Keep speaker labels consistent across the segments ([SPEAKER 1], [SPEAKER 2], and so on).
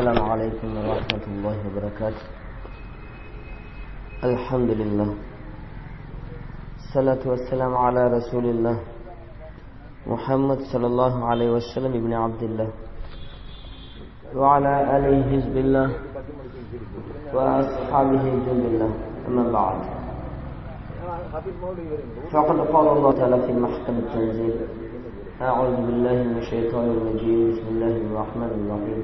[SPEAKER 1] السلام عليكم ورحمة الله وبركاته الحمد لله الصلاة والسلام على رسول الله محمد صلى الله عليه وسلم ابن عبد الله وعلى آله حزب الله وأصحابه جند الله أما بعد فقد قال الله تعالى في محكم التنزيل أعوذ بالله من الشيطان الرجيم بسم الله الرحمن الرحيم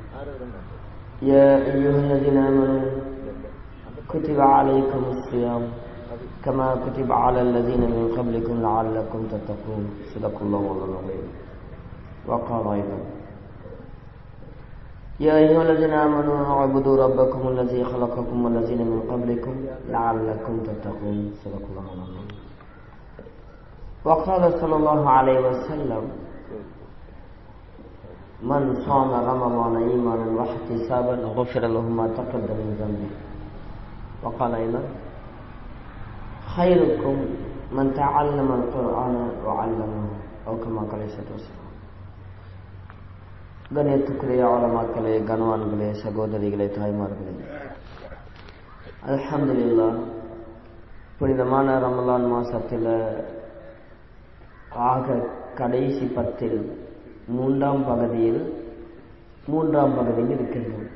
[SPEAKER 1] يا أيها الذين آمنوا كتب عليكم الصيام كما كتب على الذين من قبلكم لعلكم تتقون صدق الله العظيم وقال أيضا يا أيها الذين آمنوا اعبدوا ربكم الذي خلقكم والذين من قبلكم لعلكم تتقون صدق الله العظيم وقال صلى الله عليه وسلم من صام رمضان إيمانا واحتسابا غفر له ما تقدم من ذنبه وقال أيضا خيركم من تعلم القرآن وعلمه أو كما قال الصلاة والسلام கணியத்துக்குரிய ஆழமாக்களே கனவான்களே சகோதரிகளே தாய்மார்களே அல்ஹம்துலில்லா புனிதமான ரமலான் மாசத்தில் ஆக கடைசி பத்தில் மூன்றாம் பகுதியில் மூன்றாம் பகுதியில் இருக்கின்றோம்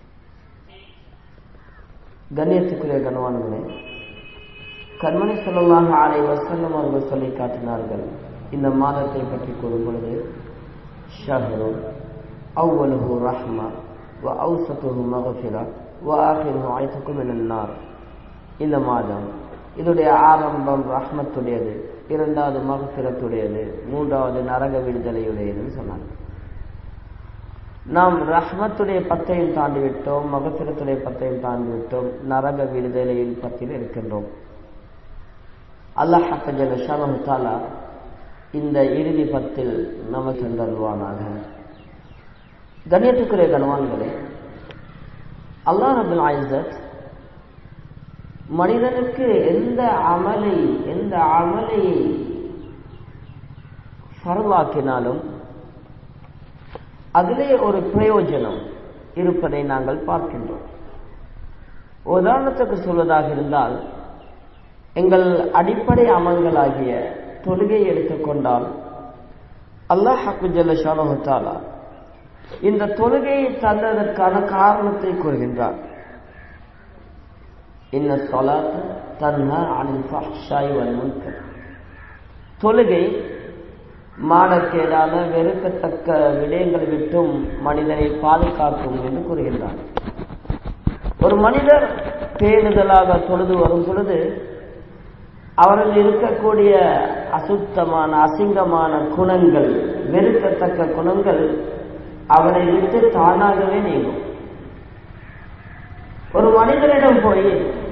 [SPEAKER 1] கண்ணியத்துக்குரிய கனவான்களே கண்மணி சொல்லலாக ஆலை வசல்லம் அவர்கள் சொல்லி காட்டினார்கள் இந்த மாதத்தை பற்றி கூறும் பொழுது ஷஹரு அவ்வலுஹு ரஹ்மா வ அவுசத்துஹு மகஃபிரா வ ஆஹிருஹு ஐத்துக்கும் மினன்னார் இந்த மாதம் இதனுடைய ஆரம்பம் ரஹ்மத்துடையது இரண்டாவது மகசிரத்துடையது மூன்றாவது நரக விடுதலையுடையதுன்னு சொன்னாங்க நாம் ரஹ்மத்துடைய பத்தையும் தாண்டி விட்டோம் மகசிரத்துடைய பத்தையும் தாண்டி விட்டோம் நரக விடுதலையில் பத்தில் இருக்கின்றோம் அல்லாஹ் தாலா இந்த இறுதி பத்தில் நமக்கு சென்றல்வானாக கண்ணியத்துக்குரிய கனவான்களே அல்லாஹ் ரபுல் ஆயிசத் மனிதனுக்கு எந்த அமலை எந்த அமலை ஃபர்வாக்கினாலும் அதிலே ஒரு பிரயோஜனம் இருப்பதை நாங்கள் பார்க்கின்றோம் உதாரணத்துக்கு சொல்வதாக இருந்தால் எங்கள் அடிப்படை அமல்களாகிய தொழுகை எடுத்துக்கொண்டால் அல்லாஹ் ஹக்குஜல்லா இந்த தொழுகையை தந்ததற்கான காரணத்தை கூறுகின்றார் இன்ன சொலாத் தன்ஹா அனில் ஃபஹ்ஷாய் வல் முன்கர் தொழுகை மானக்கேடான வெறுக்கத்தக்க விடயங்களை விட்டும் மனிதனை பாதுகாக்கும் என்று கூறுகின்றார் ஒரு மனிதர் பேணுதலாக தொழுது வரும் பொழுது அவரில் இருக்கக்கூடிய அசுத்தமான அசிங்கமான குணங்கள் வெறுக்கத்தக்க குணங்கள் அவனை விட்டு தானாகவே நீங்கும் ஒரு மனிதனிடம் போய்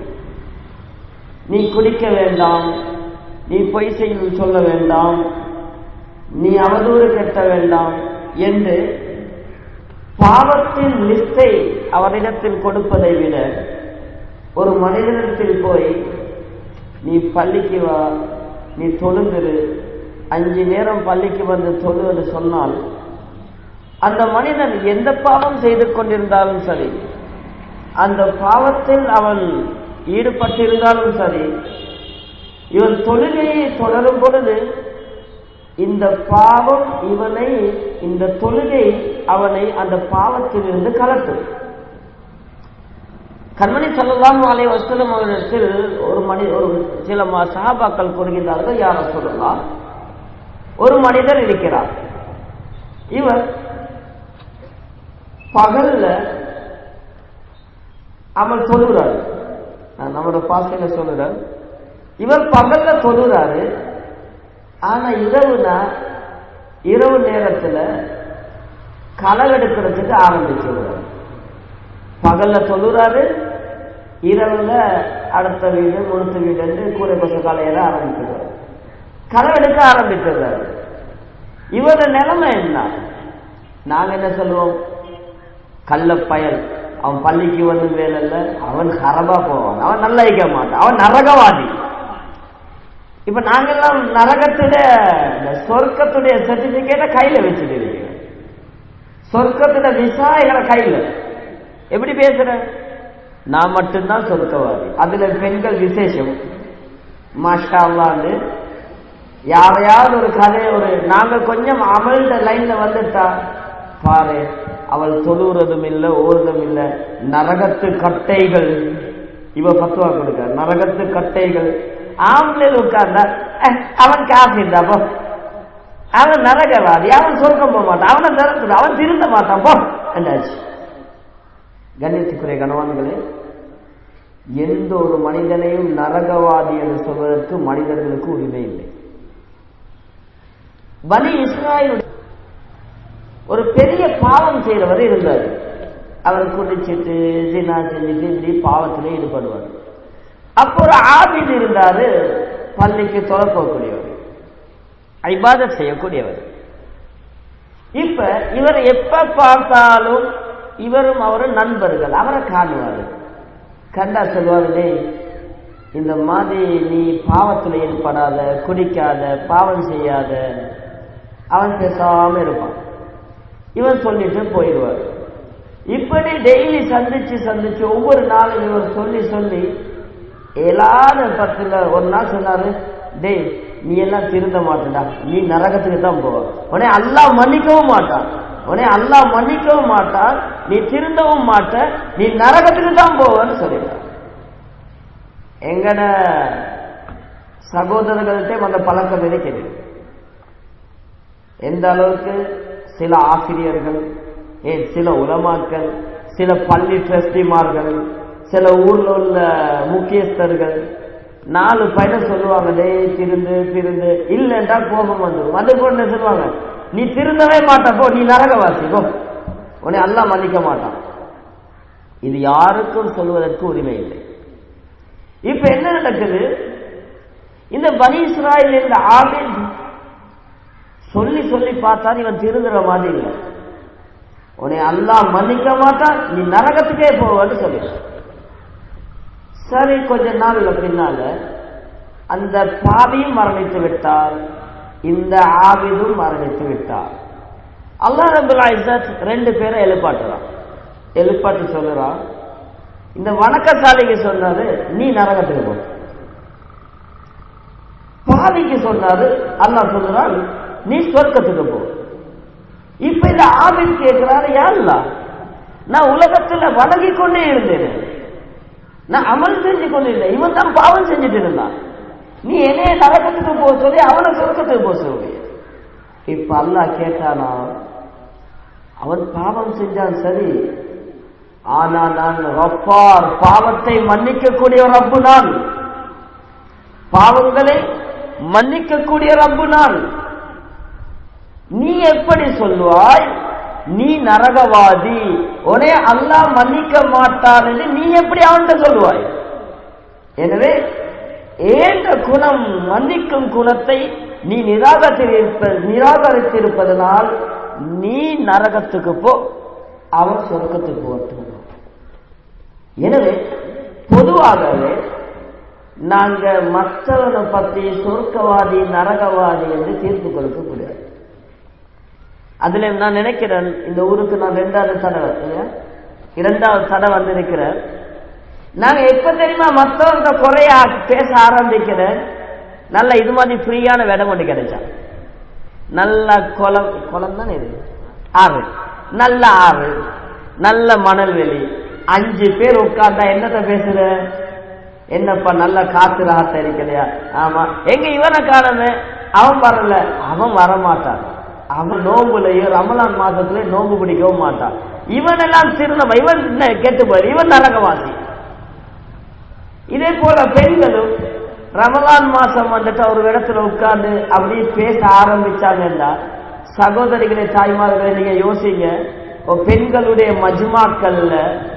[SPEAKER 1] நீ குடிக்க வேண்டாம் நீ பொய் செய்து சொல்ல வேண்டாம் நீ அவதூறு கட்ட வேண்டாம் என்று பாவத்தின் லிஸ்டை அவரிடத்தில் கொடுப்பதை விட ஒரு மனிதனிடத்தில் போய் நீ பள்ளிக்கு வா நீ தொழுந்துரு அஞ்சு நேரம் பள்ளிக்கு வந்து தொழுவது சொன்னால் அந்த மனிதன் எந்த பாவம் செய்து கொண்டிருந்தாலும் சரி அந்த பாவத்தில் அவன் ஈடுபட்டிருந்தாலும் சரி இவன் தொழுகையை தொடரும் பொழுது இந்த பாவம் இவனை இந்த தொழுகை அவனை அந்த பாவத்தில் இருந்து கலட்டும் கண்மணி சொல்லலாம் அலை வசலம் அவரிடத்தில் ஒரு மனி ஒரு சில சகாபாக்கள் கூறுகின்றார்கள் யார சொல்லலாம் ஒரு மனிதர் இருக்கிறார் இவர் பகல்ல அவன் சொல்லுறாரு நம்மளோட பாசையில சொல்லுறார் இவர் பகல்ல சொல்லுறாரு ஆனா இரவுனா இரவு நேரத்துல களவெடுக்கிறதுக்கு ஆரம்பிச்சுடுறாரு பகல்ல சொல்லுறாரு இரவுல அடுத்த வீடு முழுத்த வீடு என்று கூரை பச காலையில ஆரம்பிச்சுடுறாரு களவெடுக்க ஆரம்பிச்சிடுறாரு இவரோட நிலைமை என்ன நாங்க என்ன சொல்லுவோம் கள்ள பயல் அவன் பள்ளிக்கு வந்து வேலைல்ல அவன் ஹரபா போவான் அவன் நல்லா இருக்க மாட்டான் அவன் நரகவாதி இப்ப நாங்கெல்லாம் நரகத்துடைய இந்த சொர்க்கத்துடைய சர்டிபிகேட்டை கையில வச்சுட்டு இருக்கிறோம் சொர்க்கத்துல விசா எங்களை கையில் எப்படி பேசுற நான் மட்டும்தான் சொர்க்கவாதி அதுல பெண்கள் விசேஷம் மாஷா அல்லாண்டு யாரையாவது ஒரு கதை ஒரு நாங்க கொஞ்சம் அமல்ட லைன்ல வந்துட்டா பாரு அவள் தொழுறதும் இல்லை ஓடுறதும் இல்லை நரகத்து கட்டைகள் இவ பத்துவா கொடுக்க நரகத்து கட்டைகள் ஆம்பளையில் உட்கார்ந்தா அஹ், அவன் காசு இருந்தாப்போ அவன் நரகவாதி அவன் சொர்க்கம் போக மாட்டான் அவனை நிறத்துது அவன் திருந்த மாட்டான் போ என்னாச்சு கண்ணியத்துக்குரிய கணவான்களே எந்த ஒரு மனிதனையும் நரகவாதி என்று சொல்வதற்கு மனிதர்களுக்கு உரிமை இல்லை பனி இஸ்ராயல் ஒரு பெரிய பாவம் செய்கிறவர் இருந்தார் அவர் குடிச்சிட்டு ஜினா செஞ்சுட்டு இப்படி பாவத்திலே ஈடுபடுவார் அப்போ ஒரு ஆபித் இருந்தாரு பள்ளிக்கு தொலை போகக்கூடியவர் ஐபாதத் செய்யக்கூடியவர் இப்ப இவர் எப்ப பார்த்தாலும் இவரும் அவரும் நண்பர்கள் அவரை காணுவாரு கண்டா சொல்லுவாரு "டேய், இந்த மாதிரி நீ பாவத்தில் ஈடுபடாத குடிக்காத பாவம் செய்யாத அவன் பேசாம இருப்பான் இவன் சொல்லிட்டு போயிடுவார் இப்படி டெய்லி சந்திச்சு சந்திச்சு ஒவ்வொரு நாளும் இவர் சொல்லி சொல்லி ஏழாத பத்துல ஒரு நாள் சொன்னாரு டேய் நீ எல்லாம் திருந்த மாட்டடா நீ நரகத்துக்கு தான் போவ உடனே அல்லாஹ் மன்னிக்கவும் மாட்டான் உடனே அல்லாஹ் மன்னிக்கவும் மாட்டான் நீ திருந்தவும் மாட்ட நீ நரகத்துக்கு தான் போவன்னு சொல்லிடுறான் எங்கட சகோதரர்கள்ட்ட அந்த பழக்கம் இருக்கிறது எந்த அளவுக்கு சில ஆசிரியர்கள் ஏன் சில உலமாக்கள் சில பள்ளி ட்ரஸ்டிமார்கள் சில ஊர்ல உள்ள முக்கியஸ்தர்கள் நாலு பையனை சொல்லுவாங்க டேய் திருந்து திருந்து இல்லைன்றா கோபம் வந்துடும் அது போல என்ன சொல்லுவாங்க நீ திருந்தவே மாட்ட போ நீ நரகவாசி போ உன்னை அல்லாஹ் மன்னிக்க மாட்டான் இது யாருக்கும் சொல்வதற்கு உரிமை இல்லை இப்ப என்ன நடக்குது இந்த பனி இஸ்ராயல் இந்த ஆபித் சொல்லி சொல்லி பார்த்தார் இவன் திருந்துற மாதிரி இல்லை உன்னை அல்லாஹ் மன்னிக்க மாட்டான் நீ நரகத்துக்கே போவன்னு சொல்லிடுறான் சரி கொஞ்ச நாள்ல பின்னால அந்த பாவியும் மரணித்து விட்டார் இந்த ஆவிதும் மரணித்து விட்டார் அல்லாஹ் ரபுல் இஸ்ஸத் ரெண்டு பேரை எழுப்பாட்டுறான் எழுப்பாட்டு சொல்லுறான் இந்த வணக்கசாலிக்கு சொன்னாரு நீ நரகத்துக்கு போ பாவிக்கு சொன்னாரு அல்லாஹ் சொல்லுறான் நீ சொர்க்கத்துக்கு போ இப்ப இந்த ஆவின் கேட்கிறாரு யாருலா நான் உலகத்துல வணங்கி கொண்டே இருந்தேன் நான் அமல் செஞ்சு கொண்டு இருந்தேன் இவன் தான் பாவம் செஞ்சுட்டு இருந்தான் நீ என்னைய நரக்கத்துக்கு போக சொல்லி அவனை சொர்க்கத்துக்கு போக சொல்லி இப்ப அல்லாஹ் கேட்டானா அவன் பாவம் செஞ்சான் சரி ஆனா நான் ரப்பார் பாவத்தை மன்னிக்கக்கூடிய ரப்பு நான் பாவங்களை மன்னிக்கக்கூடிய ரப்பு நான் நீ எப்படி சொல்லுவாய் நீ நரகவாதி உனே அல்லாஹ் மன்னிக்க மாட்டான் என்று நீ எப்படி அவன்கிட்ட சொல்லுவாய் எனவே ஏந்த குணம் மன்னிக்கும் குணத்தை நீ நிராகரித்திருப்ப நிராகரித்திருப்பதனால் நீ நரகத்துக்கு போ அவன் சொர்க்கத்துக்கு போகட்டும் எனவே பொதுவாகவே நாங்க மற்றவனை பற்றி சொர்க்கவாதி நரகவாதி என்று தீர்ப்பு கொடுக்க முடியாது அதுல நான் நினைக்கிறேன் இந்த ஊருக்கு நான் ரெண்டாவது தடவை இல்லையா? இரண்டாவது தடவை வந்திருக்கிறேன் நாங்க எப்ப தெரியுமா மற்றவங்க குறைய பேச ஆரம்பிக்கிறேன் நல்ல இது மாதிரி ஃப்ரீயான இடம் ஒன்று கிடைச்சா நல்ல குளம் குளம் தானே இது ஆறு நல்ல ஆறு நல்ல மணல்வெளி அஞ்சு பேர் உட்கார்ந்தா என்னத்த பேசுற என்னப்பா நல்ல காத்து ராத்த இருக்கலையா ஆமா எங்க இவனை காணமே அவன் வரல அவன் வரமாட்டான் அவன் நோம்புலயோ ரமலான் மாசத்துல நோம்பு பிடிக்கவும் மாட்டான் இவன் எல்லாம் திருநவன் இவன் என்ன கெட்டு போய் இவன் நரகவாசி இதே போல பெண்களும் ரமலான் மாசம் வந்துட்டு ஒரு இடத்துல உட்கார்ந்து அப்படி பேச ஆரம்பிச்சாங்கன்னா சகோதரிகளே தாய்மார்களை நீங்க யோசிங்க ஒரு பெண்களுடைய மஜ்மாக்கள்ல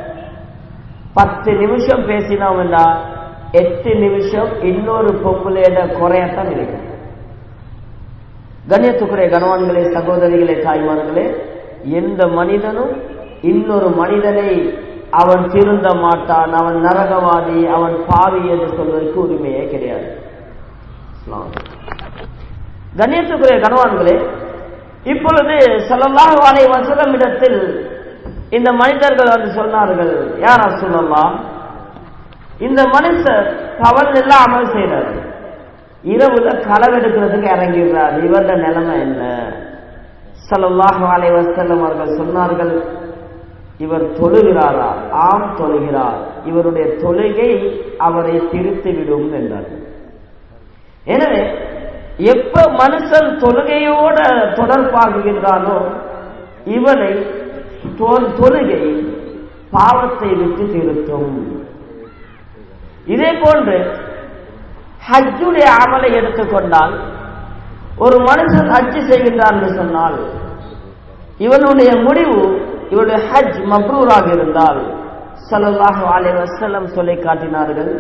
[SPEAKER 1] பத்து நிமிஷம் பேசினோம்னா எட்டு நிமிஷம் இன்னொரு பொம்பளையோட குறையத்தான் இருக்கும் கண்ணியத்துக்குரிய கணவான்களே சகோதரிகளே தாய்மார்களே எந்த மனிதனும் இன்னொரு மனிதனை அவன் திருந்த மாட்டான் அவன் நரகவாதி அவன் பாவி என்று சொல்வதற்கு உரிமையே கிடையாது அஸ்ஸலாமு அலைக்கும். கண்ணியத்துக்குரிய கணவான்களே இப்பொழுது ஸல்லல்லாஹு அலைஹி வஸல்லம் இடத்தில் இந்த மனிதர்கள் வந்து சொன்னார்கள் யார் சொல்லலாம் இந்த மனுஷர் பவன் எல்லாம் அமல் செய்யறாரு இரவுல களவெடுக்கிறதுக்கு இறங்கிடுறார் இவருடைய நிலைமை என்ன ஸல்லல்லாஹு அலைஹி வஸல்லம் அவர்கள் சொன்னார்கள் இவர் தொழுகிறாரா ஆம் தொழுகிறார் இவருடைய தொழுகை அவரை திருத்திவிடும் என்றார்கள் எனவே எப்ப மனுஷன் தொழுகையோட தொடர்பாகுகின்றானோ இவனை தொ- தொழுகை பாவத்தை விட்டு திருத்தும் இதே போன்று ஹஜ்ஜுடைய அமலை எடுத்துக்கொண்டால் ஒரு மனுஷன் ஹஜ்ஜு செய்கின்றான் என்று சொன்னால் இவனுடைய முடிவு இவனுடைய ஹஜ் மப்ரூராக இருந்தால் ஸல்லல்லாஹு அலைஹி வஸல்லம் சொல்லி காட்டினார்கள்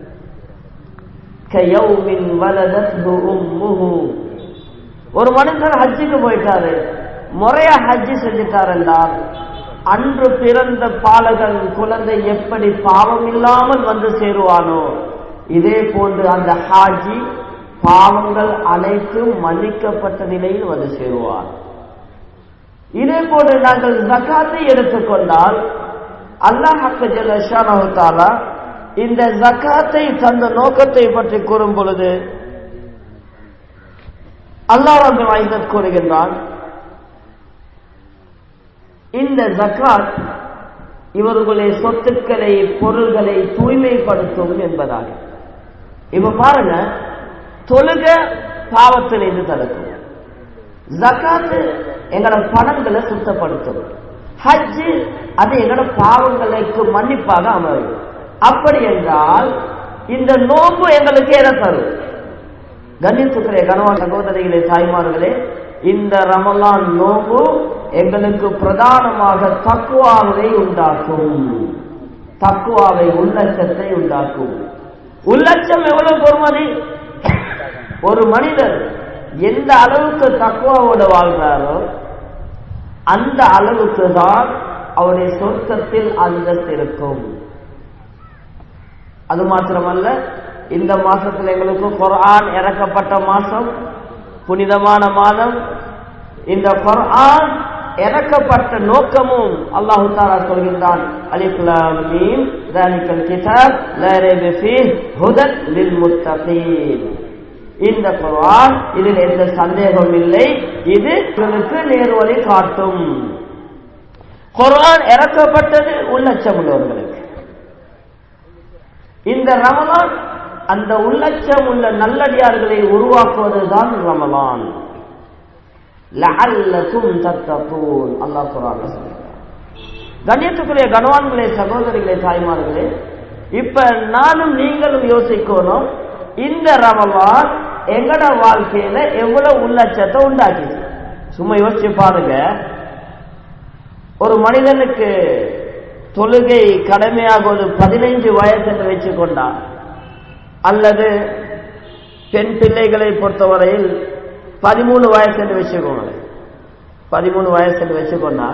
[SPEAKER 1] கயௌமின் வலதத்ஹு உம்முஹு ஒரு மனுஷன் ஹஜ்ஜுக்கு போயிட்டாரு முறையா ஹஜ்ஜு செஞ்சுட்டார் என்றால் அன்று பிறந்த பாலகன் குழந்தை எப்படி பாவம் இல்லாமல் வந்து சேருவானோ இதே போன்று அந்த ஹாஜி பாவங்கள் அனைத்தும் மன்னிக்கப்பட்ட நிலையில் வந்து சேருவார் இதே போன்று நாங்கள் ஜக்காத்தை எடுத்துக்கொண்டால் அல்லாஹ் ஜல்லா இந்த ஜக்காத்தை தந்த நோக்கத்தை பற்றி கூறும் பொழுது அல்லாஹ் ரபுல் ஐசத் கூறுகின்றான் இந்த ஜக்காத் இவர்களுடைய சொத்துக்களை பொருள்களை தூய்மைப்படுத்தும் என்பதாக இப்ப பாருங்க தொழுக பாவத்திலிருந்து தடுக்கும் ஜக்காத்து எங்களோட பணங்களை சுத்தப்படுத்தும் ஹஜ்ஜு அது எங்களோட பாவங்களுக்கு மன்னிப்பாக அமையும் அப்படி என்றால் இந்த நோன்பு எங்களுக்கு எதை தரும் கண்ணியத்துக்குரிய கனவா சகோதரிகளே தாய்மார்களே இந்த ரமலான் நோன்பு எங்களுக்கு பிரதானமாக தக்குவாவை உண்டாக்கும் தக்குவாவை உள்ளச்சத்தை உண்டாக்கும் உள்ளச்சம் எவ்வளவு பொறுமதி ஒரு மனிதர் எந்த அளவுக்கு தக்குவாவோட வாழ்றாரோ அந்த அளவுக்கு தான் அவருடைய சொர்க்கத்தில் அந்தஸ்து இருக்கும் அது மாத்திரமல்ல இந்த மாசத்துல எங்களுக்கு குர்ஆன் இறக்கப்பட்ட மாசம் புனிதமான மாதம் இந்த குர்ஆன் இறக்கப்பட்ட நோக்கமும் அல்லாஹு தாலா சொல்கின்றான் அலிஃப் லாம் மீம் ذلكல் கிதாப் லா ரைப ஃபீஹ் ஹுதன் லில் முத்தகீன் இந்த குர்ஆன் இதில் எந்த சந்தேகமும் இல்லை இது உங்களுக்கு நேர்வழி காட்டும் குர்ஆன் இறக்கப்பட்டது உள்ளச்சம் உள்ளவர்களுக்கு இந்த ரமலான் அந்த உள்ளச்சம் உள்ள நல்லடியார்களை உருவாக்குவதுதான் ரமலான் லஅல்லகும் தத்தகூன் அல்லாஹ் குர்ஆன்ல சொல்றார் கண்ணியத்துக்குரிய கனவான்களே சகோதரிகளே தாய்மார்களே இப்ப நானும் நீங்களும் யோசிக்கணும் இந்த ரமலான் எங்கட வாழ்க்கையில எவ்வளவு உள்ளச்சத்தை உண்டாக்கிச்சு சும்மா யோசிச்சு பாருங்க ஒரு மனிதனுக்கு தொழுகை கடமையாக ஒரு பதினைஞ்சு வயசு என்று வச்சுக்கொண்டார் அல்லது பெண் பிள்ளைகளை பொறுத்தவரையில் பதிமூணு வயசு என்று வச்சுக்கோங்க பதிமூணு வயசு என்று வச்சுக்கொண்டா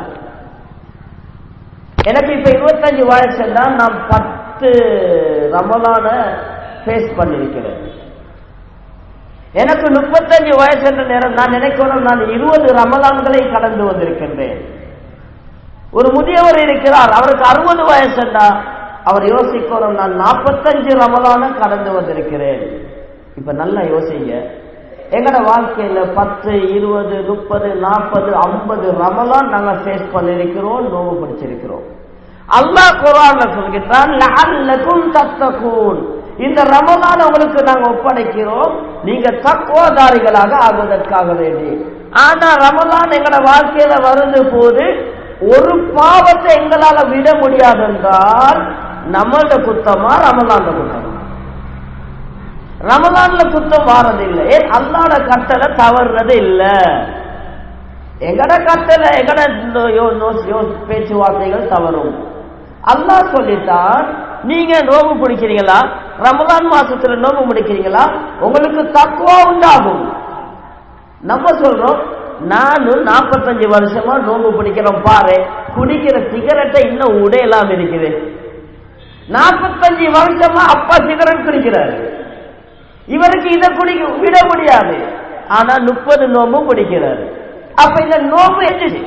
[SPEAKER 1] எனக்கு இப்ப இருபத்தஞ்சு வயசு தான் நான் பத்து ரமலான ஃபேஸ் பண்ணிருக்கிறேன் எனக்கு முப்பத்தஞ்சு வயசு என்ற நேரம் நான் நினைக்கணும் நான் இருபது ரமலான்களை கடந்து வந்திருக்கின்றேன் ஒரு முதியவர் இருக்கிறார் அவருக்கு அறுபது வயசுண்டா அவர் யோசிக்கணும் நான் நாற்பத்தஞ்சு ரமலான கடந்து வந்திருக்கிறேன் இப்ப நல்லா யோசிங்க எங்கட வாழ்க்கையில பத்து இருபது முப்பது நாற்பது ஐம்பது ரமலான் நாங்க ஃபேஸ் பண்ணிருக்கிறோம் நோவு பிடிச்சிருக்கிறோம் அல்லாஹ் குரான்ல சொல்கின்றான் லஅல்லகும் தத்தகூன் இந்த ரமலான் உங்களுக்கு நாங்க ஒப்படைக்கிறோம் நீங்க தக்குவதாரிகளாக ஆகுவதற்காக வேண்டி ஆனா ரமலான் எங்கட வாழ்க்கையில வருது போது ஒரு பாவத்தை எங்களால விட முடியாது என்றால் நம்மளோட குத்தமா ரமலான்ட குத்தமா ரமலான்ல குத்தம் வாரது இல்லை ஏன் அல்லாட கட்டளை தவறுறது இல்ல எங்கட கட்டளை எங்கட யோ- யோ- யோ- பேச்சுவார்த்தைகள் தவறும் அல்லாஹ் சொல்லிட்டான் நீங்க நோம்பு பிடிக்கிறீங்களா ரமலான் மாசத்துல நோம்பு பிடிக்கிறீங்களா உங்களுக்கு தக்குவா உண்டாகும் நம்ம சொல்றோம் நானும் நாற்பத்தஞ்சு வருஷமா நோம்பு பிடிக்கிறோம் பாரு குடிக்கிற சிகரெட்டை இன்னும் உடையலாம் இருக்குது நாற்பத்தஞ்சு வருஷமா அப்பா சிகரெட் குடிக்கிறாரு இவருக்கு இதை குடிக்க விட முடியாது ஆனா முப்பது நோம்பும் பிடிக்கிறாரு அப்ப இந்த நோம்பு என்ன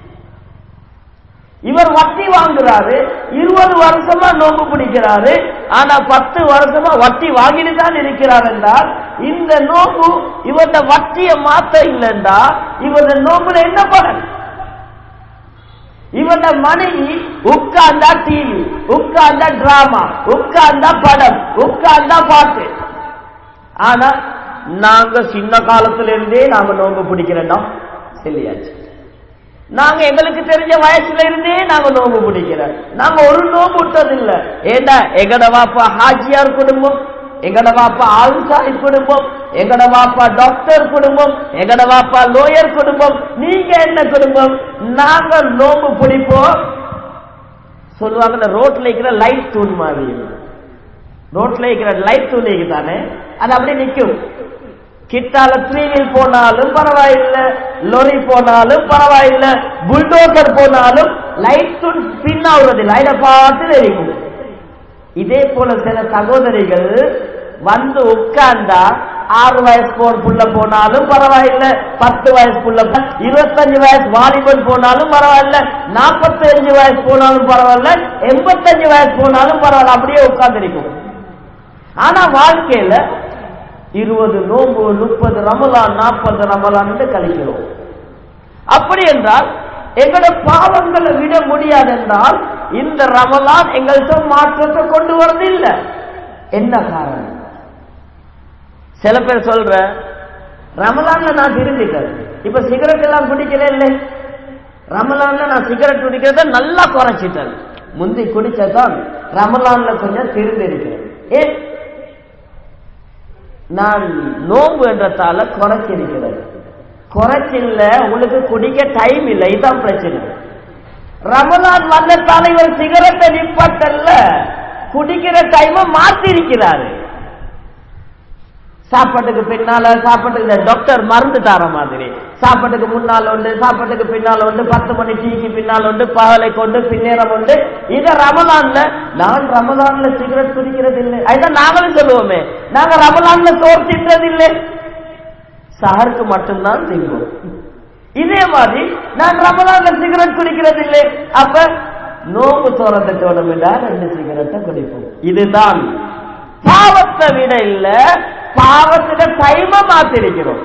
[SPEAKER 1] இவர் வட்டி வாங்குறாரு இருபது வருஷமா நோம்பு பிடிக்கிறாரு ஆனா பத்து வருஷமா வட்டி வாங்கிட்டு தான் இருக்கிறார் என்றால் இந்த நோம்பு இவருடைய வட்டியை மாத்த இல்லைண்டா இவருடைய நோம்புல என்ன பலன் இவருடைய மனைவி உட்கார்ந்தா டிவி உட்கார்ந்தா டிராமா உட்கார்ந்தா படம் உட்கார்ந்தா பாட்டு ஆனா நாங்க சின்ன காலத்துல இருந்தே நாங்க நோம்பு பிடிக்கிறோம் சொல்லியாச்சு நாங்க எங்களுக்கு தெரிஞ்ச வயசுல இருந்தே நாங்க நோம்பு பிடிக்கிறோம் நாங்க ஒரு நோம்பு விட்டது இல்ல ஏண்டா எங்கட வாப்பா ஹாஜியார் குடும்பம் எங்கட வாப்பா ஆளுசாரி குடும்பம் எங்கட வாப்பா டாக்டர் குடும்பம் எங்கட வாப்பா லோயர் குடும்பம் நீங்க என்ன குடும்பம் நாங்க நோம்பு பிடிப்போம் சொல்லுவாங்க ரோட்ல இருக்கிற லைட் தூண் மாதிரி ரோட்ல இருக்கிற லைட் தூண் தானே அது அப்படியே நிக்கும் கிட்டால த்ரீவில் போனாலும் பரவாயில்லை லொரி போனாலும் பரவாயில்லை புல்டோசர் போனாலும் லைட் பின்னாவுறது லைட பார்த்து தெரியும் இதே போல சில சகோதரிகள் வந்து உட்கார்ந்தா ஆறு வயசு போன் புள்ள போனாலும் பரவாயில்ல பத்து வயசு புள்ள இருபத்தஞ்சு வயசு வாலிபன் போனாலும் பரவாயில்ல நாற்பத்தஞ்சு வயசு போனாலும் பரவாயில்ல எண்பத்தஞ்சு வயசு போனாலும் பரவாயில்ல அப்படியே உட்கார்ந்து ஆனா வாழ்க்கையில இருபது நோம்பு முப்பது ரமலான் நாற்பது ரமலான் கழிக்கிறோம் அப்படி என்றால் எங்களோட பாவங்களை விட முடியாது என்றால் இந்த ரமலான் எங்கள்கிட்ட மாற்றத்தை கொண்டு வரதில்லை என்ன காரணம் சில பேர் சொல்ற ரமலான்ல நான் திருந்திட்டேன் இப்ப சிகரெட் எல்லாம் குடிக்கிறேன் இல்லை ரமலான்ல நான் சிகரெட் குடிக்கிறத நல்லா குறைச்சிட்டேன் முந்தி குடிச்சதான் ரமலான்ல கொஞ்சம் திருந்தி இருக்கிறேன் ஏன் நான் நோம்பு என்றதால குறைச்சிருக்கிறது குறைச்சில்ல உங்களுக்கு குடிக்க டைம் இல்லை இதுதான் பிரச்சனை ரமலான் வந்ததால இவர் சிகரெட்டை நிப்பாட்டல்ல குடிக்கிற டைமை மாத்தி இருக்கிறாரு சாப்பாட்டுக்கு பின்னால சாப்பாட்டுக்கு டாக்டர் மருந்து தர மாதிரி சாப்பாட்டுக்கு முன்னால உண்டு சாப்பாட்டுக்கு பின்னால உண்டு பத்து மணி டீக்கு பின்னால் உண்டு பகலை கொண்டு பின்னேறம் உண்டு இத ரமலான்ல நான் ரமலான்ல சிகரெட் குடிக்கிறது இல்லை அதுதான் நாங்களும் சொல்லுவோமே நாங்க ரமலான்ல சோறு தின்றது இல்லை சஹருக்கு மட்டும்தான் திங்குவோம் இதே மாதிரி நான் ரமலான்ல சிகரெட் குடிக்கிறது இல்லை அப்ப நோம்பு தோறந்துட்டோம் ரெண்டு சிகரெட்டை குடிப்போம் இதுதான் பாவத்தை விட இல்ல பாவத்திட டைம மாத்திருக்கிறோம்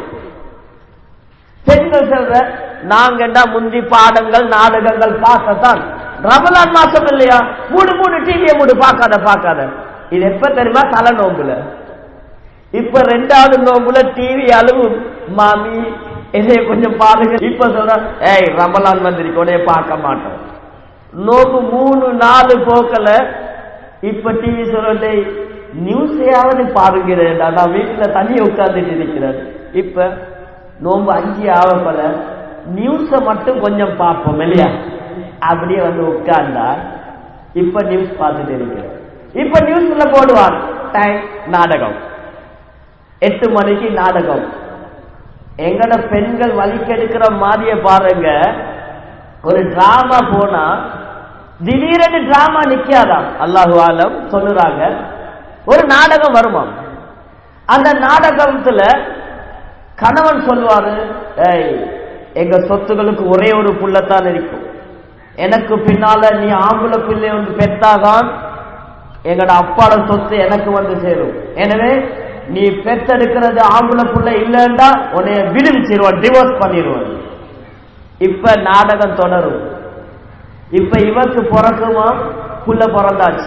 [SPEAKER 1] பெண்கள் சொல்ற நாங்கண்டா முந்தி பாடங்கள் நாடகங்கள் பார்க்கத்தான் ரமலான் மாசம் இல்லையா மூணு மூணு டிவியை மூடு பார்க்காத பார்க்காத இது எப்ப தெரியுமா தலை நோம்புல இப்ப ரெண்டாவது நோம்புல டிவி அழுவும் மாமி என்னைய கொஞ்சம் பாருங்க இப்ப சொல்ற ஏய் ரமலான் வந்திருக்கு உடனே பார்க்க மாட்டோம் நோம்பு மூணு நாலு போக்கல இப்ப டிவி சொல்ற நியூஸையாவது பாருங்கிறேன் நான் வீட்டுல தனியா உட்கார்ந்துட்டு இருக்கிறேன் இப்ப நோம்பு அஞ்சு ஆவப்பல நியூஸ மட்டும் கொஞ்சம் பார்ப்போம் இல்லையா அப்படியே வந்து உட்கார்ந்தா இப்ப நியூஸ் பார்த்துட்டு இருக்கிறேன் இப்ப நியூஸ்ல போடுவான் டைம் நாடகம் எட்டு மணிக்கு நாடகம் எங்கட பெண்கள் வலிக்கெடுக்கிற மாதிரிய பாருங்க ஒரு டிராமா போனா திடீரென்று டிராமா நிக்காதாம் அல்லாஹு ஆலம் சொல்லுறாங்க ஒரு நாடகம் வருமாம் அந்த நாடகத்துல கணவன் சொல்லுவாரு ஏய் எங்க சொத்துகளுக்கு ஒரே ஒரு புள்ளத்தான் இருக்கும் எனக்கு பின்னால நீ ஆம்பளை பிள்ளை ஒன்று பெற்றாதான் எங்கட அப்பாட சொத்து எனக்கு வந்து சேரும் எனவே நீ பெற்றெடுக்கிறது ஆம்பளை புள்ள இல்லைண்டா உன்னைய விடுவிச்சிருவான் டிவோர்ஸ் பண்ணிடுவான் இப்ப நாடகம் தொடரும் இப்ப இவருக்கு பிறக்குமா புள்ள பிறந்தாச்சு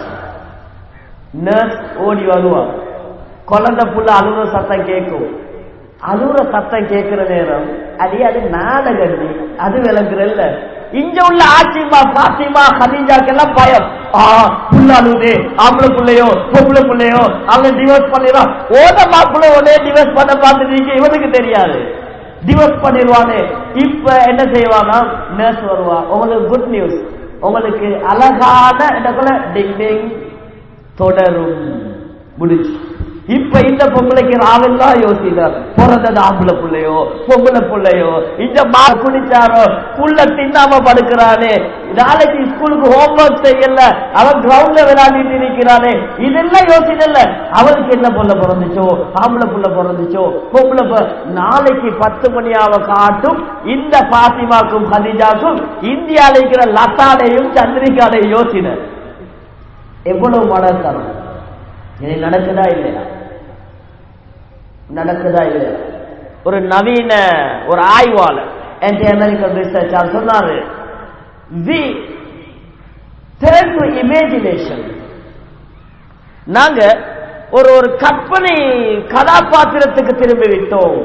[SPEAKER 1] நர்ஸ் ஓடி வருவா குழந்தை புள்ள அழுகுற சத்தம் கேட்கும் அழுகுற சத்தம் கேட்கிற நேரம் அதே அது நாடகம் அது விளங்குறல்ல இங்க உள்ள ஆச்சிமா பாத்திமா ஹதீஜாக்கெல்லாம் பயம் ஆ புள்ள அழுகுது ஆம்பளை புள்ளையோ பொம்பளை புள்ளையோ அவங்க டிவோர்ஸ் பண்ணிடுவான் ஓத மாப்பிள்ளை உடனே டிவோர்ஸ் பண்ண பார்த்துட்டு இவனுக்கு தெரியாது டிவோர்ஸ் பண்ணிடுவானே இப்ப என்ன செய்வானா நர்ஸ் வருவா உங்களுக்கு குட் நியூஸ் உங்களுக்கு அழகான இடத்துல டிங் டிங் தொடரும் முடிச்சு இப்ப இந்த பொம்பளைக்கு ராவெல்லாம் யோசிக்கிறார் பிறந்தது ஆம்பளை பிள்ளையோ பொம்பளை பிள்ளையோ இந்த மா குடிச்சாரோ புள்ள தின்னாம படுக்கிறானே நாளைக்கு ஸ்கூலுக்கு ஹோம்ஒர்க் செய்யல அவன் கிரவுண்ட்ல விளையாடிட்டு இருக்கிறானே இதெல்லாம் யோசிக்கல அவளுக்கு என்ன புள்ள பிறந்துச்சோ ஆம்பளை புள்ள பிறந்துச்சோ பொம்பளை ப- நாளைக்கு பத்து மணியாவ காட்டும் இந்த பாத்திமாக்கும் ஹதிஜாக்கும் இந்தியால இருக்கிற லதாடையும் சந்திரிகாடையும் யோசினர் எவ்வளவு மனத்தனம் இது நடக்குதா இல்லையா நடக்குதா இல்லையா ஒரு நவீன ஒரு ஆய்வாளர் ஆன்டி அமெரிக்கன் ரிசர்ச் சொன்னாரு வி turn to imagination நாங்க ஒரு ஒரு கற்பனை கதாபாத்திரத்துக்கு திரும்பி விட்டோம்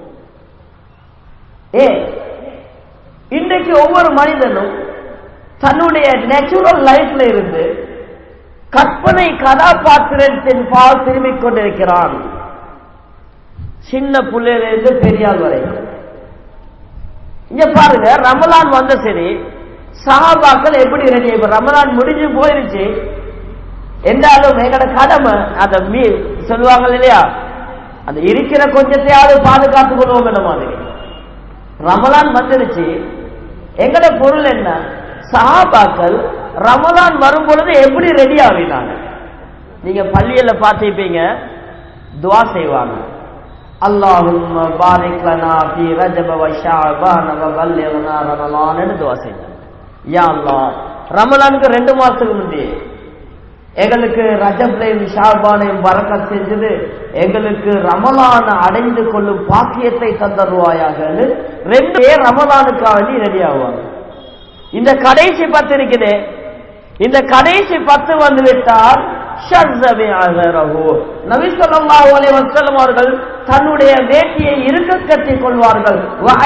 [SPEAKER 1] ஏ இன்றைக்கு ஒவ்வொரு மனிதனும் தன்னுடைய நேச்சுரல் லைஃப்ல இருந்து கற்பனை கதாபாத்திரத்தின் பால் திரும்பிக் கொண்டிருக்கிறான் சின்ன பிள்ளையிலிருந்து பெரியாள் வரைக்கும் இங்க பாருங்க ரமலான் வந்த சரி சஹாபாக்கள் எப்படி ரெடி இப்ப ரமலான் முடிஞ்சு போயிருச்சு என்றாலும் எங்கட கடமை அந்த மீ சொல்லுவாங்க இல்லையா அந்த இருக்கிற கொஞ்சத்தையாவது பாதுகாத்துக் கொள்வோம் என்ன மாதிரி ரமலான் வந்துருச்சு எங்கட பொருள் என்ன சஹாபாக்கள் ரமலான் வரும் பொழுது எப்படி ரெடி ஆகினாங்க நீங்க பள்ளியில பார்த்திருப்பீங்க துவா செய்வாங்க அல்லாஹும் பாரிக் லனா ஃபீ ரஜப வ ஷஅபான வ பல்லிக்னா ரமலான்னு துவா செய்வாங்க யா அல்லாஹ் ரமலானுக்கு ரெண்டு மாசத்துக்கு முந்தி எங்களுக்கு ரஜப்லையும் ஷாபானையும் பறக்கத் செஞ்சது எங்களுக்கு ரமலான அடைந்து கொள்ளும் பாக்கியத்தை தந்தருவாயாக ரெண்டு பேர் ரமலானுக்காக வேண்டி ரெடி ஆகுவாங்க இந்த கடைசி பத்து இருக்குதே இந்த கடைசி பத்து வந்து விட்டால் நபிசல்லாஹு அலைஹி வஸல்லம் அவர்கள் தன்னுடைய வேட்டியை இருக்க கட்டிக் கொள்வார்கள்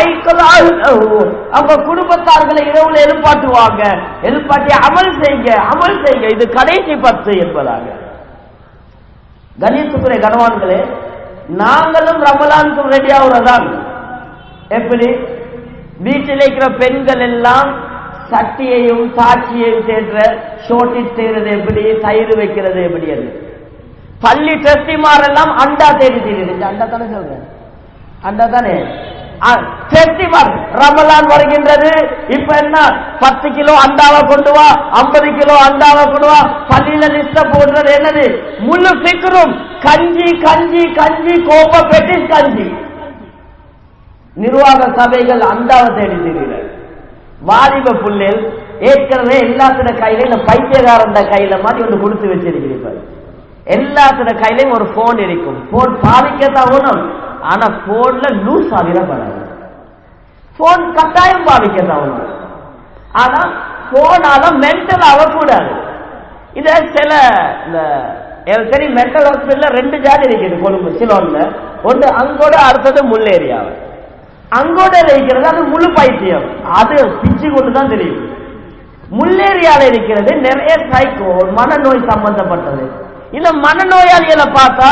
[SPEAKER 1] அவங்க குடும்பத்தார்களை இரவுல எழுப்பாட்டுவாங்க எழுப்பாட்டி அமல் செய்க அமல் செய்க இது கடைசி பத்து என்பதாக கணேசுக்குரிய கனவான்களே நாங்களும் ரமலானுக்கு ரெடி ஆகுறதான் எப்படி வீட்டில் இருக்கிற பெண்கள் எல்லாம் சட்டியையும் சாட்சியையும் தேடுற ஷோட்டிட் செய்யறது எப்படி தயிர் வைக்கிறது எப்படி அது பள்ளி டெஸ்டிமாரெல்லாம் அண்டா தேடி தெரியுது அண்டா தானே சொல்றேன் அண்டா தானே டெஸ்டிமார் ரமலான் வருகின்றது இப்ப என்ன பத்து கிலோ அண்டாவை கொண்டு வா ஐம்பது கிலோ அண்டாவை கொண்டு வா பள்ளியில லிஸ்ட போடுறது என்னது முழு சிக்கரும் கஞ்சி கஞ்சி கஞ்சி கோப்ப பெட்டிஸ் கஞ்சி நிர்வாக சபைகள் அண்டாவை தேடி தெரியுது வாலிப புள்ளில் ஏற்கனவே எல்லாத்தின கையில இந்த பைத்தியகாரண்ட கையில மாதிரி ஒன்று கொடுத்து வச்சிருக்கிறீர்கள் எல்லாத்தின கையிலையும் ஒரு போன் இருக்கும் போன் பாவிக்கத்தான் வேணும் ஆனா போன்ல லூஸ் ஆகிடப்படாது போன் கட்டாயம் பாவிக்கத்தான் வேணும் ஆனா போனால மென்டல் ஆகக்கூடாது இத சில இந்த எனக்கு தெரியும் மென்டல் ஹாஸ்பிட்டல்ல ரெண்டு ஜாதி இருக்குது கொழும்பு சிலோன்ல ஒன்று அங்கோட அடுத்தது முள்ளேரியாவை அங்கோட இருக்கிறது அது முழு பைத்தியம் அது பிச்சு கொண்டு தான் தெரியும் முள்ளேரியால இருக்கிறது நிறைய சைக்கோ மனநோய் சம்பந்தப்பட்டது இந்த மனநோயாளிகளை பார்த்தா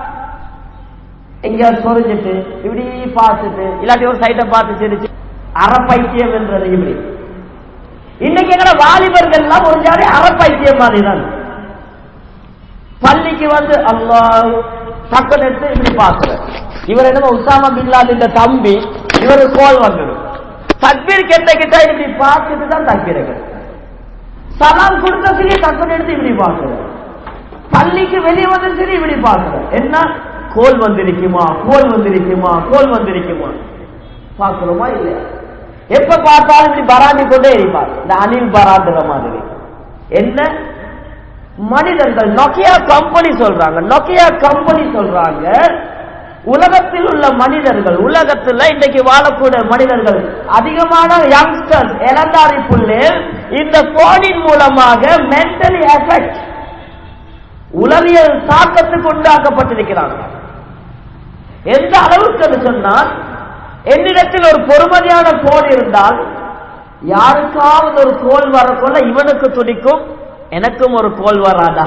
[SPEAKER 1] எங்க சொரிஞ்சிட்டு இப்படி பார்த்துட்டு இல்லாட்டி ஒரு சைட்டை பார்த்து சிரிச்சு அறப்பைத்தியம் என்றது இப்படி இன்னைக்கு எங்களை வாலிபர்கள் எல்லாம் ஒரு ஜாதி அறப்பைத்தியம் மாதிரி தான் பள்ளிக்கு வந்து அல்லாஹ் டக்குன்னு எடுத்து இப்படி பார்க்கிற இவர் என்ன உசாமா பின்லாதின் தம்பி இவரு கோல் வந்துடும் தக்பீர் கெட்ட கிட்ட இப்படி பார்த்துட்டு தான் தக்பீர் சலாம் கொடுத்த சரி டக்குன்னு எடுத்து இப்படி பார்க்கிற பள்ளிக்கு வெளியே வந்து சரி இப்படி பார்க்கிற என்ன கோல் வந்திருக்குமா கோல் வந்திருக்குமா கோல் வந்திருக்குமா பார்க்கிறோமா இல்லையா எப்ப பார்த்தாலும் இப்படி பராண்டி கொண்டே இருப்பார் இந்த அனில் பராண்டுற மாதிரி என்ன மனிதர்கள் நொக்கியா கம்பெனி சொல்றாங்க நொக்கியா கம்பெனி சொல்றாங்க உலகத்தில் உள்ள மனிதர்கள் உலகத்தில் இன்றைக்கு வாழக்கூடிய மனிதர்கள் அதிகமான யங்ஸ்டர்ஸ் இளந்தாரி புள்ளேல் இந்த போனின் மூலமாக மென்டலி எஃபெக்ட் உளவியல் தாக்கத்துக்கு உண்டாக்கப்பட்டிருக்கிறாங்க எந்த அளவுக்கு சொன்னால் என்னிடத்தில் ஒரு பொறுமதியான போன் இருந்தால் யாருக்காவது ஒரு கோல் வரக்குள்ள இவனுக்கு துடிக்கும் எனக்கும் ஒரு கோல் வராதா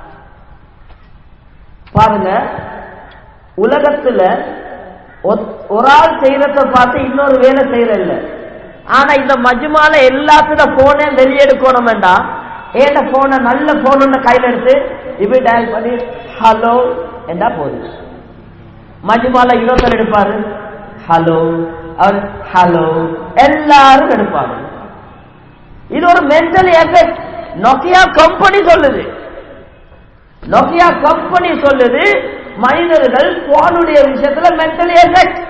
[SPEAKER 1] பாருங்க உலகத்துல ஒரு ஆள் செய்யறத பார்த்து இன்னொரு வேலை செய்யற இல்ல ஆனா இந்த மஜ்மால எல்லாத்துல போனே வெளியெடுக்கணும் வேண்டாம் ஏண்ட போன நல்ல போன் கையில எடுத்து இப்படி டயல் பண்ணி ஹலோ என்ன போதும் மஜ்மால இன்னொருத்தர் எடுப்பாரு ஹலோ அவர் ஹலோ எல்லாரும் எடுப்பாங்க இது ஒரு மென்டல் எஃபெக்ட் நொக்கியா கம்பெனி சொல்லுது நொக்கியா கம்பெனி சொல்லுது மனிதர்கள் போனுடைய விஷயத்துல மென்டல் எஃபெக்ட்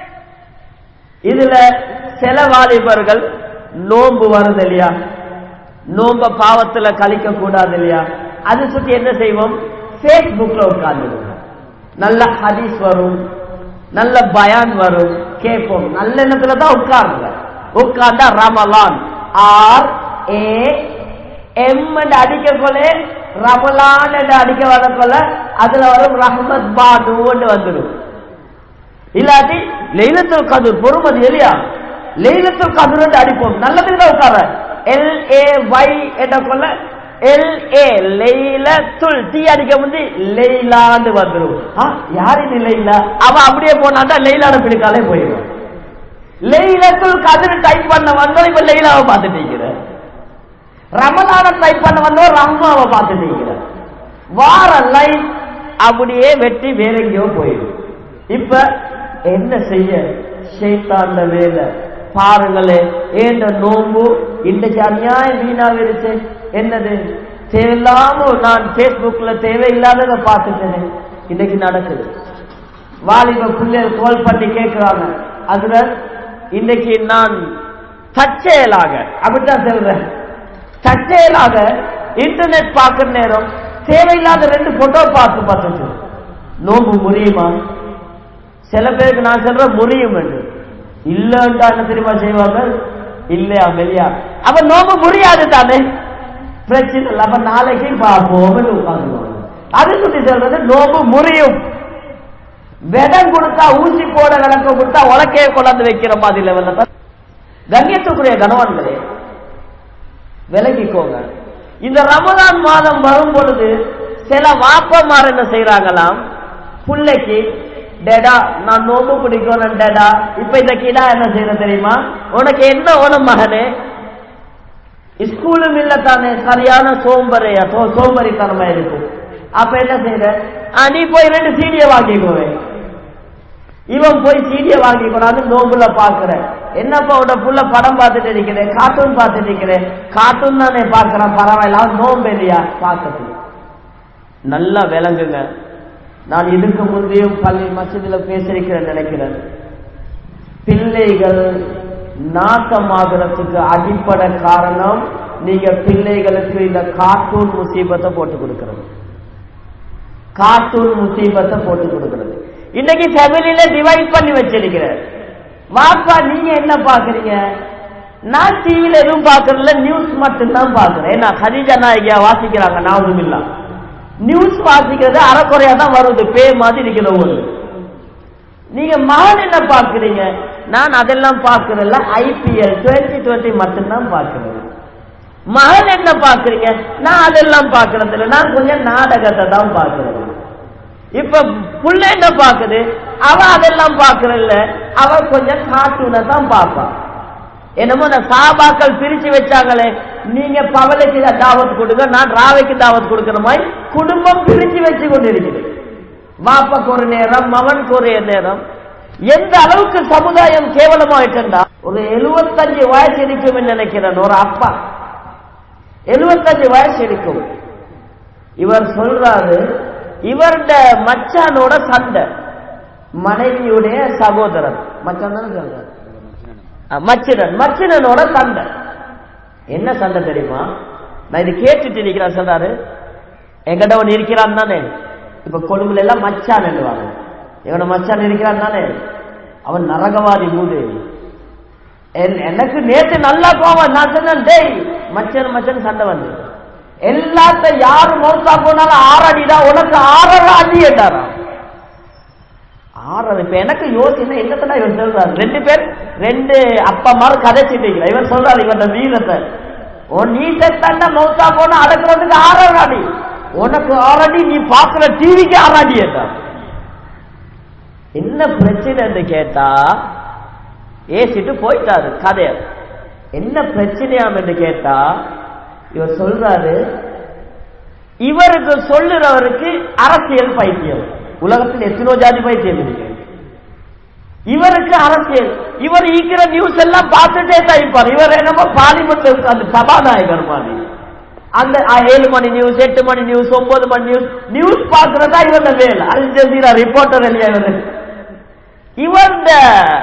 [SPEAKER 1] இதுல சில வாலிபர்கள் நோன்பு வருது இல்லையா நோம்ப பாவத்துல கழிக்க கூடாது இல்லையா அது சுத்தி என்ன செய்வோம் பேஸ்புக்ல உட்கார்ந்து நல்ல ஹதீஸ் வரும் நல்ல பயான் வரும் கேட்போம் நல்ல எண்ணத்துல தான் உட்காருங்க உட்கார்ந்தா ரமலான் ஆர் ஏ எம் அடிக்க கொள்ள ரமலான் என்று அடிக்க வரக்கொள்ள அதுல வரும் ரஹமத் பானுன்னு வந்துடும் இல்லாட்டி லெய்லத்துல் கதிர் பொறுமதி இல்லையா லெய்லத்துல் கதிர் என்று அடிப்போம் நல்லதுக்கு தான் உட்கார எல் ஏ ஒய் என்ற கொள்ள எல் ஏ லெய்லத்துல் டீ அடிக்க முந்தி லெய்லான்னு வந்துடும் ஆ, யார் இது லெய்லா அவ அப்படியே போனாண்டா லெய்லான பிடிக்காலே போயிடும் லெய்லத்துல் கதிர் டைப் பண்ண வந்தோம் இப்ப லெய்லாவை பார்த்துட்டு இருக்கிறேன் ரமலான டைப் பண்ண வந்தோம் ரஹ்மாவை பார்த்துட்டு இருக்கிறேன் வார லைன் அப்படியே வெட்டி வேற எங்கேயோ போயிடும் இப்ப என்ன செய்ய ஷைத்தாண்ட வேலை பாருங்களே ஏண்ட நோம்பு இன்றைக்கு அநியாயம் வீணாவிருச்சு என்னது தேவையில்லாம நான் பேஸ்புக்ல தேவையில்லாததை பார்த்துட்டேன் இன்னைக்கு நடக்குது வாலிப பிள்ளைகள் கால் பண்ணி கேட்கிறாங்க அதுல இன்னைக்கு நான் தற்செயலாக அப்படித்தான் சொல்றேன் தற்செயலாக இன்டர்நெட் பார்க்கிற நேரம் தேவையில்லாத ரெண்டு போட்டோ பார்த்து பார்த்துச்சு நோம்பு முடியுமா சில பேருக்கு நான் சொல்றேன் முடியும் என்று இல்லைன்றா என்ன தெரியுமா செய்வாங்க இல்லையா வெளியா அப்ப நோம்பு முடியாது தானே பிரச்சனை இல்லை அப்ப நாளைக்கு பார்ப்போம் உட்காந்துருவாங்க அது சுத்தி சொல்றது நோம்பு முறியும் விடம் கொடுத்தா ஊசி போட விளக்க கொடுத்தா உலக்கைய கொண்டாந்து வைக்கிற மாதிரி லெவல்ல தான் கண்ணியத்துக்குரிய கணவான்களே விலகிக்கோங்க இந்த ரமதான் மாதம் வரும் பொழுது சில வாப்பமார் என்ன செய்யறாங்களாம் புள்ளைக்கு டேடா நான் நோம்பு பிடிக்கணும் டேடா இப்ப இந்த கிடா என்ன செய்யற தெரியுமா உனக்கு என்ன ஓணும் மகனே ஸ்கூலும் இல்ல தானே சரியான சோம்பரையா சோம்பரித்தனமா இருக்கும் அப்ப என்ன செய்யற ஆ, நீ போய் ரெண்டு சீடிய வாங்கிக்கோவே இவன் போய் சீடிய வாங்கி கொண்டாந்து நோம்புல பாக்குற என்னப்பா உட புள்ள படம் பார்த்துட்டு இருக்கிறேன் கார்ட்டூன் பார்த்துட்டு இருக்கிறேன் கார்ட்டூன் தானே பாக்குறான் பரவாயில்ல அவன் நோம்பு இல்லையா பார்க்கறது நல்லா விளங்குங்க நான் இதுக்கு முந்தையும் பள்ளி மசதியில பேசியிருக்கிறேன் நினைக்கிறேன் பிள்ளைகள் நாசமாகிறதுக்கு அடிப்படை காரணம் நீங்க பிள்ளைகளுக்கு இந்த கார்ட்டூன் முசீபத்தை போட்டு கொடுக்கிறது கார்ட்டூன் முசீபத்தை போட்டு கொடுக்கிறது இன்னைக்கு ஃபேமிலியில டிவைட் பண்ணி வச்சிருக்கிறார் வாப்பா நீங்க என்ன பாக்குறீங்க நான் டிவியில எதுவும் பாக்குறதுல நியூஸ் மட்டும்தான் பாக்குறேன் நான் ஹரிஜா நாயகியா வாசிக்கிறாங்க நாவதும் இல்ல நியூஸ் வாசிக்கிறது அறக்குறையா தான் வருது பே மாதிரி இருக்கிற ஒரு நீங்க மகன் என்ன பாக்குறீங்க நான் அதெல்லாம் பாக்குறதில்ல ஐபிஎல் டுவெண்ட்டி டுவெண்ட்டி மட்டும்தான் பாக்குறேன் மகன் என்ன பாக்குறீங்க நான் அதெல்லாம் பாக்குறது இல்ல நான் கொஞ்சம் நாடகத்தை தான் பாக்குறேன் இப்ப புள்ள என்ன பாக்குது அவ அதெல்லாம் பாக்குறல்ல அவ கொஞ்சம் கார்ட்டூனை தான் பார்ப்பான் என்னமோ இந்த சாபாக்கள் பிரிச்சு வச்சாங்களே நீங்க பவலைக்கு தாவத் கொடுங்க நான் ராவைக்கு தாவத் கொடுக்கிற மாதிரி குடும்பம் பிரிச்சு வச்சு கொண்டு இருக்குது வாப்பாக்கு ஒரு நேரம் மகனுக்கு ஒரு நேரம் எந்த அளவுக்கு சமுதாயம் கேவலமாயிட்டா ஒரு எழுபத்தஞ்சு வயசு இருக்கும் நினைக்கிறேன் ஒரு அப்பா எழுபத்தஞ்சு வயசு இருக்கும் இவர் சொல்றாரு இவருடைய மச்சானோட சண்டை மனைவியுடைய சகோதரன் மச்சான் தானே சொல்றாரு ஆ, மச்சினன் மச்சினனோட சண்டை என்ன சண்டை தெரியுமா நான் இது கேட்டுட்டு நிக்கிறேன் சொல்றாரு எங்கிட்ட ஒன்னு இருக்கிறான் தானே இப்ப கொழும்புல எல்லாம் மச்சான் என்னவாங்க எவன மச்சான் இருக்கிறான் தானே அவன் நரகவாதி மூடு என்- எனக்கு நேத்து நல்லா கோவம் நான் சொன்னேன் டேய் மச்சன் மச்சன் சண்டை வந்து எல்லாத்த யாரு மௌத்தா போனாலும் ஆறடிடா உனக்கு ஆறரை அடி என்றாராம் ஆறரை இப்ப எனக்கு யோசனை என்னத்தடா இவன் சொல்றாரு ரெண்டு பேர் ரெண்டு அப்பா மாதிரி கதைச்சிட்டு இருக்கிற இவன் சொல்றாரு இவன் வீரத்தை ஓ நீ செத்தாண்டா மௌத்தா போனா அடக்குறதுக்கு ஆறரை அடி உனக்கு ஆறடி நீ பாக்குற டிவிக்கு ஆறாடி என்றார் என்ன பிரச்சனைன்னு கேட்டா ஏசிட்டு போயிட்டாரு கதைய என்ன பிரச்சனையாம் என்று கேட்டா இவர் சொல்றாரு இவருக்கு சொல்லுறவருக்கு அரசியல் பைத்தியம் உலகத்தில் எத்தனோ ஜாதி பைத்தியம் இருக்கு இவருக்கு அரசியல் இவர் ஈக்கிற நியூஸ் எல்லாம் பார்த்துட்டே தான் இருப்பார் இவர் என்னமோ பார்லிமெண்ட் அந்த சபாநாயகர் மாதிரி அந்த அஹ், ஏழு மணி நியூஸ் எட்டு மணி நியூஸ் ஒன்பது மணி நியூஸ் நியூஸ் பார்க்கறதா இவன் வேலை அல் ஜசீரா ரிப்போர்ட்டர் இல்லையா இவரு இவர் இந்த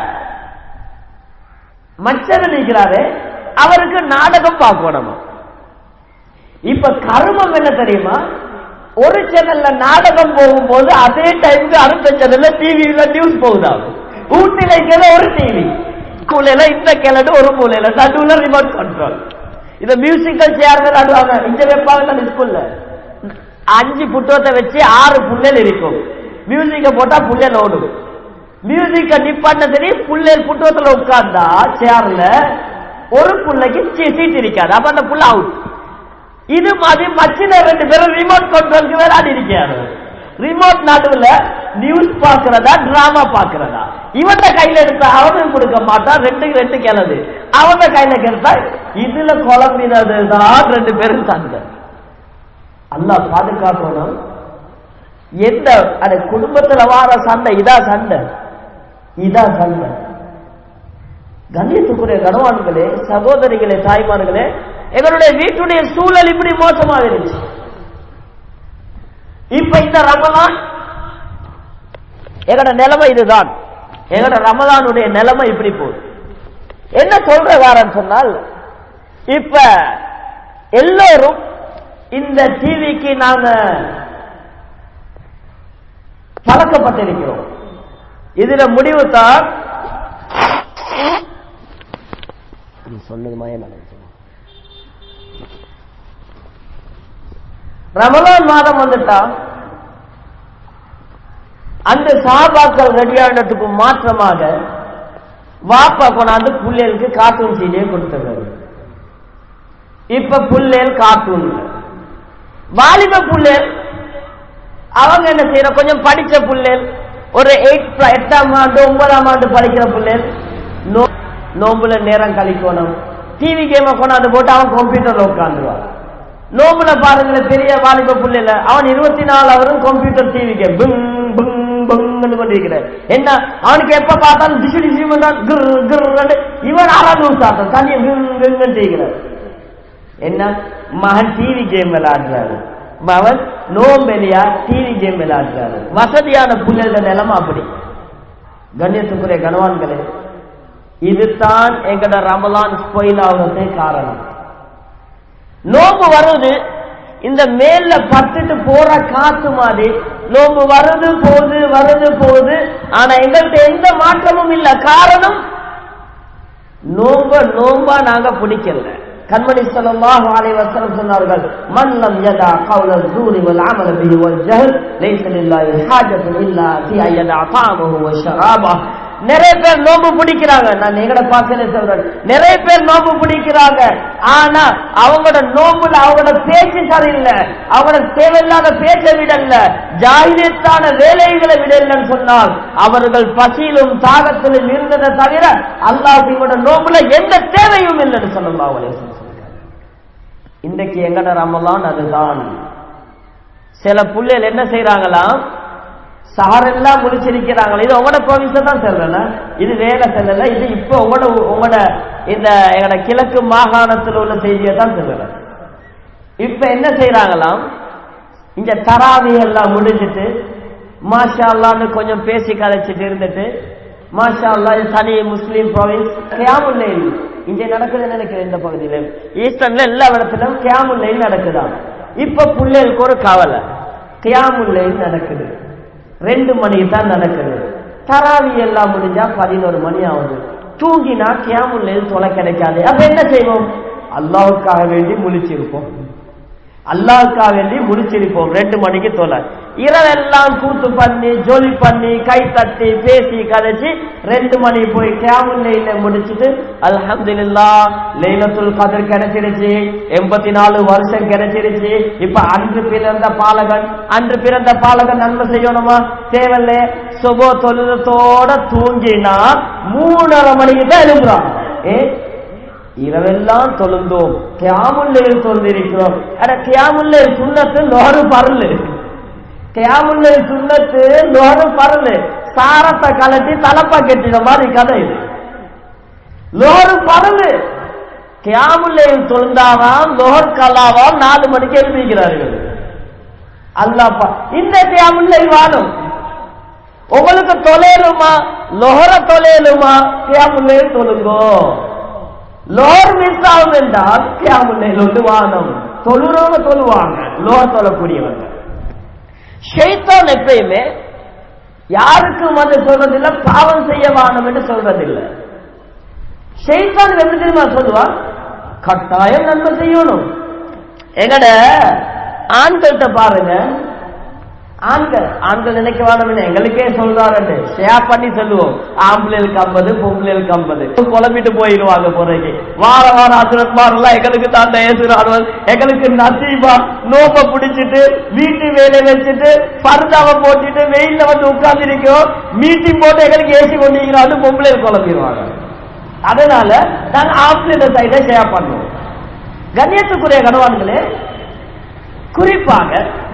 [SPEAKER 1] மச்சர் நிற்கிறாரு அவருக்கு நாடகம் பார்க்கணும் இப்ப கருமம் என்ன தெரியுமா ஒரு சேனல்ல நாடகம் போகும்போது அதே டைமுக்கு அடுத்த சேனல்ல டிவியில நியூஸ் போகுதாகும் ஊட்டில இருக்கிற ஒரு டிவி மூலையில இந்த கிளடு ஒரு மூலையில நடுவுல ரிமோட் கண்ட்ரோல் இந்த மியூசிக்கல் சேர் விளையாடுவாங்க இந்த வைப்பாங்க ஸ்கூல்ல அஞ்சு புத்தகத்தை வச்சு ஆறு புள்ளல் இருக்கும் மியூசிக்க போட்டா புள்ளல் ஓடும் மியூசிக்க நிப்பாட்ட தெரியும் புள்ளல் புத்தகத்துல உட்கார்ந்தா சேர்ல ஒரு புள்ளைக்கு சீட் இருக்காது அப்ப அந்த புள்ள அவுட் இது மாதிரி மச்சின ரெண்டு பேரும் ரிமோட் கண்ட்ரோலுக்கு விளையாடி இருக்காரு ரிமோட் நடுவுல நியூஸ் பாக்குறதா டிராமா பாக்குறதா இவன் கையில எடுத்தா அவனும் கொடுக்க மாட்டான் ரெண்டுக்கு ரெண்டு கிளது அவன் கையில கெடுத்தா இதுல குழம்பினதுதான் ரெண்டு பேரும் சண்டை அல்லாஹ் பாதுகாக்கணும் எந்த அது குடும்பத்துல வார சண்டை இதா சண்டை இதா சண்டை கண்ணியத்துக்குரிய கனவான்களே சகோதரிகளே தாய்மார்களே எங்களுடைய வீட்டுடைய சூழல் இப்படி மோசமாக இருந்துச்சு இப்ப இந்த ரமலான் எங்கட நிலைமை இதுதான் எங்கட ரமலானுடைய நிலைமை இப்படி போகுது என்ன சொல்ற வாரன்னு சொன்னால் இப்ப எல்லோரும் இந்த டிவிக்கு நாங்க பழக்கப்பட்டிருக்கிறோம் இதுல முடிவு தான் நீ சொன்னதுமா நினைச்சேன் ரமலான் மாதம் வந்துட்டா அந்த சாபாக்கள் ரெடியானதுக்கு மாற்றமாக வாப்பா கொண்டாந்து புள்ளைகளுக்கு கார்ட்டூன் சீடியே கொடுத்துருக்காரு இப்ப புள்ளேல் கார்ட்டூன் வாலிப புள்ளேல் அவங்க என்ன செய்யற கொஞ்சம் படிச்ச புள்ளேல் ஒரு எயிட் எட்டாம் ஆண்டு ஒன்பதாம் ஆண்டு படிக்கிற புள்ளேல் நோ- நோம்புல நேரம் கழிக்கணும் டிவி கேம கொண்டாந்து போட்டு அவன் கம்ப்யூட்டர்ல உட்காந்துருவான் நோம்புல பாருங்களேன் பெரிய வாலிப புள்ளைல அவன் இருபத்தி நாலு அவரும் computer TV game ping ping பிங்னு பண்ணிருக்கிறார் என்ன அவனுக்கு எப்ப பார்த்தாலும் டிஷு டிஷு பண்றான் கிர் கிர்ன்னு இவன் ஆறாவது ஊசாட்டம் தண்ணியை கிங் கிங்னு செய்கிறார் என்ன மகன் டிவி கேம் விளையாடுறாரு மகன் நோம்பெலியா டிவி கேம் விளையாடுறாரு வசதியான புள்ளோட நிலைமை அப்படி கண்ணியத்துக்குரிய கனவான்களே இதுதான் எங்கட ரமலான் ஸ்பொயில் ஆகுறதே காரணம் நோம்பு வருது இந்த மேல பட்டுட்டு போற காத்து மாதிரி நோம்பு வருது போகுது வருது போகுது ஆனா எங்கள்கிட்ட எந்த மாற்றமும் இல்ல காரணம் நோம்ப நோம்பா நாங்க பிடிக்கல கண்மணி ஸல்லல்லாஹு அலைஹி வஸல்லம் சொன்னார்கள் மன் லம் யதா கௌல ஸூரி வல் அமல பிஹி வல் ஜஹல் லைஸ லில்லாஹி ஹாஜத்துன் இல்லா ஃபீ அன் யதா தஅமஹு வ ஷராபஹு நிறைய பேர் நோம்பு பிடிக்கிறாங்க நான் எங்கட பார்க்கல சொல்றேன் நிறைய பேர் நோம்பு பிடிக்கிறாங்க ஆனா அவங்களோட நோம்புல அவங்களோட பேச்சு சரியில்லை அவங்களோட தேவையில்லாத பேச்சை விடல ஜாகிரியத்தான வேலைகளை விடலன்னு சொன்னால் அவர்கள் பசியிலும் தாகத்திலும் இருந்ததை தவிர அல்லாஹ் இவங்களோட நோம்புல எந்த தேவையும் இல்லைன்னு சொல்லலாம் அவளே இன்றைக்கு எங்கட ரமலான் அதுதான் சில புள்ளைகள் என்ன செய்யறாங்களாம் சாரெல்லாம் முடிச்சிருக்கிறாங்களே இது உங்களோட ப்ரொவின்ஸை தான் செல்லல இது வேலை செல்லல இது இப்போ உங்களோட உங்களோட இந்த எங்களோட கிழக்கு மாகாணத்தில் உள்ள செய்தியை தான் செல்லல இப்ப என்ன செய்யறாங்களாம் இந்த தராவி எல்லாம் முடிஞ்சிட்டு மாஷா அல்லான்னு கொஞ்சம் பேசி கதைச்சிட்டு இருந்துட்டு மாஷா அல்லா இது தனி முஸ்லீம் ப்ராவின்ஸ் கியாமுல்லைல் இங்க நடக்குதுன்னு நினைக்கிறேன் இந்த பகுதியில ஈஸ்டர்ன்ல எல்லா இடத்துலயும் கியாமுல்லைல் நடக்குதாம் இப்ப பிள்ளைகளுக்கு ஒரு கவலை கியாமுல்லைல் நடக்குது ரெண்டு மணிக்கு தான் நடக்குது தராவி எல்லாம் முடிஞ்சா பதினோரு மணி ஆகுது தூங்கினா கியாமுல்லைல் தொலை கிடைக்காது அப்ப என்ன செய்வோம் அல்லாவுக்காக வேண்டி முழிச்சிருப்போம் அல்லாவுக்காக வேண்டி முடிச்சிருப்போம் ரெண்டு மணிக்கு தொலை இரவெல்லாம் கூத்து பண்ணி ஜொலி பண்ணி கை தட்டி பேசி கதைச்சு ரெண்டு மணி போய் கேமுல் லைல முடிச்சிட்டு அல்ஹம்துலில்லா லைலத்துல் கதிர் கிடைச்சிருச்சு எண்பத்தி நாலு வருஷம் கிடைச்சிருச்சு இப்ப அன்று பிறந்த பாலகன் அன்று பிறந்த பாலகன் நன்மை செய்யணுமா தேவையில்ல சுபோ தொழுதத்தோட தூங்கினா மூணரை மணிக்கு தான் எழுப்புறான் ஏ இரவெல்லாம் தொழுந்தோம் கியாமுல்லையில் தொழுந்திருக்கிறோம் அட கியாமுல்லை சுண்ணத்து நோறு பரலு கியாமுல்லை சுண்ணத்து லோரு பரலு சாரத்தை கலட்டி தலப்பா கெட்டின மாதிரி கதை இது லோரு பரலு கியாமுல்லையில் தொழுந்தாவாம் லோர் கலாவாம் நாலு மணிக்கு எழுப்பிக்கிறார்கள் அல்லாப்பா இந்த கியாமுல்லை வாழும் உங்களுக்கு தொலைலுமா லொஹர தொலைலுமா கியாமுல்லையில் தொழுங்கோ லோர் மிஸ் ஆகும் என்றால் கியாமுல்லையில் ஒன்று வானம் தொழுறவங்க தொழுவாங்க லோர் தொழக்கூடியவங்க ஷைத்தான் எப்பயுமே யாருக்கும் வந்து சொல்றதில்லை பாவம் செய்ய வானம் என்று சொல்றதில்லை ஷைத்தான் எப்படி தெரியுமா சொல்லுவான் கட்டாயம் நன்மை செய்யணும் எங்கட ஆண்கள்கிட்ட பாருங்க ஆண்கள் ஆண்கள் நினைக்க வேணும் எங்களுக்கே சொல்றாரு ஷேர் பண்ணி சொல்லுவோம் ஆம்பளைகளுக்கு ஐம்பது பொம்பளைகளுக்கு ஐம்பது குழம்பிட்டு போயிடுவாங்க போறதுக்கு வார வார அசுரத்மாரெல்லாம் எங்களுக்கு தான் ஏசுறாடுவது எங்களுக்கு நசீபா நோப்ப பிடிச்சிட்டு வீட்டு வேலை வச்சுட்டு பருதாவை போட்டுட்டு வெயில்ல வந்து உட்கார்ந்து இருக்கோம் மீட்டிங் போட்டு எங்களுக்கு ஏசி கொண்டிருக்கிறான்னு பொம்பளைகள் குழம்பிடுவாங்க அதனால நாங்க ஆம்பளை சைடை ஷேர் பண்ணுவோம் கண்ணியத்துக்குரிய கணவான்களே குறிப்பாக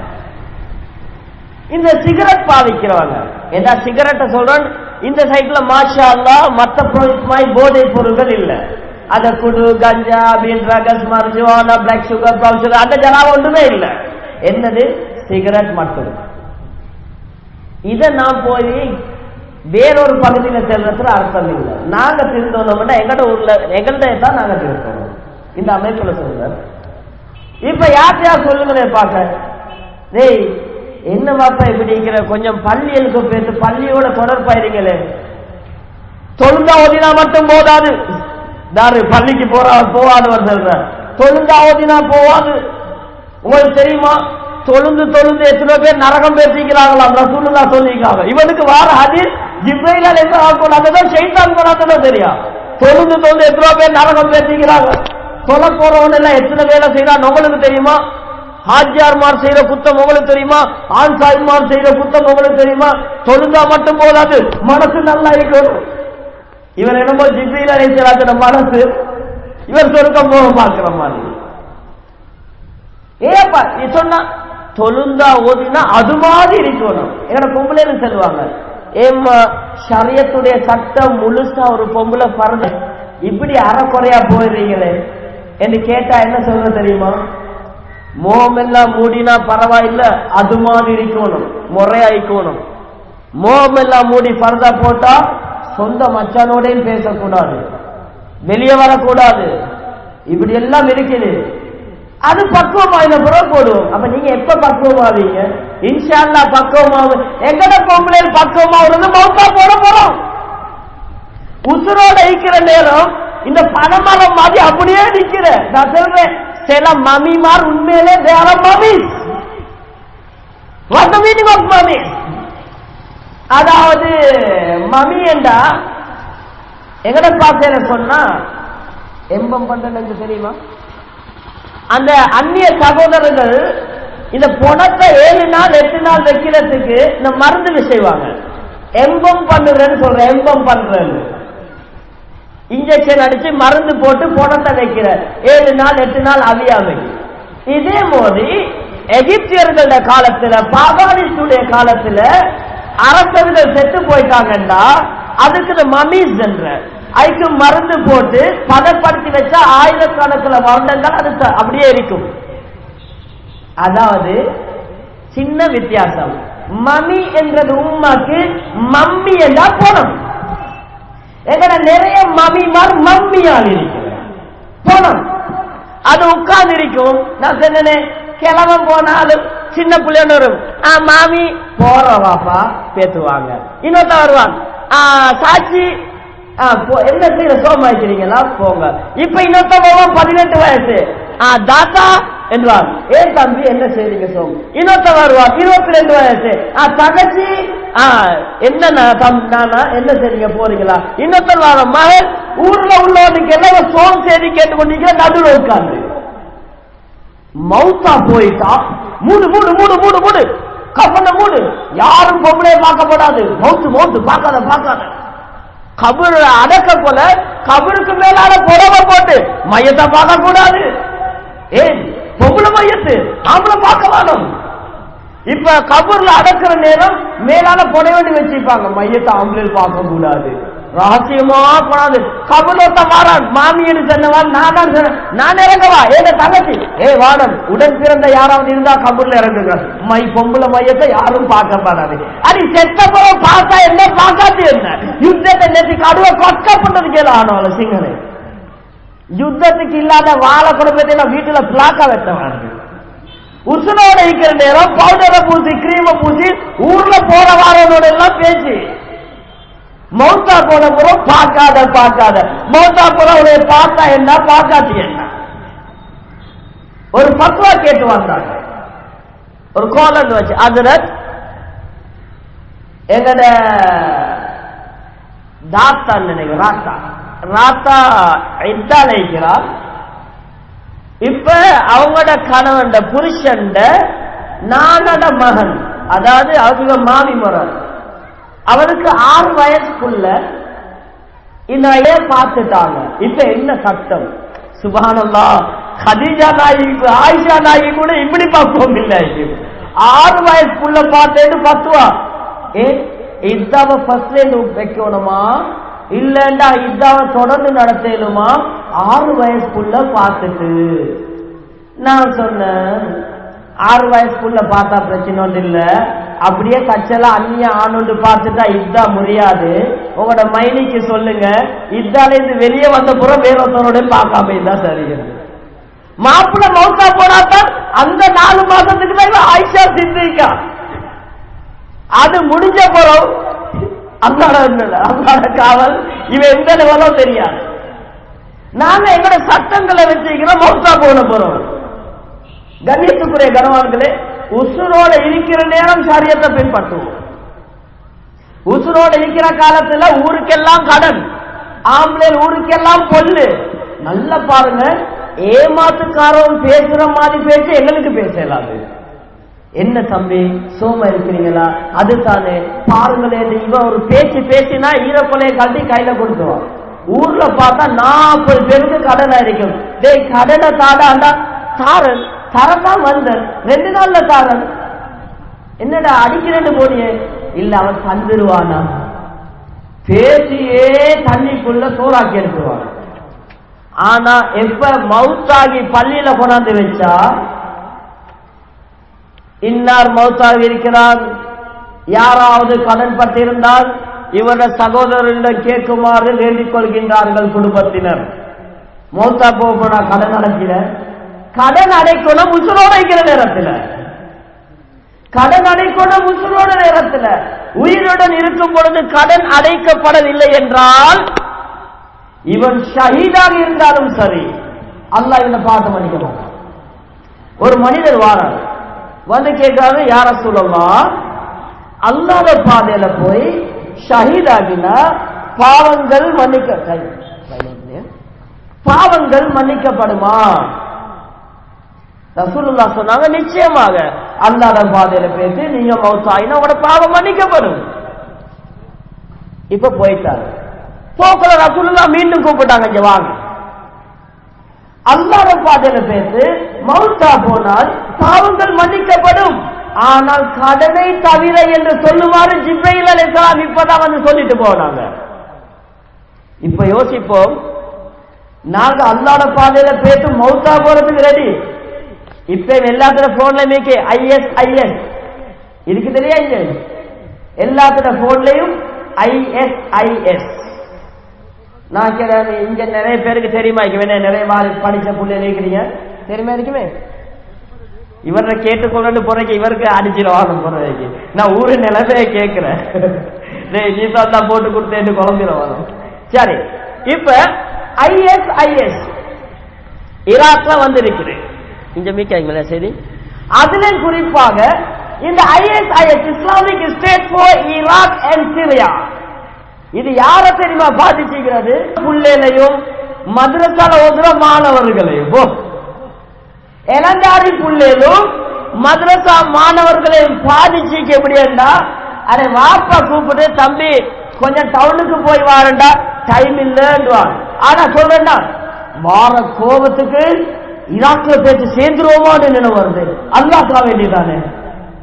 [SPEAKER 1] இந்த சிகரெட் பாவிக்கிறவங்க ஏன்னா சிகரெட்டை சொல்றேன் இந்த சைட்ல மாஷா அல்லா மத்த மாதிரி போதை பொருட்கள் இல்ல அத குடு கஞ்சா பீன் drugs marijuana black sugar brown sugar அந்த ஜனாவ ஒன்றுமே இல்ல என்னது சிகரெட் மட்டும் இத நான் போய் வேறொரு பகுதியில செல்றதுல அர்த்தம் இல்லை நாங்க திருந்தோம்னா எங்கட ஊர்ல எங்கள்ட தான் நாங்க திருத்தோம் இந்த அமைப்புல சொல்றேன் இப்ப யார் யார் சொல்லுங்களேன் பார்க்க டேய் என்ன பாப்பா இப்படி இருக்கிற கொஞ்சம் பள்ளிகளுக்கு போயிட்டு பள்ளியோட தொடர்பாயிருங்களே தொழுந்தா ஓதினா மட்டும் போதாது தாரு பள்ளிக்கு போறா போவாதவர் சொல்ற தொழுந்தா ஓதினா போவாது உங்களுக்கு தெரியுமா தொழுந்து தொழுந்து எத்தனை பேர் நரகம் பேசிக்கிறாங்களாம் ரசூலுல்லா சொல்லிக்கிறாங்க இவனுக்கு வார ஹதீஸ் ஜிப்ரைலால் எந்த ஆகக்கூடாதுதான் ஷைத்தான் கொண்டாதுதான் தெரியும் தொழுந்து தொழுந்து எத்தனை பேர் நரகம் பேசிக்கிறாங்க சொல்ல போறவன் எல்லாம் எத்தனை வேலை செய்யறான் உங்களுக்கு தெரியுமா ஹாஜியார்மார் செய்யற குத்தம் உங்களுக்கு தெரியுமா ஆண் சாய்மார் செய்யற குத்தம் உங்களுக்கு தெரியுமா தொழுந்தா மட்டும் போதாது மனசு நல்லா இருக்கணும் இவர் என்னமோ ஜிப்ரீல் அழைச்சராஜன மனசு இவர் சொருக்கம் போக பார்க்கிற மாதிரி ஏப்பா நீ சொன்னா தொழுந்தா ஓதினா அது மாதிரி இருக்கணும் எங்கட பொம்பளைன்னு சொல்லுவாங்க ஏம்மா ஷரியத்துடைய சட்டம் முழுசா ஒரு பொம்பளை பறந்து இப்படி அறக்குறையா போயிடுறீங்களே என்று கேட்டா என்ன சொல்ற தெரியுமா மோமெல்லாம் மூடினா பரவாயில்ல அது மாதிரி இருக்கணும் முறையாயிக்கணும் மோமெல்லாம் மூடி பரதா போட்டா சொந்த மச்சானோடையும் பேசக்கூடாது வெளியே வரக்கூடாது இப்படி எல்லாம் இருக்குது அது பக்குவமாயின பிறகு போடுவோம் அப்ப நீங்க எப்ப பக்குவமாவீங்க இன்ஷால்லா பக்குவமாவு எங்கட பொம்பளை பக்குவமாவது மௌத்தா போட போறோம் உசுரோட இருக்கிற நேரம் இந்த பணமரம் மாதிரி அப்படியே நிக்கிற நான் சொல்றேன் சில மமிமார் உண்மையிலே வேற mummies what meaning of mummies அதாவது மமி என்றா எங்கட பாசையில சொன்னா எம்பம் பண்றது தெரியுமா அந்த அந்நிய சகோதரர்கள் இந்த பணத்தை ஏழு நாள் எட்டு நாள் வைக்கிறதுக்கு இந்த மருந்து செய்வாங்க எம்பம் பண்ணுறேன்னு சொல்றேன் எம்பம் பண்றேன்னு இன்ஜெக்ஷன் அடிச்சு மருந்து போட்டு பணத்தை வைக்கிற ஏழு நாள் எட்டு நாள் அவியாமை இதே மாதிரி எகிப்தியர்களோட காலத்துல பாகானிஸ்டுடைய காலத்துல அரசர்கள் செத்து போயிட்டாங்கன்னா அதுக்கு இந்த மமீஸ் என்ற அதுக்கு மருந்து போட்டு பதப்படுத்தி வச்சா ஆயிரக்கணக்கில் வருடங்கள் அது அப்படியே இருக்கும் அதாவது சின்ன வித்தியாசம் மமி என்றது உண்மைக்கு மம்மி என்றா போனோம் எங்கட நிறைய மமிமார் மம்மியால் இருக்கிற போனோம் அது உட்கார்ந்து இருக்கும் நான் சொன்னேன் கிழவன் போனாலும் சின்ன பிள்ளைன்னு வரும் ஆ மாமி போறவாப்பா பேத்துவாங்க இன்னொருத்த வருவாங்க ஆ சாட்சி என்ன செய்யற சோமா வைக்கிறீங்களா போங்க இப்ப இன்னொருத்த போவோம் பதினெட்டு வயசு ஆ தாத்தா என்றார் ஏன் தம்பி என்ன செய்றீங்க சோம் இன்னொருத்த வருவார் இருபத்தி ரெண்டு வயசு ஆ தகச்சி ஆ என்ன நானா என்ன செய்றீங்க போறீங்களா இன்னொருத்தர் வர மகன் ஊர்ல உள்ளவனுக்கு எல்லாம் சோம் செய்தி கேட்டுக்கொண்டிருக்கிற நடுவில் உட்கார்ந்து மவுத்தா போயிட்டா மூடு மூடு மூடு மூடு மூடு கப்பன மூடு யாரும் பொம்பளைய பார்க்கப்படாது மவுத்து மவுத்து பார்க்காத பார்க்காத கபரு அடக்க போல கபருக்கு மேலான புடவை போட்டு மையத்தை பார்க்க கூடாது ஏன் பொம்பளை மையத்து ஆம்பளை பார்க்க வேணும் இப்ப கபூர்ல அடக்குற நேரம் மேலால புனை வேண்டி வச்சிருப்பாங்க மையத்தை ஆம்பளையில் பார்க்க கூடாது ரகசியமா கூடாது கபூர்ல வாரான் மாமியன்னு சொன்னவான் நான் தான் சொன்னேன் நான் இறங்கவா ஏங்க தங்கச்சி ஏ வாடன் உடன் பிறந்த யாராவது இருந்தா கபூர்ல இறங்குங்க மை பொம்பளை மையத்தை யாரும் பார்க்க மாட்டாது அது செத்த பிறகு பார்த்தா என்ன பார்க்காது என்ன யுத்தத்தை நேற்று கடுவ கொக்க பண்ணது கேள ஆனவள சிங்கனை யுத்தத்துக்கு இல்லாத வாழை குடும்பத்தை நான் வீட்டுல பிளாக்கா வெட்டவாங்க உசுனோட இருக்கிற நேரம் பவுடரை பூசி கிரீம பூசி ஊர்ல போற வாரனோட எல்லாம் பேச்சு மௌத்தா போன புறம் பார்க்காத பார்க்காத மௌத்தா புறம் உடைய பார்த்தா என்ன பார்க்காது என்ன ஒரு பக்குவா கேட்டு வந்தாங்க ஒரு கோலன் வச்சு அதுல எங்கட தாத்தா நினைவு ராத்தா ராத்தா இத்தால இருக்கிறார் இப்ப அவங்களோட கணவன் புருஷன் நானட மகன் அதாவது அவங்க மாமி முறை அவருக்கு ஆறு வயசுக்குள்ள இந்த ஐயா பார்த்துட்டாங்க இப்ப என்ன சட்டம் சுபானல்லா கதீஜா நாயி ஆயிஷா நாயி கூட இப்படி பார்ப்போம் இல்லை ஆறு வயசுக்குள்ள பார்த்தேன்னு பத்துவா ஏ இதாவ ஃபர்ஸ்ட் வைக்கணுமா இல்லண்டா இதாவ தொடர்ந்து நடத்தலுமா ஆறு வயசுக்குள்ள பார்த்துட்டு நான் சொன்னேன் ஆறு வயசுக்குள்ள பார்த்தா பிரச்சனை ஒன்று இல்ல அப்படியே கச்செல்லாம் அந்நிய ஆணுண்டு பார்த்துட்டா இதா முடியாது உங்களோட மைனிக்கு சொல்லுங்க இதால இருந்து வெளியே வந்த புறம் வேற ஒருத்தரோட பார்க்காம இருந்தா சரிகிறது மாப்பிள்ள மௌத்தா போனாதான் அந்த நாலு மாசத்துக்கு தான் ஆயிஷா சிந்திக்கா அது முடிஞ்ச புறம் அல்லாட அல்லாட காவல் இவன் எந்த லெவலும் தெரியாது நாங்க எங்களோட சட்டங்களை வச்சுக்கிறோம் மௌத்தா போன போறோம் கண்ணியத்துக்குரிய கனவான்களே உசுரோட இருக்கிற நேரம் சரியத்தை பின்பற்றுவோம் உசுரோட இருக்கிற காலத்துல ஊருக்கெல்லாம் கடன் ஆம்பளை ஊருக்கெல்லாம் பொல்லு நல்ல பாருங்க ஏமாத்துக்காரன் பேசுற மாதிரி பேச எங்களுக்கு பேசலாது என்ன தம்பி சோம இருக்கிறீங்களா அது தானே பாருங்களேன் இவன் ஒரு பேச்சு பேசினா ஈரப்பொலையை கட்டி கையில கொடுத்துருவான் ஊர்ல பார்த்தா நாற்பது பேருக்கு கடனா இருக்கும் டேய் கடனை தாடாண்டா தாரன் தரதான் வந்தன் ரெண்டு நாள்ல தாரன் என்னடா அடிக்கிறேன்னு போனியே இல்ல அவன் தந்துருவானா பேசியே தண்ணிக்குள்ள சோறாக்கி எடுத்துருவான் ஆனா எப்ப மவுத்தாகி பள்ளியில கொண்டாந்து வச்சா இன்னார் மௌத்தாகி இருக்கிறார் யாராவது கடன் பட்டிருந்தால் இவருடைய சகோதரரிடம் கேட்குமாறு வேண்டிக் கொள்கின்றார்கள் குடும்பத்தினர் மௌத்தா போனா கடன் அடைக்கிற கடன் அடைக்கணும் உசுரோட இருக்கிற நேரத்தில் கடன் அடைக்கணும் உசுரோட நேரத்தில் உயிருடன் இருக்கும் பொழுது கடன் அடைக்கப்படவில்லை என்றால் இவன் ஷஹீதாக இருந்தாலும் சரி அல்லாஹ் இவனை பார்த்து மன்னிக்க மாட்டான் ஒரு மனிதர் வாரார் வந்து கேட்காரு யார சொல்லலாம் அல்லாத பாதையில போய் ஷஹீதாகினா பாவங்கள் மன்னிக்க பாவங்கள் மன்னிக்கப்படுமா ரசூலுல்லா சொன்னாங்க நிச்சயமாக அல்லாத பாதையில பேசி நீங்க மௌத்தாயினா உங்களோட பாவம் மன்னிக்கப்படும் இப்ப போயிட்டாரு போக்குல ரசூலுல்லா மீண்டும் கூப்பிட்டாங்க இங்க வாங்க அல்லாத பாதையில பேசு மௌத்தா போனால் பாவங்கள் மன்னிக்கப்படும் ஆனால் கடனை தவிர என்று சொல்லுமாறு ஜிப்ரையில் அலிஸ்லாம் இப்பதான் வந்து சொல்லிட்டு போனாங்க இப்ப யோசிப்போம் நாங்க அல்லாத பாதையில பேசு மௌத்தா போறதுக்கு ரெடி இப்ப எல்லாத்துல போன்ல மேக்கே ஐஎஸ் ஐஎஸ் இதுக்கு தெரியா இங்க எல்லாத்துல போன்லயும் ஐஎஸ்ஐஎஸ் நான் கேட்கிறேன் இங்க நிறைய பேருக்கு தெரியுமா இங்க நிறைய வாரி படிச்ச புள்ள இருக்கிறீங்க தெரியுமா இருக்குமே இவரை கேட்டுக்கொண்டு போறக்கு இவருக்கு அடிச்சிருவாங்க போறதுக்கு நான் ஊரு நிலைமைய கேட்கிறேன் நீ தான் போட்டு கொடுத்தேன்னு குழம்பிடுவாங்க சரி இப்ப ஐஎஸ்ஐஎஸ் ஈராக்ல வந்திருக்கிறேன் இங்க மீக்காங்களா சரி அதுல குறிப்பாக இந்த ISIS Islamic State for Iraq and Syria இது யார தெரியுமா பாதிச்சுகிறது புள்ளையிலையும் மதுரசால ஓதுற மாணவர்களையும் இளந்தாரி புள்ளையிலும் மதுரசா மாணவர்களையும் பாதிச்சுக்கு எப்படின்னா அதை வாப்பா கூப்பிட்டு தம்பி கொஞ்சம் டவுனுக்கு போய் வாரண்டா டைம் இல்லைன்றான் ஆனா சொல்றேன்டா வார கோபத்துக்கு ஈராக்ல பேச்சு சேர்ந்துருவோமான்னு நினைவு வருது அல்லாக்கா வேண்டியதானே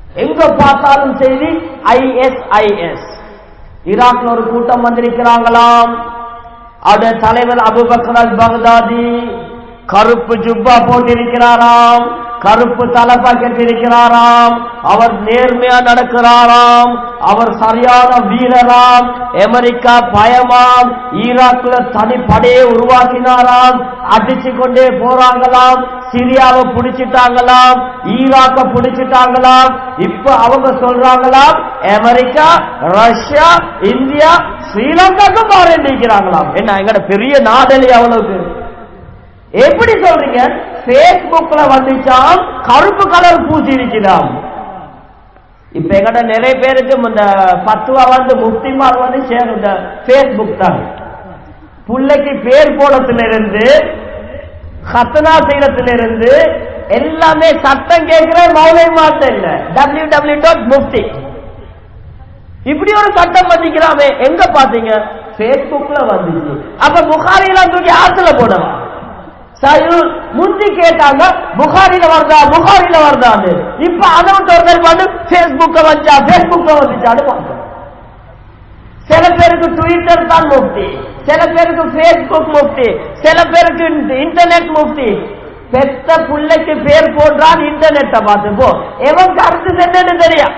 [SPEAKER 1] எங்க பார்த்தாலும் செய்தி ஐஎஸ்ஐஎஸ் ஈராக்ல ஒரு கூட்டம் வந்திருக்கிறாங்களாம் அவருடைய தலைவர் அபுபக்கர் அல் பகதாதி கருப்பு ஜுப்பா போட்டிருக்கிறாராம் கருப்பு தலப்பா கட்டிருக்கிறாராம் அவர் நேர்மையா நடக்கிறாராம் அவர் சரியான வீரராம் அமெரிக்கா பயமாம் ஈராக்ல தனி படையை உருவாக்கினாராம் அடிச்சு கொண்டே போறாங்களாம் சிரியாவை பிடிச்சிட்டாங்களாம் ஈராக்க பிடிச்சிட்டாங்களாம் இப்ப அவங்க சொல்றாங்களாம் அமெரிக்கா ரஷ்யா இந்தியா ஸ்ரீலங்காக்கு மாறிண்டிருக்கிறாங்களாம் என்ன எங்கட பெரிய நாடலி அவ்வளவுக்கு எப்படி சொல்றீங்க பேஸ்புக்ல வந்துச்சாம் கருப்பு கலர் பூசி இருக்கிறாம் இப்ப எங்கட நிறைய பேருக்கு இந்த பத்துவா வந்து முஃப்திமார் வந்து சேர் இந்த பேஸ்புக் தான் பிள்ளைக்கு பேர் போடத்திலிருந்து ஹத்தனா செய்யறதிலிருந்து எல்லாமே சட்டம் கேட்கிற மௌலை மாத்த இல்ல டபிள்யூ டபிள்யூ டாட் முஃப்தி இப்படி ஒரு சட்டம் வந்திக்கிறாமே எங்க பாத்தீங்க பேஸ்புக்ல வந்துச்சு அப்ப புகாரியெல்லாம் தூக்கி ஆத்துல போடலாம் சாயு முந்தி கேட்டாங்க புகாரில வருதா புகாரில வருதான்னு இப்ப அதை விட்டு ஒருத்தர் பாட்டு பேஸ்புக்க வச்சா பேஸ்புக்ல வந்துச்சான்னு பார்த்தோம் சில பேருக்கு ட்விட்டர் தான் முக்தி சில பேருக்கு பேஸ்புக் முக்தி சில பேருக்கு இன்டர்நெட் முக்தி பெத்த பிள்ளைக்கு பேர் போடுறான் இன்டர்நெட்டை பார்த்து போ எவன் கருத்து என்னன்னு தெரியும்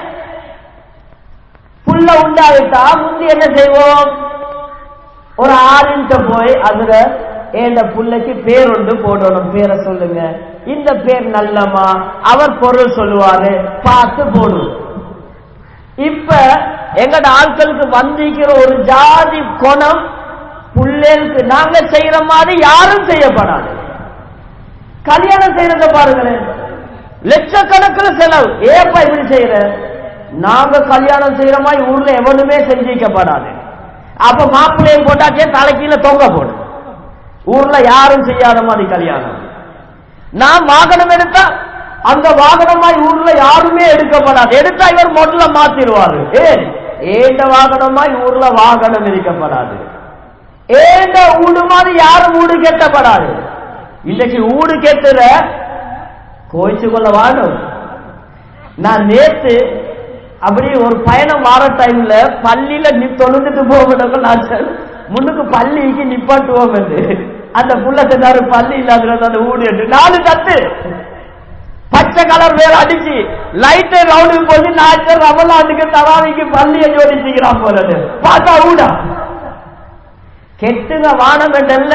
[SPEAKER 1] புள்ள உண்டாவிட்டா முந்தி என்ன செய்வோம் ஒரு ஆளுன்ட்ட போய் அதுல ஏண்ட புள்ளைக்கு பேர் ஒன்று போடணும் பேரை சொல்லுங்க இந்த பேர் நல்லமா அவர் பொருள் சொல்லுவாரு பார்த்து போடுவோம் இப்ப எங்கட ஆட்களுக்கு வந்திருக்கிற ஒரு ஜாதி குணம் புள்ளேருக்கு நாங்க செய்யற மாதிரி யாரும் செய்யப்படாது கல்யாணம் செய்யறத பாருங்களேன் லட்சக்கணக்கில் செலவு ஏப்பா இப்படி செய்யற நாங்க கல்யாணம் செய்யற மாதிரி ஊர்ல எவனுமே செஞ்சிக்கப்படாது அப்ப மாப்பிள்ளையும் போட்டாச்சே தலைக்கீழ தொங்க போடு ஊர்ல யாரும் செய்யாத மாதிரி கல்யாணம் நான் வாகனம் எடுத்தா அந்த வாகனமாய் ஊர்ல யாருமே எடுக்கப்படாது எடுத்தா இவர் முதல்ல மாத்திருவாரு ஏன் ஏண்ட வாகனமாய் ஊர்ல வாகனம் இருக்கப்படாது ஏண்ட ஊடு மாதிரி யாரும் ஊடு கெட்டப்படாது இன்னைக்கு ஊடு கெட்டுற கோயிச்சு கொள்ள வாடும் நான் நேத்து அப்படி ஒரு பயணம் வார டைம்ல பள்ளியில நி தொழுந்துட்டு போகணும் நான் சொல்- முன்னுக்கு பள்ளிக்கு நிப்பாட்டுவோம் என்று அந்த புள்ள சொன்னாரு பள்ளி இல்லாத அந்த ஊடு என்று நாலு தட்டு பச்சை கலர் வேற அடிச்சு லைட் ரவுண்டு போட்டு நாச்சு ரமலாண்டுக்கு தராவிக்கு பள்ளியை ஜோடிச்சுக்கிறான் போறது பார்த்தா ஊடா கெட்டுங்க வானம் என்றல்ல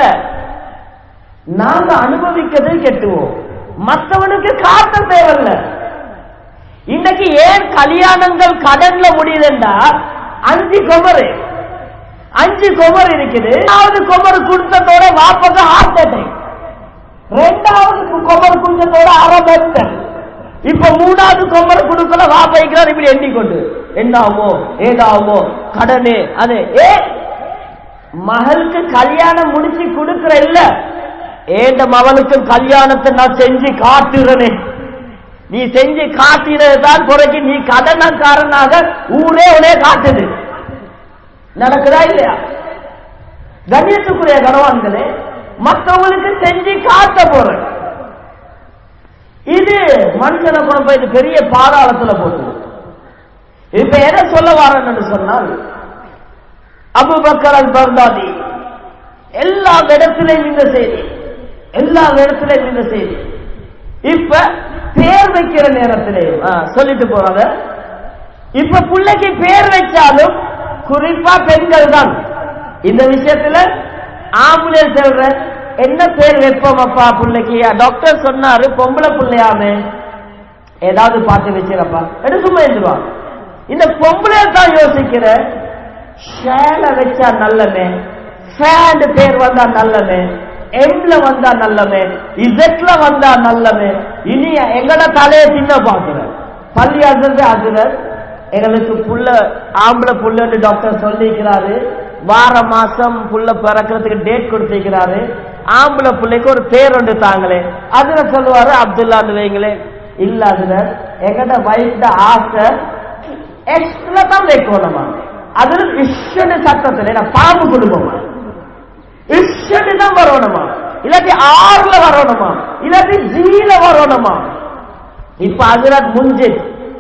[SPEAKER 1] நாங்க அனுபவிக்கதை கெட்டுவோம் மற்றவனுக்கு காட்ட தேவையில்ல இன்னைக்கு ஏன் கல்யாணங்கள் கடன்ல முடியுதுண்டா அஞ்சு குமரு அஞ்சு குமர் இருக்குது ரெண்டாவது குமர் குடுத்தத்தோட வாப்பக ஹார்ட் அட்டாக் ரெண்டாவது குமர் குடுத்தத்தோட அரபத்தல் இப்ப மூணாவது குமர் குடுக்கல வாப்பைக்கிறார் இப்படி எண்ணிக்கொண்டு என்ன ஆகுமோ ஏதாகுமோ கடனே அது ஏ மகளுக்கு கல்யாணம் முடிச்சு கொடுக்கிற இல்ல ஏண்ட மவனுக்கு கல்யாணத்தை நான் செஞ்சு காட்டுறனே நீ செஞ்சு காட்டினது தான் பிறகு நீ கடனக்காரனாக ஊரே உனே காட்டுது நடக்குதா இல்லையா கண்ணியத்துக்குரிய கனவான்களே மற்றவங்களுக்கு செஞ்சு காட்ட போற இது மனுஷனை கொண்டு போய் இது பெரிய பாதாளத்துல போட்டு இப்ப எதை சொல்ல வரேன்னு சொன்னால் அபுபக்கர் அல் பர்தாதி எல்லா இடத்திலையும் இந்த செய்தி எல்லா இடத்திலையும் இந்த செய்தி இப்ப பேர் வைக்கிற நேரத்திலேயும் ஆ, சொல்லிட்டு போறாங்க இப்ப பிள்ளைக்கு பேர் வச்சாலும் குறிப்பா பெண்கள் தான் இந்த விஷயத்துல ஆம்பளை சொல்ற என்ன பேர் வைப்போம் அப்பா பிள்ளைக்கு டாக்டர் சொன்னாரு பொம்பளை பிள்ளையாமே ஏதாவது பார்த்து வச்சிருப்பா எடுக்குமா எழுதுவா இந்த பொம்பளை தான் யோசிக்கிற ஷேல வச்சா நல்லமே ஃபேண்ட் பேர் வந்தா நல்லமே எம்ல வந்தா நல்லமே இசட்ல வந்தா நல்லமே இனி எங்கட தலையை தின்ன பாக்குற பள்ளி அசர் அசுரர் எங்களுக்கு புள்ள ஆம்பளை புள்ளன்னு டாக்டர் சொல்லிக்கிறாரு வார மாசம் புள்ள பிறக்கிறதுக்கு டேட் கொடுத்திருக்கிறாரு ஆம்பளை புள்ளைக்கு ஒரு பேர் ஒன்று தாங்களே அதுல சொல்லுவாரு அப்துல்லான்னு வைங்களே இல்ல அதுல எங்கட வைஃப்ட ஆசை எக்ஸ்ட்ரா தான் வைக்கணுமா அதுல இஷ்டன்னு சட்டத்துல நான் பாம்பு குடும்பமா இஷ்டன்னு தான் வரணுமா இல்லாட்டி ஆறுல வரணுமா இல்லாட்டி ஜீல வரணுமா இப்ப அதுல முஞ்சித்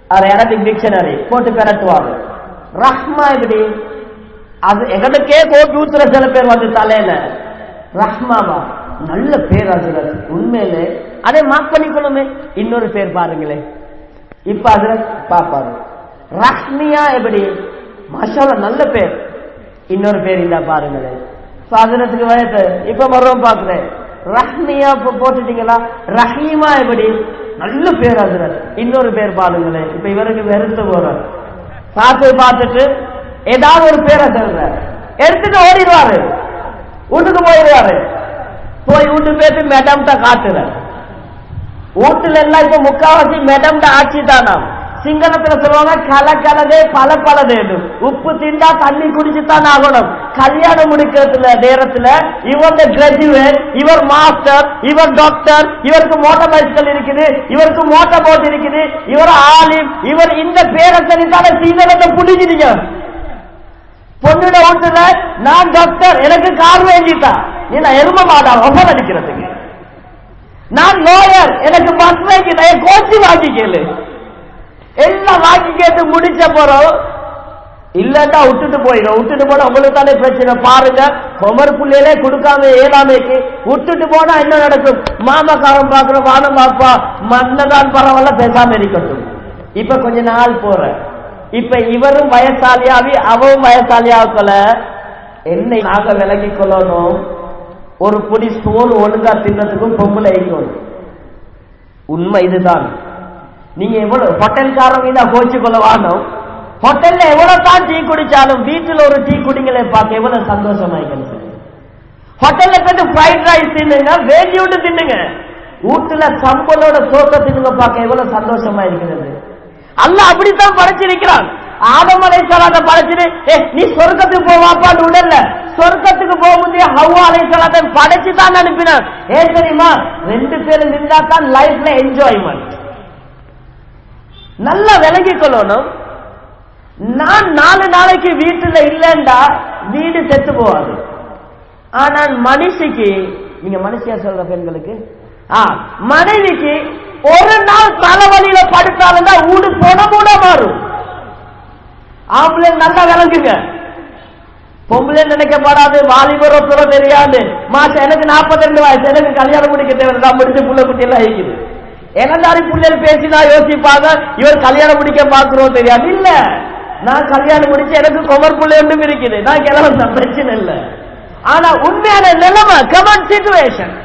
[SPEAKER 1] அது அரபிக் டிக்ஷனரி போட்டு பெறட்டுவாங்க ரஹ்மா எப்படி அது எங்களுக்கே கோப்பி ஊத்துற சில பேர் வந்து தலையில ரஹ்மாவா நல்ல பேர் அதுல உண்மையிலே அதை மார்க் பண்ணிக்கொள்ளுமே இன்னொரு பேர் பாருங்களேன் இப்ப அதுல பாப்பாரு ரஹ்மியா எப்படி மஷாலா நல்ல பேர் இன்னொரு பேர் இல்ல பாருங்களேன் சாதனத்துக்கு வயசு இப்ப மறுபடியும் பாக்குறேன் ரஹ்மியா இப்ப போட்டுட்டீங்களா ரஹீமா எப்படி நல்ல பேர் அதுல இன்னொரு பேர் பாருங்களேன் இப்ப இவருக்கு வெறுத்து போறார் பார்த்து பார்த்துட்டு ஏதாவது ஒரு பேரை சொல்ற எடுத்துட்டு ஓடிடுவாரு வீட்டுக்கு போயிடுவாரு போய் வீட்டு போயிட்டு மேடம்கிட்ட காட்டுற வீட்டுல எல்லாம் இப்ப முக்காவாசி மேடம்கிட்ட ஆட்சி தானாம் சிங்களத்துல சொல்லுவாங்க கல கலதே பல பலதேடு உப்பு திண்டா தண்ணி குடிச்சுதான் ஆகணும் கல்யாணம் முடிக்கிறதுல நேரத்துல இவர் கிராஜுவேட் இவர் மாஸ்டர் இவர் டாக்டர் இவருக்கு மோட்டார் பைஸ்கல் இருக்குது இவருக்கு மோட்டார் போட் இருக்குது இவர் ஆலிம் இவர் இந்த பேரை தெரிந்தால சீதனத்தை புடிச்சிருங்க பொண்ணுட வீட்டுல நான் டாக்டர் எனக்கு கார் வேண்டிட்டா நீ நான் எரும மாடா ஒப்பம் அடிக்கிறதுக்கு நான் லோயர் எனக்கு பஸ் வாங்கிட்டா என் கோச்சி வாங்கி கேளு எல்லாம் வாங்கி கேட்டு முடிச்ச போறோம் இல்லன்னா விட்டுட்டு போயிடும் விட்டுட்டு போனா உங்களுக்கு தானே பிரச்சனை பாருங்க கொமர் புள்ளையிலே கொடுக்காம ஏழாமைக்கு விட்டுட்டு போனா என்ன நடக்கும் மாமக்காரன் பாக்குற வானம் பாப்பா மன்னதான் பரவாயில்ல பேசாம இருக்கட்டும் இப்ப கொஞ்ச நாள் போற இப்ப இவரும் வயசாலியாவி அவவும் வயசாலியாவுக்கல என்னை நாங்க விலகி கொள்ளணும் ஒரு பொடி சோறு ஒழுங்கா தின்னதுக்கும் பொம்பளை இருக்கணும் உண்மை இதுதான் நீங்க எவ்வளவு ஹோட்டல்காரங்க தான் கோச்சு கொள்ள வாணும் ஹோட்டல்ல எவ்வளவு தான் டீ குடிச்சாலும் வீட்டுல ஒரு டீ குடிங்களே பார்க்க எவ்வளவு சந்தோஷமாயிக்கணும் ஹோட்டல்ல போயிட்டு ஃப்ரைட் ரைஸ் தின்னுங்க வேண்டி விட்டு தின்னுங்க வீட்டுல சம்பளோட சோத்த தின்னுங்க பார்க்க எவ்வளவு சந்தோஷமா இருக்கிறது அல்ல அப்படித்தான் படைச்சிருக்கிறான் ஆதமலை சலாத படைச்சிட்டு ஏ நீ சொர்க்கத்துக்கு போவாப்பான்னு உடல்ல சொர்க்கத்துக்கு போக முடிய ஹவ்வா அலை சலாத்தை படைச்சு தான் அனுப்பினான் ஏன் தெரியுமா ரெண்டு பேரும் நின்றா தான் லைஃப்ல என்ஜாய்மெண்ட் நல்லா விளங்கிக் கொள்ளணும் நான் நாலு நாளைக்கு வீட்டுல இல்லைண்டா வீடு செத்து போவாது ஆனால் மனுஷிக்கு நீங்க மனுஷியா சொல்ற பெண்களுக்கு ஆ மனைவிக்கு ஒரு நாள் தலைவலியில படுத்தாலும் தான் ஊடு போன மூட மாறும் ஆம்பளை நல்லா விளங்குங்க பொம்பளை நினைக்கப்படாது வாலிபரத்துல தெரியாது மாசம் எனக்கு நாற்பத்தி ரெண்டு வயசு எனக்கு கல்யாணம் முடிக்க தேவை நான் முடிச்சு புள்ள குட்டி எல்லாம் இருக்குது எனதாரி பிள்ளைகள் பேசினா யோசிப்பாங்க இவர் கல்யாணம் முடிக்க பாக்குறோம் தெரியாது இல்ல நான் கல்யாணம் முடிச்சு எனக்கு கொமர் புள்ளை ஒன்றும் இருக்குது நான் கிளம்ப பிரச்சனை இல்லை ஆனா உண்மையான நிலைமை கமன் சிச்சுவேஷன்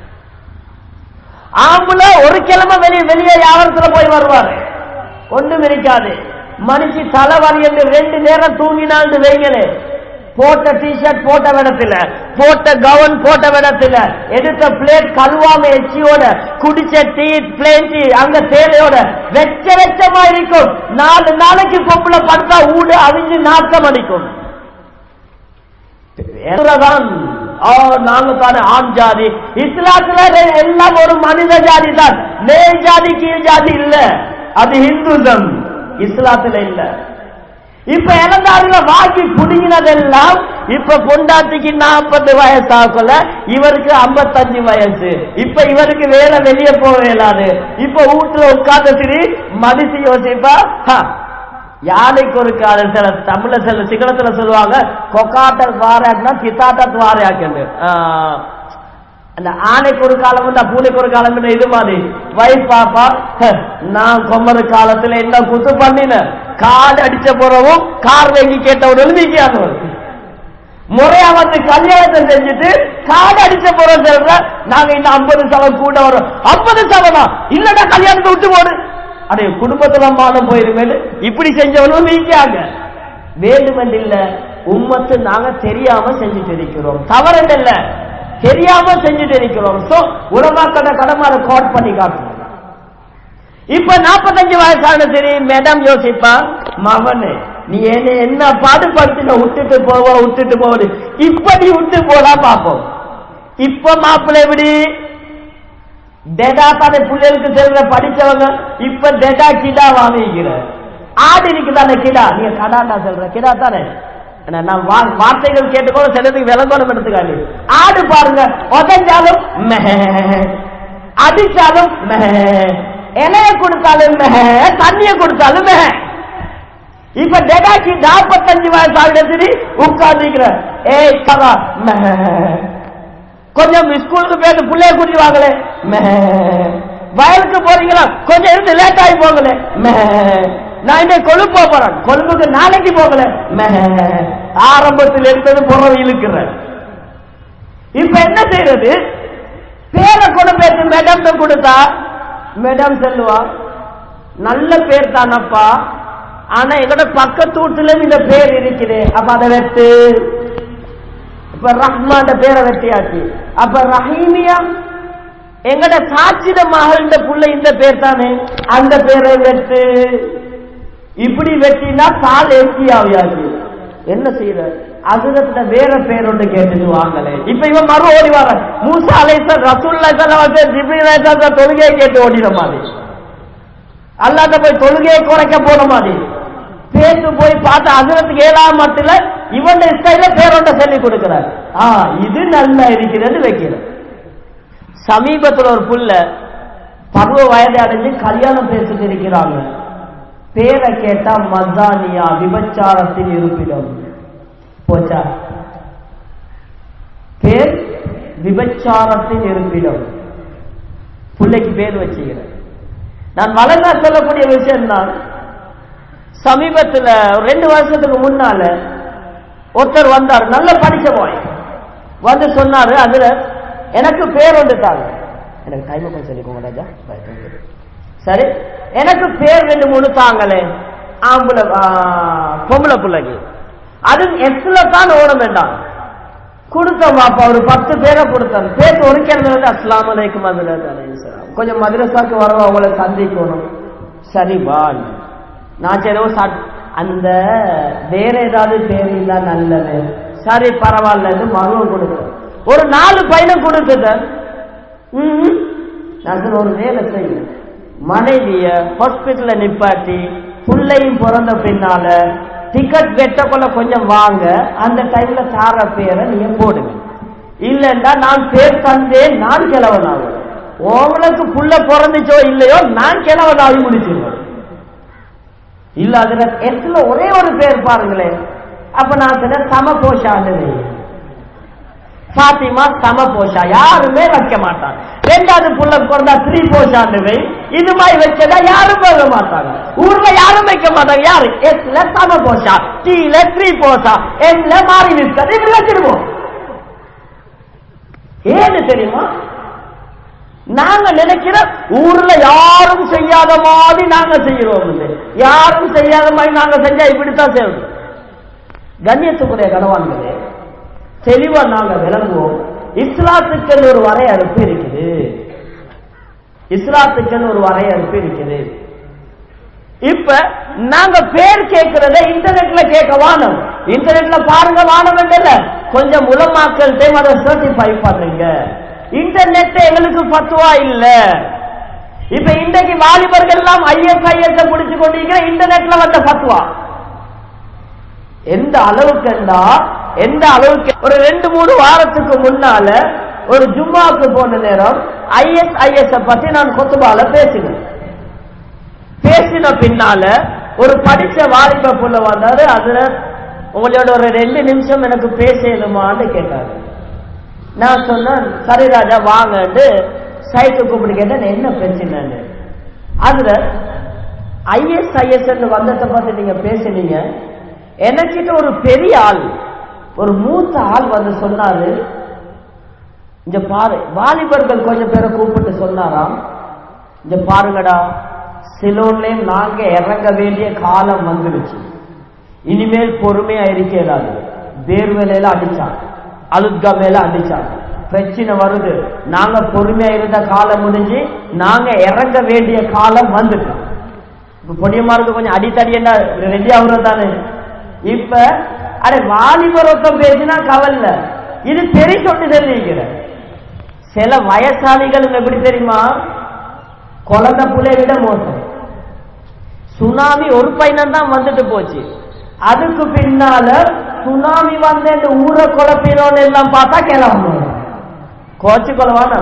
[SPEAKER 1] ஆம்புல ஒரு கிழமை வெளியே வெளியே வியாபாரத்துல போய் வருவாரு ஒன்றும் இருக்காது மனுஷி தலைவலி என்று ரெண்டு நேரம் தூங்கினாண்டு வைங்களே போட்ட டிஷர்ட் போட்ட விடத்துல போட்ட கவுன் போட்ட விடத்துல எடுத்த பிளேட் கல்வாம எச்சியோட குடிச்ச டீ பிளேன் டீ அங்க தேவையோட வெச்ச வெச்சமா இருக்கும் நாலு நாளைக்கு பொம்பளை படுத்தா ஊடு அவிஞ்சு நாட்டம் அடிக்கும் தான் நாங்க தானே ஆண் ஜாதி இஸ்லாத்துல எல்லாம் ஒரு மனித ஜாதி தான் மேல் ஜாதி கீழ் ஜாதி இல்ல அது ஹிந்துசம் இஸ்லாத்துல இல்ல இப்ப இளந்தாரில வாங்கி புடுங்கினதெல்லாம் இப்ப பொண்டாட்டிக்கு நாற்பது வயசு ஆகல இவருக்கு ஐம்பத்தஞ்சு வயசு இப்ப இவருக்கு வேலை வெளியே போக இயலாது இப்ப வீட்டுல உட்கார்ந்த சரி மனுஷி யோசிப்பா யானைக்கு ஒரு கால சில தமிழ்ல சில சிங்களத்துல சொல்லுவாங்க கொக்காட்ட வாராக்குனா பித்தாட்ட வாராக்கு அந்த ஆணைக்கு ஒரு காலம் உண்டா பூனைக்கு ஒரு காலம் இது மாதிரி வைஃப் பாப்பா நான் கொம்மரு காலத்துல என்ன குத்து பண்ணின காடு அடிச்ச போறவும் கார் வாங்கி கேட்டவர்கள் நீக்கியானவர் முறையா வந்து கல்யாணத்தை செஞ்சுட்டு காடு அடிச்ச போறோம் சொல்ற நாங்க இந்த ஐம்பது சவம் கூட வரோம் ஐம்பது சவமா இல்லடா கல்யாணத்தை விட்டு போடு அடைய குடும்பத்துல மானம் போயிருமேனு இப்படி செஞ்சவனும் நீக்காங்க வேண்டுமென்று இல்ல உம்மத்து நாங்க தெரியாம செஞ்சுட்டு இருக்கிறோம் தவறு இல்ல தெரியாம செஞ்சுட்டு இருக்கிறோம் சோ உலமாக்கட கடமாற கோட் பண்ணி காட்டணும் இப்ப நாற்பத்தஞ்சு வயசான சரி மேடம் யோசிப்பா மகனு நீ என்ன என்ன பாடுபடுத்தின விட்டுட்டு போவ விட்டுட்டு போவது இப்படி விட்டு போலா பாப்போம் இப்ப மாப்பிள்ளை எப்படி டெடா தானே பிள்ளைகளுக்கு செல்ற படிச்சவங்க இப்ப டெடா கிடா வாங்கிக்கிற ஆடு இருக்குதானே கிடா நீங்க கடாண்டா சொல்ற கிடா தானே நான் வார்த்தைகள் கேட்டுக்கோ சிலதுக்கு விளங்கணும் எடுத்துக்காது ஆடு பாருங்க உதஞ்சாலும் அடிச்சாலும் இலைய கொடுத்தாலும் மெஹ, தண்ணிய கொடுத்தாலும் மெஹ. இப்ப டெடாக்கி நாற்பத்தஞ்சு வயசு ஆகிட சரி உட்கார்ந்துக்கிற ஏய் கதா மெஹ. கொஞ்சம் ஸ்கூலுக்கு போயிட்டு பிள்ளைய கூட்டிட்டு வாங்களே மெஹ. வயலுக்கு போறீங்களா கொஞ்சம் இருந்து லேட் ஆகி போங்களே மெஹ. நான் இந்த கொழுப்பு போக போறேன் கொழும்புக்கு நாளைக்கு போகல மெஹ. ஆரம்பத்தில் இருந்தது புறவு இழுக்கிறேன் இப்ப என்ன செய்யறது பேரை கொண்டு போயிட்டு மேடம் கொடுத்தா மேடம் சொல்லுவா நல்ல பேர் தானப்பா ஆனா எங்கட பக்கத்து வீட்டுல இந்த பேர் இருக்குது அப்ப அதை வெட்டு இப்ப ரஹ்மான் பேரை வெட்டியாச்சு அப்ப ரஹீமியா எங்கட சாட்சிட மகள்ட புள்ள இந்த பேர் தானே அந்த பேரை வெட்டு இப்படி வெட்டினா பால் எம்டி ஆவியாச்சு என்ன செய்யற அதுல வேற பேர் ஒன்று கேட்டுட்டு வாங்கலே இப்ப இவன் மறு ஓடி வர மூசா அலைசர் ரசூல்லா ஜிப்ரீல் தொழுகையை கேட்டு ஓடின மாதிரி அல்லாத போய் தொழுகையை குறைக்க போன மாதிரி பேத்து போய் பார்த்து அதுரத்துக்கு ஏழாம் மட்டில் இவன் ஸ்டைல பேரோட சொல்லி கொடுக்கிறார் ஆ இது நல்லா இருக்கிறது வைக்கிறது சமீபத்தில் ஒரு புள்ள பருவ வயதை அடைஞ்சு கல்யாணம் பேசிட்டு இருக்கிறாங்க பேரை கேட்டா மசானியா விபச்சாரத்தின் இருப்பிடம் போச்சா பேர் விபச்சாரத்தின் இருப்பிடம் பிள்ளைக்கு பேர் வச்சுக்கிறேன் நான் வளர்ந்தா சொல்லக்கூடிய விஷயம் தான் சமீபத்தில் ஒரு ரெண்டு வருஷத்துக்கு முன்னால ஒருத்தர் வந்தார் நல்ல படிச்ச போய் வந்து சொன்னாரு அதுல எனக்கு பேர் ஒன்று தாங்க எனக்கு டைம் கொஞ்சம் சொல்லிக்கோங்க ராஜா Bye, thank you. சரி எனக்கு பேர் ரெண்டு மூணு தாங்களே ஆம்பளை ஆ, பொம்பளை பிள்ளைக்கு அது எஸ்ல தான் ஓட வேண்டாம் கொடுத்தோம் பாப்பா ஒரு பத்து பேரை கொடுத்தோம் பேர் ஒருக்கிறது வந்து அஸ்லாம் அலைக்கும் அதுல கொஞ்சம் மதுரசாக்கு வரவங்க அவங்கள சந்திக்கணும் சரி வான் நான் சரி ஒரு சாட்- அந்த வேற ஏதாவது பேர் இருந்தா நல்லது சரி பரவாயில்லன்னு மருவம் கொடுத்தேன் ஒரு நாலு பையனும் கொடுத்துட்டேன் ம்ம். நான் சொன்னேன், ஒரு வேலை செய்யும் மனைவிய ஹாஸ்பிட்டல்ல நிப்பாட்டி புள்ளையும் பிறந்த பின்னால டிக்கெட் வெட்டக்குள்ள கொஞ்சம் வாங்க அந்த டைம்ல தார பேரை நீங்க போடுங்க இல்லைன்னா நான் பேர் தந்தேன் நான் கிழவனாகும் உங்களுக்கு புள்ள பிறந்துச்சோ இல்லையோ நான் கிழவனாகி முடிச்சிருவேன் இல்ல அதுல எட்டுல ஒரே ஒரு பேர் பாருங்களேன் அப்ப நான் சொன்ன சம போஷான்னு பாத்திமா சம போஷா யாருமே வைக்க மாட்டாங்க ரெண்டாவது புள்ள பிறந்தா த்ரீ போஷான்னு வை இது மாதிரி வச்சதா யாரும் வைக்க மாட்டாங்க ஊர்ல யாரும் வைக்க மாட்டாங்க யாரு எஸ்ல சம போஷா டீல த்ரீ போஷா என்ல மாறி நிற்கிறது இப்படி வச்சிருவோம் ஏன்னு தெரியுமா நாங்க நினைக்கிற ஊர்ல யாரும் செய்யாத மாதிரி நாங்க செய்யறோம் இல்லை. யாரும் செய்யாத மாதிரி நாங்க செஞ்சா இப்படித்தான் செய்யணும் கண்ணியத்துக்குரிய கனவான்களே தெளிவா நாங்க விளங்குவோம் இஸ்லாத்துக்கள் ஒரு வரையறுப்பு இருக்குது இஸ்லாத்துக்கள் ஒரு வரையறுப்பு இருக்குது இப்ப நாங்க பேர் கேட்கிறத இன்டர்நெட்ல கேட்க வானம் இன்டர்நெட்ல பாருங்க வானம் இல்ல கொஞ்சம் உலமாக்கள் டைம் அதை சர்டிஃபை பண்ணுங்க இன்டர்நெட் எங்களுக்கு பத்துவா இல்ல இப்ப இன்றைக்கு வாலிபர்கள் எல்லாம் ஐஎஸ் ஐஎஸ் பிடிச்சு கொண்டிருக்கிற இன்டர்நெட்ல வந்த பத்துவா எந்த அளவுக்குண்டா எந்த அளவுக்கு ஒரு ரெண்டு மூணு வாரத்துக்கு முன்னால ஒரு ஜும்மாவுக்கு போன நேரம் ஐஎஸ் ஐஎஸ் பத்தி நான் கொத்துபால பேசினேன் பேசின பின்னால ஒரு படிச்ச வாலிப புள்ள வந்தாரு அதுல உங்களோட ஒரு ரெண்டு நிமிஷம் எனக்கு பேசலுமான்னு கேட்டாரு நான் சொன்னேன் சரி ராஜா வாங்கன்னு சைட்டு கூப்பிட்டு கேட்டேன் என்ன பிரச்சனைன்னு அதுல ஐஎஸ் ஐஎஸ் வந்ததை பத்தி நீங்க பேசுனீங்க எனக்கிட்ட ஒரு பெரிய ஆள் ஒரு மூத்த ஆள் வந்து சொன்னாரு இங்க பாரு வாலிபர்கள் கொஞ்சம் பேரை கூப்பிட்டு சொன்னாராம் இங்க பாருங்கடா சிலோன்லயும் நாங்க இறங்க வேண்டிய காலம் வந்துடுச்சு இனிமேல் பொறுமையா இருக்கலாது வேர்வேலையில அடிச்சான் அலுத்கா மேல அடிச்சான் பிரச்சனை வருது நாங்க பொறுமையா இருந்த காலம் முடிஞ்சு நாங்க இறங்க வேண்டிய காலம் வந்துட்டோம் இப்ப பொடியமாருக்கு கொஞ்சம் அடித்தடி என்ன ரெடி ஆகுறது தானே இப்ப அட வாலிபர் ஒருத்தம் பேசினா கவல்ல இது பெரிய சொட்டு தெரிவிக்கிற சில வயசாளிகளும் எப்படி தெரியுமா குழந்தை புள்ளைய விட மோசம் சுனாமி ஒரு பையன் தான் வந்துட்டு போச்சு அதுக்கு பின்னால சுனாமி வந்து இந்த ஊரை குழப்பினோன்னு எல்லாம் பார்த்தா கிளம்பணும் கோச்சு கொலவான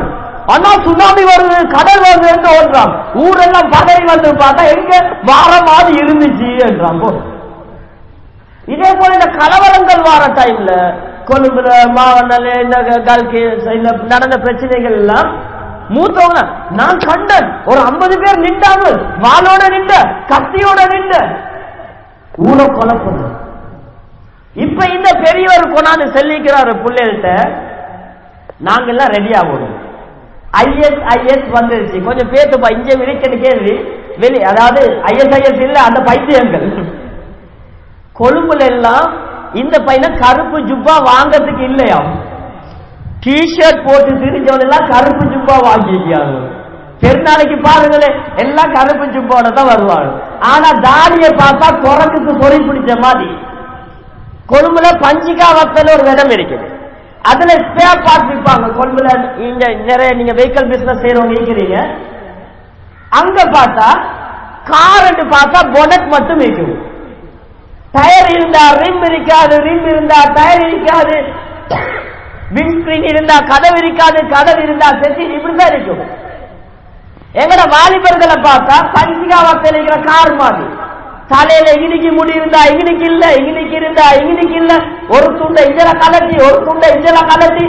[SPEAKER 1] அண்ணா சுனாமி வருது கடல் வருது என்று ஓடுறான் ஊரெல்லாம் பதறி வந்து பார்த்தா எங்க வார மாதிரி இருந்துச்சு என்றான் போ. இதே போல இந்த கலவரங்கள் வார டைம்ல கொழும்புல மாவட்டல இந்த க- கல்கி இந்த நடந்த பிரச்சனைகள் எல்லாம் மூத்தவங்க நான் கண்டேன் ஒரு ஐம்பது பேர் நின்றாங்க வாளோட நின்ற கத்தியோட நின்ற ஊரை கொலை பண்ண இப்ப இந்த பெரியவர் கொண்டாந்து செல்லிக்கிறாரு பிள்ளைகள்கிட்ட நாங்கெல்லாம் ரெடி ஆகணும் ஐஎஸ் ஐஎஸ் வந்துருச்சு கொஞ்சம் பேத்துப்பா இங்க விரிக்கன்னு கேள்வி வெளி அதாவது ஐஎஸ் ஐஎஸ் இல்ல அந்த பைத்தியங்கள் கொழும்புல எல்லாம் இந்த பையனை கருப்பு ஜுப்பா வாங்கறதுக்கு இல்லையா டிஷர்ட் போட்டு திரிஞ்சவன் எல்லாம் கருப்பு ஜுப்பா வாங்கிக்கிறாங்க பெருநாளைக்கு பாருங்களேன் எல்லாம் கருப்பு ஜுப்பாவோட தான் வருவாங்க ஆனா தாடியை பார்த்தா குரங்குக்கு பொறி பிடிச்ச மாதிரி கொழும்புல பஞ்சிகா வத்தல் ஒரு இடம் இருக்குது அதுல ஸ்பேர் பார்ட் விற்பாங்க கொழும்புல இங்க நிறைய நீங்க வெஹிக்கல் பிசினஸ் செய்யறவங்க இருக்கிறீங்க அங்க பார்த்தா கார் பார்த்தா பொனட் மட்டும் வைக்கும் டயர் இருந்தா ரிம் இருக்காது ரிம் இருந்தா டயர் இருக்காது விண்ஸ்கிரீன் இருந்தா கதவு இருக்காது கதவு இருந்தா செட்டி இப்படிதான் இருக்கும் எங்கட வாலிபர்களை பார்த்தா பஞ்சிகா வத்தல் இருக்கிற கார் மாதிரி தலையில இங்கினிக்கு முடி இருந்தா இங்கினிக்கு இல்ல இங்கினிக்கு இருந்தா இங்கினிக்கு இல்ல ஒரு துண்டை இஞ்சல கலட்டி ஒரு துண்டை இஞ்சல கலட்டி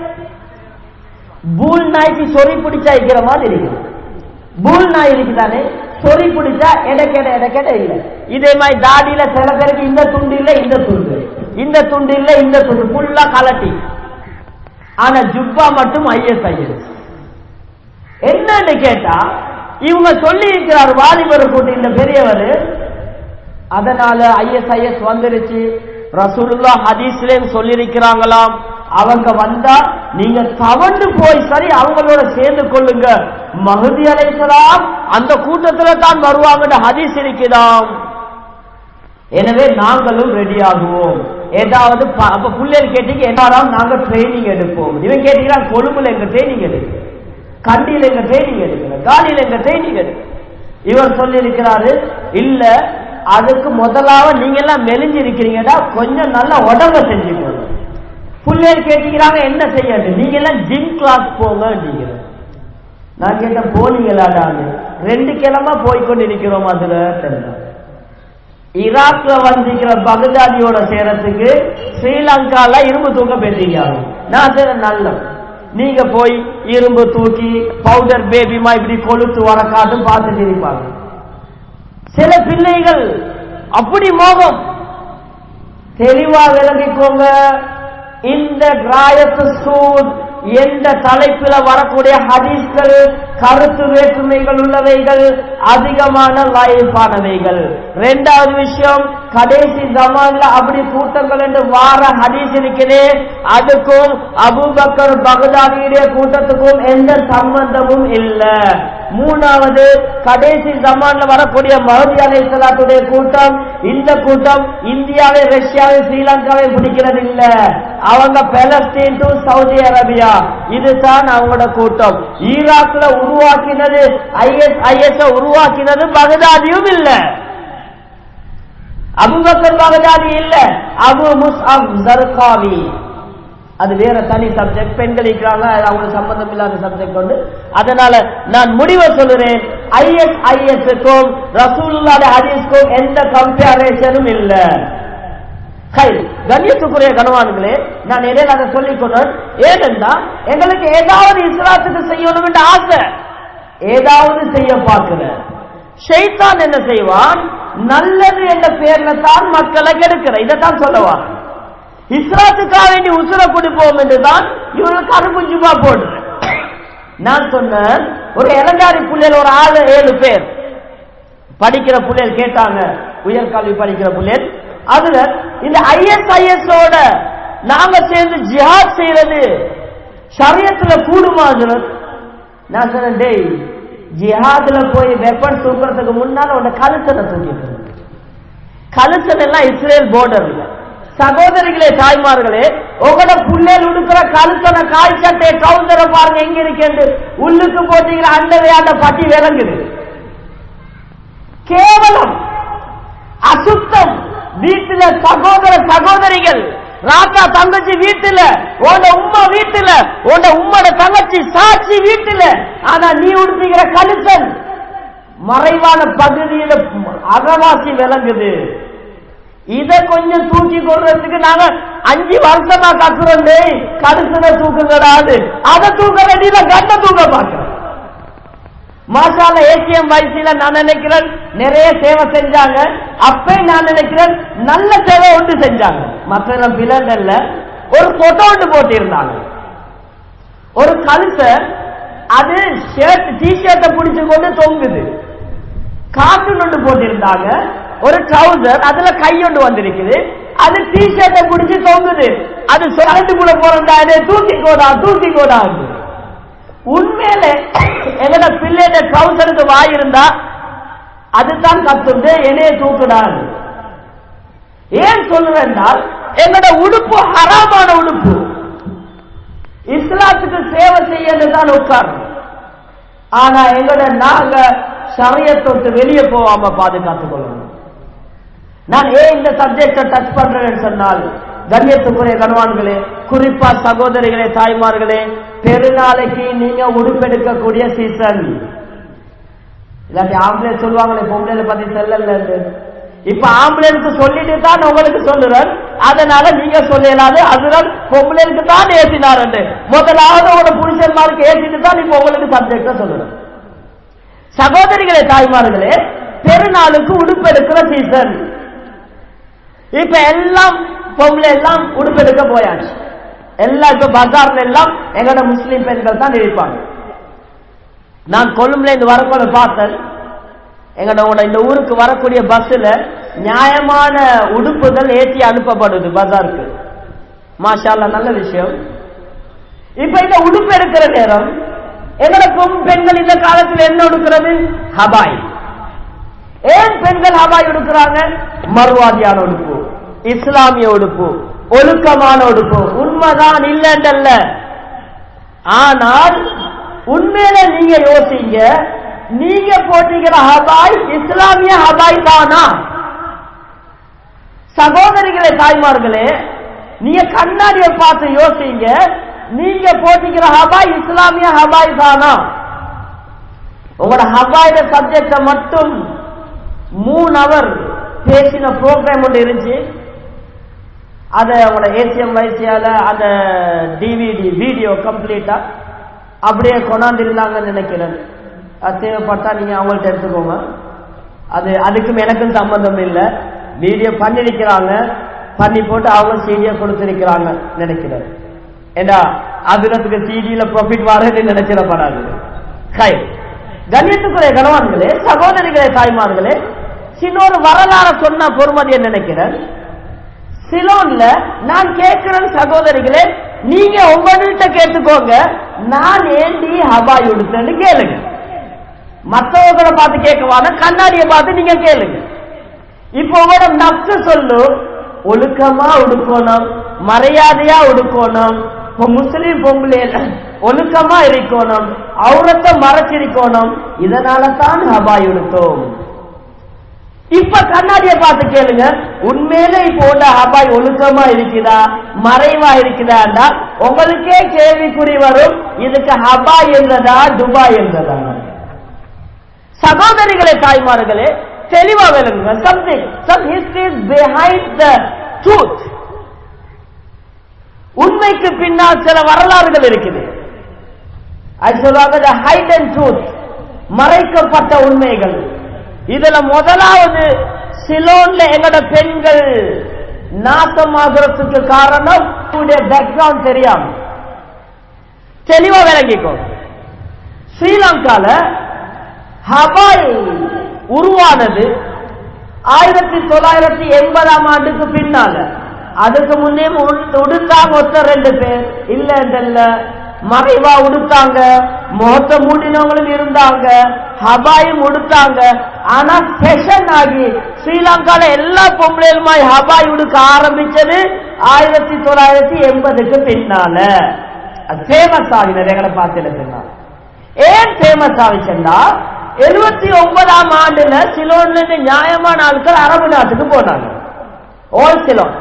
[SPEAKER 1] பூல் நாய்க்கு சொறி பிடிச்சா இருக்கிற மாதிரி இருக்கு பூல் நாய் இருக்குதானே சொறி பிடிச்சா எடக்கெட எடக்கெட இல்ல இதே மாதிரி தாடியில சில பேருக்கு இந்த துண்டு இல்ல இந்த துண்டு இந்த துண்டு இல்ல இந்த துண்டு ஃபுல்லா கலட்டி ஆனா ஜுப்பா மட்டும் ஐஎஸ் ஐஎஸ் என்னன்னு கேட்டா இவங்க சொல்லி இருக்கிறார் வாலிபர் கூட்டு இந்த பெரியவர் அதனால ஐஎஸ்ஐஎஸ் வந்துருச்சு ரசூலுல்லா ஹதீஸ்லயும் சொல்லியிருக்கிறாங்களாம் அவங்க வந்தா நீங்க தவண்டு போய் சரி அவங்களோட சேர்ந்து கொள்ளுங்க மகுதி அலைசலாம் அந்த கூட்டத்துல தான் வருவாங்கன்னு ஹதீஸ் இருக்குதாம் எனவே நாங்களும் ரெடி ஆகுவோம் ஏதாவது ப- அப்ப பிள்ளைகள் கேட்டீங்க எல்லாரும் நாங்க ட்ரைனிங் எடுப்போம் இவன் கேட்டீங்கன்னா கொழும்புல எங்க ட்ரைனிங் எடுக்கு கண்டியில எங்க ட்ரைனிங் எடுக்கல காலியில எங்க ட்ரைனிங் எடுக்கு இவர் சொல்லி இருக்கிறாரு இல்ல அதுக்கு முதலாவது நீங்க எல்லாம் மெலிஞ்சு இருக்கிறீங்கடா கொஞ்சம் நல்ல உடம்ப செஞ்சுக்கணும் பிள்ளைகள் கேட்டீங்கிறாங்க என்ன செய்யணும் நீங்க எல்லாம் ஜிம் கிளாஸ் போங்க அப்படிங்கிற நான் கேட்டேன் போனீங்களாடான்னு ரெண்டு கிழமை போய்கொண்டு இருக்கிறோம் அதுல தெரியல ஈராக்ல வந்திருக்கிற பகதாதியோட சேரத்துக்கு ஸ்ரீலங்கால இரும்பு தூக்க பெற்றீங்க நான் சரி நல்ல நீங்க போய் இரும்பு தூக்கி பவுடர் பேபிமா இப்படி கொளுத்து வர காட்டும் பார்த்துட்டு இருப்பாங்க சில பிள்ளைகள் அப்படி மோகம் தெளிவா விளங்கிக்கோங்க இந்த ராயத்து சூத் எந்த தலைப்பில வரக்கூடிய ஹதீஸ்கள் கருத்து வேற்றுமைகள் உள்ளவைகள் அதிகமான லாயிஃபானவைகள் ரெண்டாவது விஷயம் கடைசி ஜமான்ல அப்படி கூட்டங்கள் என்று வார ஹதீஸ் இருக்குது அதுக்கும் அபூபக்கர் பகதாதியுடைய கூட்டத்துக்கும் எந்த சம்பந்தமும் இல்லை மூணாவது கடைசி ஜமான்ல வரக்கூடிய மஹதி அலை சலாத்துடைய கூட்டம் இந்த கூட்டம் இந்தியாவை ரஷ்யாவை ஸ்ரீலங்காவை பிடிக்கிறது இல்ல அவங்க பெலஸ்தீன் டு சவுதி அரேபியா இதுதான் அவங்களோட கூட்டம் ஈராக்ல உருவாக்கினது ஐஎஸ் ஐஎஸ் உருவாக்கினது பகதாதியும் இல்ல அபுபக்கர் பகதாதி இல்ல அபு முஸ்அப் ஜர்காவி அது வேற தனி சப்ஜெக்ட் பெண்கள் இருக்கிறாங்க அது அவங்களுக்கு சம்பந்தம் இல்லாத சப்ஜெக்ட் உண்டு அதனால நான் முடிவை சொல்லுறேன் ஐஎஸ் ஐஎஸ்க்கும் ரசூலுல்லாஹ் ஹதீஸ்க்கும் எந்த கம்பேரிசனும் இல்ல கை கண்ணியத்துக்குரிய கனவான்களே நான் இடையில அதை சொல்லிக் கொண்டேன் ஏனென்றா எங்களுக்கு ஏதாவது இஸ்லாத்துக்கு செய்யணும் என்ற ஆசை ஏதாவது செய்ய பார்க்கிறேன் ஷைத்தான் என்ன செய்வான் நல்லது என்ற பேர்ல தான் மக்களை கெடுக்கிற இதைத்தான் சொல்லவான் இஸ்லாத்துக்காக வேண்டி உசுர கொடுப்போம் என்றுதான் இவங்களுக்கு அனுப்புஞ்சுமா போடுறேன் நான் சொன்னேன் ஒரு இளங்காரி புள்ளைகள் ஒரு ஆறு ஏழு பேர் படிக்கிற புள்ளைகள் கேட்டாங்க உயர்கல்வி படிக்கிற புள்ளைகள் அதுல இந்த ஐஎஸ்ஐஎஸ் ஓட நாங்க சேர்ந்து ஜிஹாத் செய்யறது சரியத்துல கூடுமா ஹஜ்ரத்? நான் சொன்னேன் டேய் ஜிஹாத்ல போய் வெப்பன் தூக்குறதுக்கு முன்னால உன்னை கழுத்தனை தூக்கிட்டு கழுத்தன் எல்லாம் இஸ்ரேல் போர்டர்ல சகோதரிகளே தாய்மார்களே உங்களோட புள்ளேல் உடுக்கிற கழுத்தன காய் சட்டை கவுந்தர பாருங்க எங்க இருக்கு உள்ளுக்கு போட்டீங்களா அந்த அந்த பட்டி விளங்குது கேவலம் அசுத்தம் வீட்டில சகோதர சகோதரிகள் ராத்தா தங்கச்சி வீட்டுல உன்ட உம்மா வீட்டுல உன்ட உம்மோட தங்கச்சி சாட்சி வீட்டுல ஆனா நீ உடுத்துகிற கழுத்தன் மறைவான பகுதியில அகவாசி விளங்குது இத கொஞ்சம் தூக்கி கொள்றதுக்கு நாங்க அஞ்சு வருஷமா கக்குறோம் கடுசுன தூக்குங்கடாது அதை தூக்க வேண்டியத கண்ண தூக்க பார்க்கிறோம் மாசால ஏசிஎம் வயசுல நான் நினைக்கிறேன் நிறைய சேவை செஞ்சாங்க அப்பே நான் நினைக்கிறேன் நல்ல சேவை ஒன்று செஞ்சாங்க மற்ற பிளண்டல்ல ஒரு போட்டோ ஒன்று போட்டிருந்தாங்க ஒரு கழுத்தை அது ஷர்ட் டி ஷர்ட்டை பிடிச்சு கொண்டு தொங்குது கார்ட்டூன் ஒன்று போட்டிருந்தாங்க ஒரு ட்ரௌசர் அதுல கை ஒன்று வந்திருக்குது அது டி ஷர்ட்டை பிடிச்சு தொங்குது அது கரண்டுக்குள்ள போறதா தூக்கி கோடா தூக்கி கோடா உண்மையில எங்கட பிள்ளைட ட்ரௌசருக்கு வாய் இருந்தா அதுதான் கத்துண்டு என்னைய தூக்குடான் ஏன் சொல்றேன்னால் எங்கட உடுப்பு ஹராமான உடுப்பு இஸ்லாத்துக்கு சேவை செய்யறது தான் உட்காரணும் ஆனா எங்கட நாங்க சமயத்தொட்டு வெளியே போகாம பாதுகாத்துக் கொள்ளணும் நான் ஏன் இந்த சப்ஜெக்ட டச் பண்றேன்னு சொன்னால் கண்ணியத்துக்குரிய கணவான்களே குறிப்பா சகோதரிகளே தாய்மார்களே பெருநாளைக்கு நீங்க உடுப்பெடுக்கக்கூடிய சீசன் இல்லாட்டி ஆம்புலன்ஸ் சொல்லுவாங்களே பொம்பளைல பத்தி செல்லல இப்ப ஆம்புலன்ஸ் சொல்லிட்டு தான் உங்களுக்கு சொல்லுறேன் அதனால நீங்க சொல்லலாது அதனால் பொம்பளைக்கு தான் ஏசினார் முதலாவது உங்களோட புருஷன்மாருக்கு ஏசிட்டு தான் இப்ப உங்களுக்கு சப்ஜெக்ட சொல்லுறேன் சகோதரிகளே தாய்மார்களே பெருநாளுக்கு உடுப்பெடுக்கிற சீசன் இப்ப எல்லாம் பொம்பளை எல்லாம் உடுப்பெடுக்க போயாச்சு எல்லாம் இப்ப பஜார்ல எல்லாம் எங்களோட முஸ்லீம் பெண்கள் தான் இருப்பாங்க நான் கொழும்புல இருந்து வரக்குள்ள பார்த்தேன் எங்களோட இந்த ஊருக்கு வரக்கூடிய பஸ்ல நியாயமான உடுப்புகள் ஏற்றி அனுப்பப்படுது பஜாருக்கு மாஷால்ல நல்ல விஷயம் இப்ப இந்த உடுப்பு எடுக்கிற நேரம் எங்களோட பெண்கள் இந்த காலத்தில் என்ன உடுக்கிறது ஹபாய் ஏன் பெண்கள் ஹபாய் உடுக்கிறாங்க மறுவாதியான உடுப்பு இஸ்லாமிய உடுப்பு ஒழுக்கமான உடுப்பு உண்மைதான் இல்லைன்றல்ல ஆனால் உண்மையில நீங்க யோசிங்க நீங்க போட்டிக்கிற ஹபாய் இஸ்லாமிய ஹபாய் தானா சகோதரிகளே தாய்மார்களே நீங்க கண்ணாடியை பார்த்து யோசிங்க நீங்க போட்டிக்கிற ஹபாய் இஸ்லாமிய ஹபாய் தானா உங்களோட ஹபாயோட சப்ஜெக்ட மட்டும் மூணு அவர் பேசின ப்ரோக்ராம் ஒன்று இருந்துச்சு அதை உங்களோட ஏசிஎம் வைசியால அந்த டிவிடி வீடியோ கம்ப்ளீட்டா அப்படியே கொண்டாந்துருந்தாங்கன்னு நினைக்கிறேன் அது தேவைப்பட்டா நீங்க அவங்கள்ட்ட எடுத்துக்கோங்க அது அதுக்கும் எனக்கும் சம்பந்தம் இல்லை வீடியோ பண்ணிருக்கிறாங்க பண்ணி போட்டு அவங்க சீடியை கொடுத்திருக்கிறாங்க நினைக்கிறேன் ஏண்டா அதுலத்துக்கு சீடியில ப்ராஃபிட் வரதுன்னு நினைச்சிடப்படாது கை கண்ணியத்துக்குரிய கணவான்களே சகோதரிகளே தாய்மார்களே சின்னொரு வரலாற சொன்ன பொறுமதியை நினைக்கிறேன் சிலோன்ல நான் கேட்கிறேன் சகோதரிகளே நீங்க உங்கள்கிட்ட கேட்டுக்கோங்க நான் ஏண்டி ஹபாய் உடுத்தேன்னு கேளுங்க மற்றவங்களை பார்த்து கேட்கவான கண்ணாடியை பார்த்து நீங்க கேளுங்க இப்போ உங்களோட நப்சு சொல்லு ஒழுக்கமா உடுக்கணும் மரியாதையா உடுக்கணும் இப்போ முஸ்லீம் பொம்பளையில ஒழுக்கமா இருக்கணும் அவுரத்தை மறைச்சிருக்கணும் இதனால தான் ஹபாய் உடுத்தோம் இப்ப கண்ணாடியை பார்த்து கேளுங்க உண்மையிலே இப்போ உள்ள ஹபாய் ஒழுக்கமா இருக்குதா மறைவா இருக்குதாண்டா உங்களுக்கே கேள்விக்குறி வரும் இதுக்கு ஹபாய் என்றதா துபாய் என்றதா சகோதரிகளே தாய்மார்களே தெளிவா விளங்குங்க something some histories behind the truth உண்மைக்கு பின்னால் சில வரலாறுகள் இருக்குது அது சொல்லுவாங்க ஹைட் அண்ட் ட்ரூத் மறைக்கப்பட்ட உண்மைகள் இதுல முதலாவது சிலோன்ல எங்கட பெண்கள் நாசமாகிறதுக்கு காரணம் பேக்ரவுண்ட் தெரியாம தெளிவா விளங்கிக்கோ ஸ்ரீலங்கால ஹவாய் உருவானது ஆயிரத்தி தொள்ளாயிரத்தி எண்பதாம் ஆண்டுக்கு பின்னால அதுக்கு முன்னே உடுத்தாங்க ஒத்த ரெண்டு பேர் இல்ல மறைவா உடுத்தாங்க முகத்தை மூடினவங்களும் இருந்தாங்க ஹபாயும் உடுத்தாங்க ஆனா ஃபெஷன் ஆகி ஸ்ரீலங்கால எல்லா பொம்பளையுமாய் ஹபாய் உடுக்க ஆரம்பிச்சது ஆயிரத்தி தொள்ளாயிரத்தி எண்பதுக்கு பின்னால அது ஃபேமஸ் ஆகினது எங்களை பார்த்து ஏன் ஃபேமஸ் ஆகிச்சுன்னா எழுபத்தி ஒன்பதாம் ஆண்டுல சிலோன்ல இருந்து நியாயமான ஆட்கள் அரபு நாட்டுக்கு போனாங்க ஓல் சிலோன்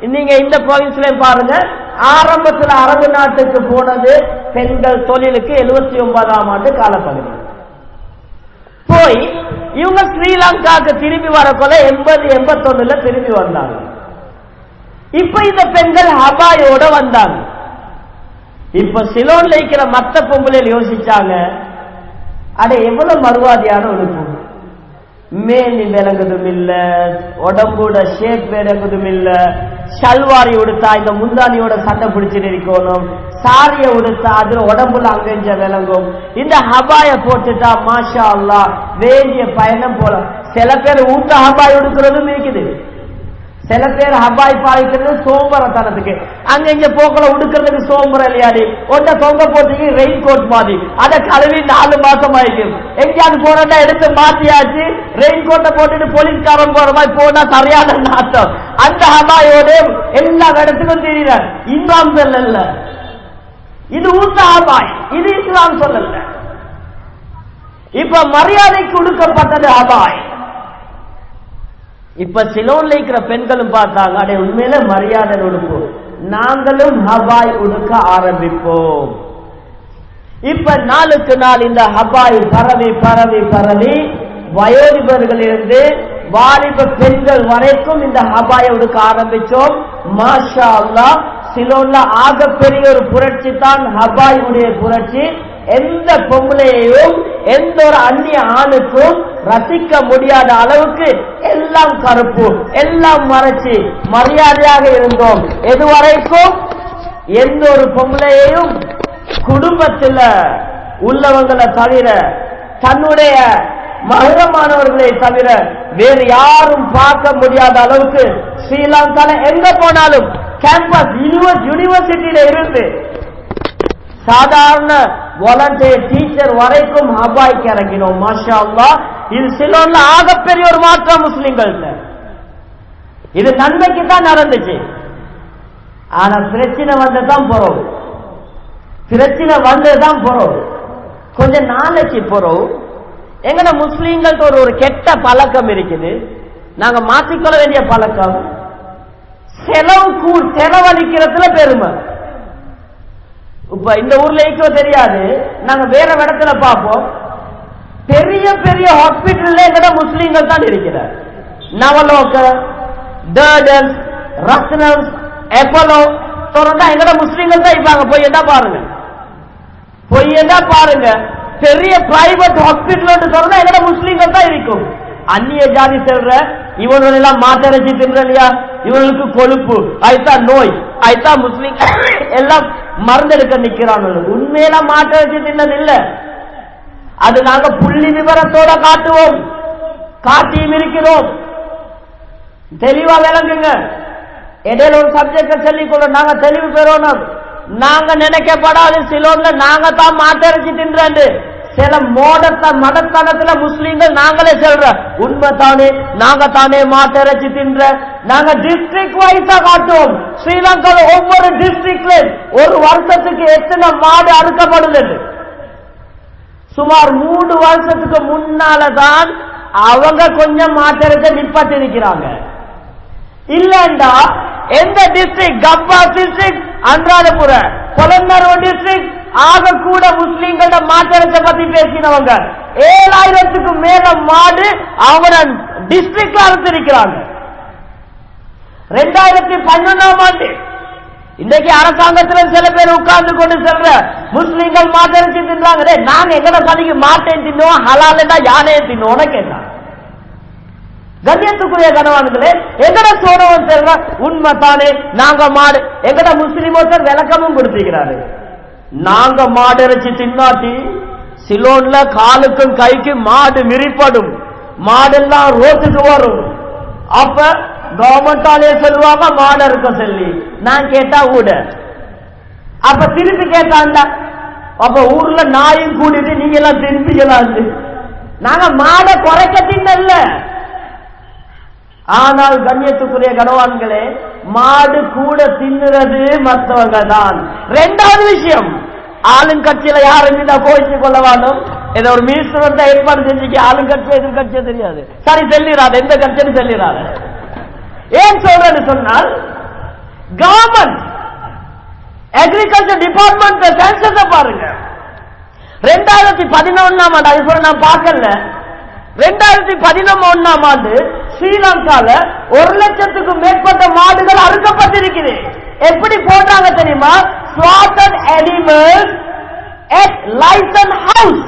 [SPEAKER 1] நீங்க இந்த ப்ராவின்ஸ்லயும் பாருங்க ஆரம்பத்துல அரபு நாட்டுக்கு போனது பெண்கள் தொழிலுக்கு எழுபத்தி ஒன்பதாம் ஆண்டு காலப்பகுதி போய் இவங்க ஸ்ரீலங்காக்கு திரும்பி வரக்குள்ள எண்பது எண்பத்தொன்னுல திரும்பி வந்தாங்க இப்ப இந்த பெண்கள் ஹபாயோட வந்தாங்க இப்ப சிலோன்ல இருக்கிற மத்த பொம்பளையில் யோசிச்சாங்க அட எவ்வளவு மறுவாதியான உடுப்பு மேனி விளங்குதும் இல்ல உடம்போட ஷேப் விளங்குதும் இல்ல ஷல்வாரி உடுத்தா இந்த முந்தானியோட சட்டை பிடிச்சிட்டு இருக்கணும் சாரிய உடுத்தா அதுல உடம்புல அங்கஞ்ச விளங்கும் இந்த ஹபாய போட்டுட்டா மாஷா அல்லா வேண்டிய பயணம் போல சில பேர் ஊத்த ஹபாய் உடுக்கிறதும் இருக்குது சில பேர் ஹபாய் பாய்க்கிறது சோம்பரத்தனத்துக்கு அங்க இங்க போக்கல உடுக்கிறதுக்கு சோம்பரம் இல்லையாடி ஒன்ன தொங்க போட்டுக்கு ரெயின் கோட் மாதிரி அதை கழுவி நாலு மாசம் ஆயிக்கும் எங்கேயாவது போனா எடுத்து மாத்தியாச்சு ரெயின் கோட்டை போட்டுட்டு போலீஸ்காரன் போற மாதிரி போனா சரியான நாட்டம் அந்த ஹபாயோட எல்லா இடத்துக்கும் தெரியல இஸ்லாம் சொல்லல இது ஊத்த ஹபாய் இது இஸ்லாம் சொல்லல இப்ப மரியாதைக்கு கொடுக்கப்பட்டது ஹபாய் இப்ப சிலோன்ல இருக்கிற பெண்களும் பார்த்தாங்க அடே உண்மையில மரியாதை உடுப்போம் நாங்களும் ஹபாய் உடுக்க ஆரம்பிப்போம் இப்ப நாளுக்கு நாள் இந்த ஹபாய் பரவி பரவி பரவி வயோதிபர்களிலிருந்து வாலிப பெண்கள் வரைக்கும் இந்த ஹபாயை உடுக்க ஆரம்பிச்சோம் மாஷா அல்லா சிலோன்ல ஆகப்பெரிய ஒரு புரட்சி தான் ஹபாய் உடைய புரட்சி எந்த பொம்பளையையும் எந்த ஒரு அந்நிய ஆணுக்கும் ரசிக்க முடியாத அளவுக்கு எல்லாம் கருப்பு எல்லாம் மறைச்சு மரியாதையாக இருந்தோம் எதுவரைக்கும் எந்த ஒரு பொம்பளையையும் குடும்பத்துல உள்ளவங்களை தவிர தன்னுடைய மகரமானவர்களை தவிர வேறு யாரும் பார்க்க முடியாத அளவுக்கு ஸ்ரீலங்கால எங்க போனாலும் கேம்பஸ் யூனிவர்சிட்டியில இருந்து சாதாரண வாலண்டியர் டீச்சர் வரைக்கும் ஹபாய்க்கு இறங்கினோம் மாஷா அல்லா இது சிலோன்ல ஆகப்பெரிய ஒரு மாற்றம் முஸ்லிம்கள்ட்ட இது நன்மைக்கு தான் நடந்துச்சு ஆனா பிரச்சனை வந்ததான் போறோம் பிரச்சனை வந்ததுதான் போறோம் கொஞ்ச நாளைக்கு போறோம் எங்கட முஸ்லீம்கள்ட்ட ஒரு ஒரு கெட்ட பழக்கம் இருக்குது நாங்க மாற்றிக்கொள்ள வேண்டிய பழக்கம் செலவு கூ செலவழிக்கிறதுல பெருமை இப்ப இந்த ஊர்ல இருக்கோ தெரியாது நாங்க வேற இடத்துல பார்ப்போம் பெரிய பெரிய ஹாஸ்பிட்டல்ல எங்கட முஸ்லீம்கள் தான் இருக்கிறார் நவலோக டர்டன்ஸ் ரத்னம்ஸ் எப்பலோ தொடர்ந்தா எங்கட முஸ்லீம்கள் தான் இருப்பாங்க போய் என்ன பாருங்க போய் என்ன பாருங்க பெரிய பிரைவேட் ஹாஸ்பிட்டல் தொடர்ந்தா எங்கட முஸ்லீம்கள் தான் இருக்கும் அந்நிய ஜாதி செல்ற இவனுடைய எல்லாம் மாட்டிறைச்சி தின்ற இல்லையா இவனுக்கு கொழுப்பு அதுதான் நோய் அதுதான் முஸ்லீம் எல்லாம் மருந்தெடுக்க நிக்கிறான் உண்மையில மாட்டிறைச்சி தின்னது இல்ல அது நாங்க புள்ளி விவரத்தோட காட்டுவோம் காட்டியும் இருக்கிறோம் தெளிவா விளங்குங்க இடையில ஒரு சப்ஜெக்ட் சொல்லிக்கொள்ள நாங்க தெளிவு பெறணும் நாங்க நினைக்கப்படாது சிலோன்ல நாங்க தான் மாட்டிறைச்சி தின்றாண்டு சில மோடத்த மடத்தனத்துல முஸ்லீம்கள் நாங்களே சொல்ற உண்மை தானே நாங்க தானே மாட்டிறைச்சி தின்ற நாங்க டிஸ்ட்ரிக்ட் வைஸா காட்டுவோம் ஸ்ரீலங்கால ஒவ்வொரு டிஸ்ட்ரிக்ட்ல ஒரு வருஷத்துக்கு எத்தனை மாடு அறுக்கப்படுது சுமார் மூணு வருஷத்துக்கு முன்னாலதான் அவங்க கொஞ்சம் மாட்டிறைச்ச நிப்பாட்டி இருக்கிறாங்க இல்லண்டா எந்த டிஸ்ட்ரிக்ட் கப்பா டிஸ்ட்ரிக்ட் அன்றாதபுர கொலந்தரோ டிஸ்ட்ரிக்ட் ஆக கூட முஸ்லீம்களோட மாற்றத்தை பத்தி பேசினவங்க ஏழாயிரத்துக்கு மேல மாடு அவங்க டிஸ்ட்ரிக்ட்ல அறுத்திருக்கிறாங்க ரெண்டாயிரத்தி பதினொன்னாம் ஆண்டு இன்றைக்கு அரசாங்கத்துல சில பேர் உட்கார்ந்து கொண்டு செல்ற முஸ்லீம்கள் மாட்டரிச்சு தின்றாங்க டேய், நாங்க எங்கட சதிக்கு மாட்டேன் தின்னோம் ஹலாலா யானையை தின்னோன்னு கேட்டாங்க கண்ணியத்துக்குரிய கணவான்களே எங்கட சோழவன் செல்ற உண்மை தானே நாங்க மாடு எங்கட முஸ்லிம் ஒருத்தர் விளக்கமும் கொடுத்திருக்கிறாரு நாங்க மாடு இறைச்சி தின்னாட்டி சிலோன்ல காலுக்கும் கைக்கும் மாடு மிரிப்படும் மாடெல்லாம் ரோட்டுக்கு வரும் அப்ப கவர்மெண்டாலே சொல்லுவாங்க மாடு இருக்க சொல்லி நான் கேட்டா ஊட அப்ப திருப்பி கேட்டாண்டா அப்ப ஊர்ல நாயும் கூட்டிட்டு நீங்க எல்லாம் திருப்பிக்கலாம் நாங்க மாடை குறைக்க தின்னல்ல ஆனால் கண்ணியத்துக்குரிய கனவான்களே மாடு கூட தின்னுறது மற்றவங்க தான் ரெண்டாவது விஷயம் ஆளுங்கட்சியில யாரும் இருந்தா கோயிச்சு கொள்ள வேணும் ஏதோ ஒரு மினிஸ்டர் வந்தா ஏற்பாடு செஞ்சுக்க ஆளுங்கட்சியோ எதிர்கட்சியோ தெரியாது சரி செல்லிடாது எந்த கட்சியும் செல்லிடாது ஏன் சொல்றேன்னு சொன்னால் கவர்மெண்ட் அக்ரிகல்ச்சர் டிபார்ட்மெண்ட் சென்சஸ பாருங்க ரெண்டாயிரத்தி பதினொன்னாம் ஆண்டு அது சொல்ல நான் பார்க்கல ரெண்டாயிரத்தி பதினொன்னாம் ஆண்டு ஸ்ரீலங்கால ஒரு லட்சத்துக்கும் மேற்பட்ட மாடுகள் அறுக்கப்பட்டிருக்குது எப்படி போடுறாங்க தெரியுமா slaughtered animals at licence house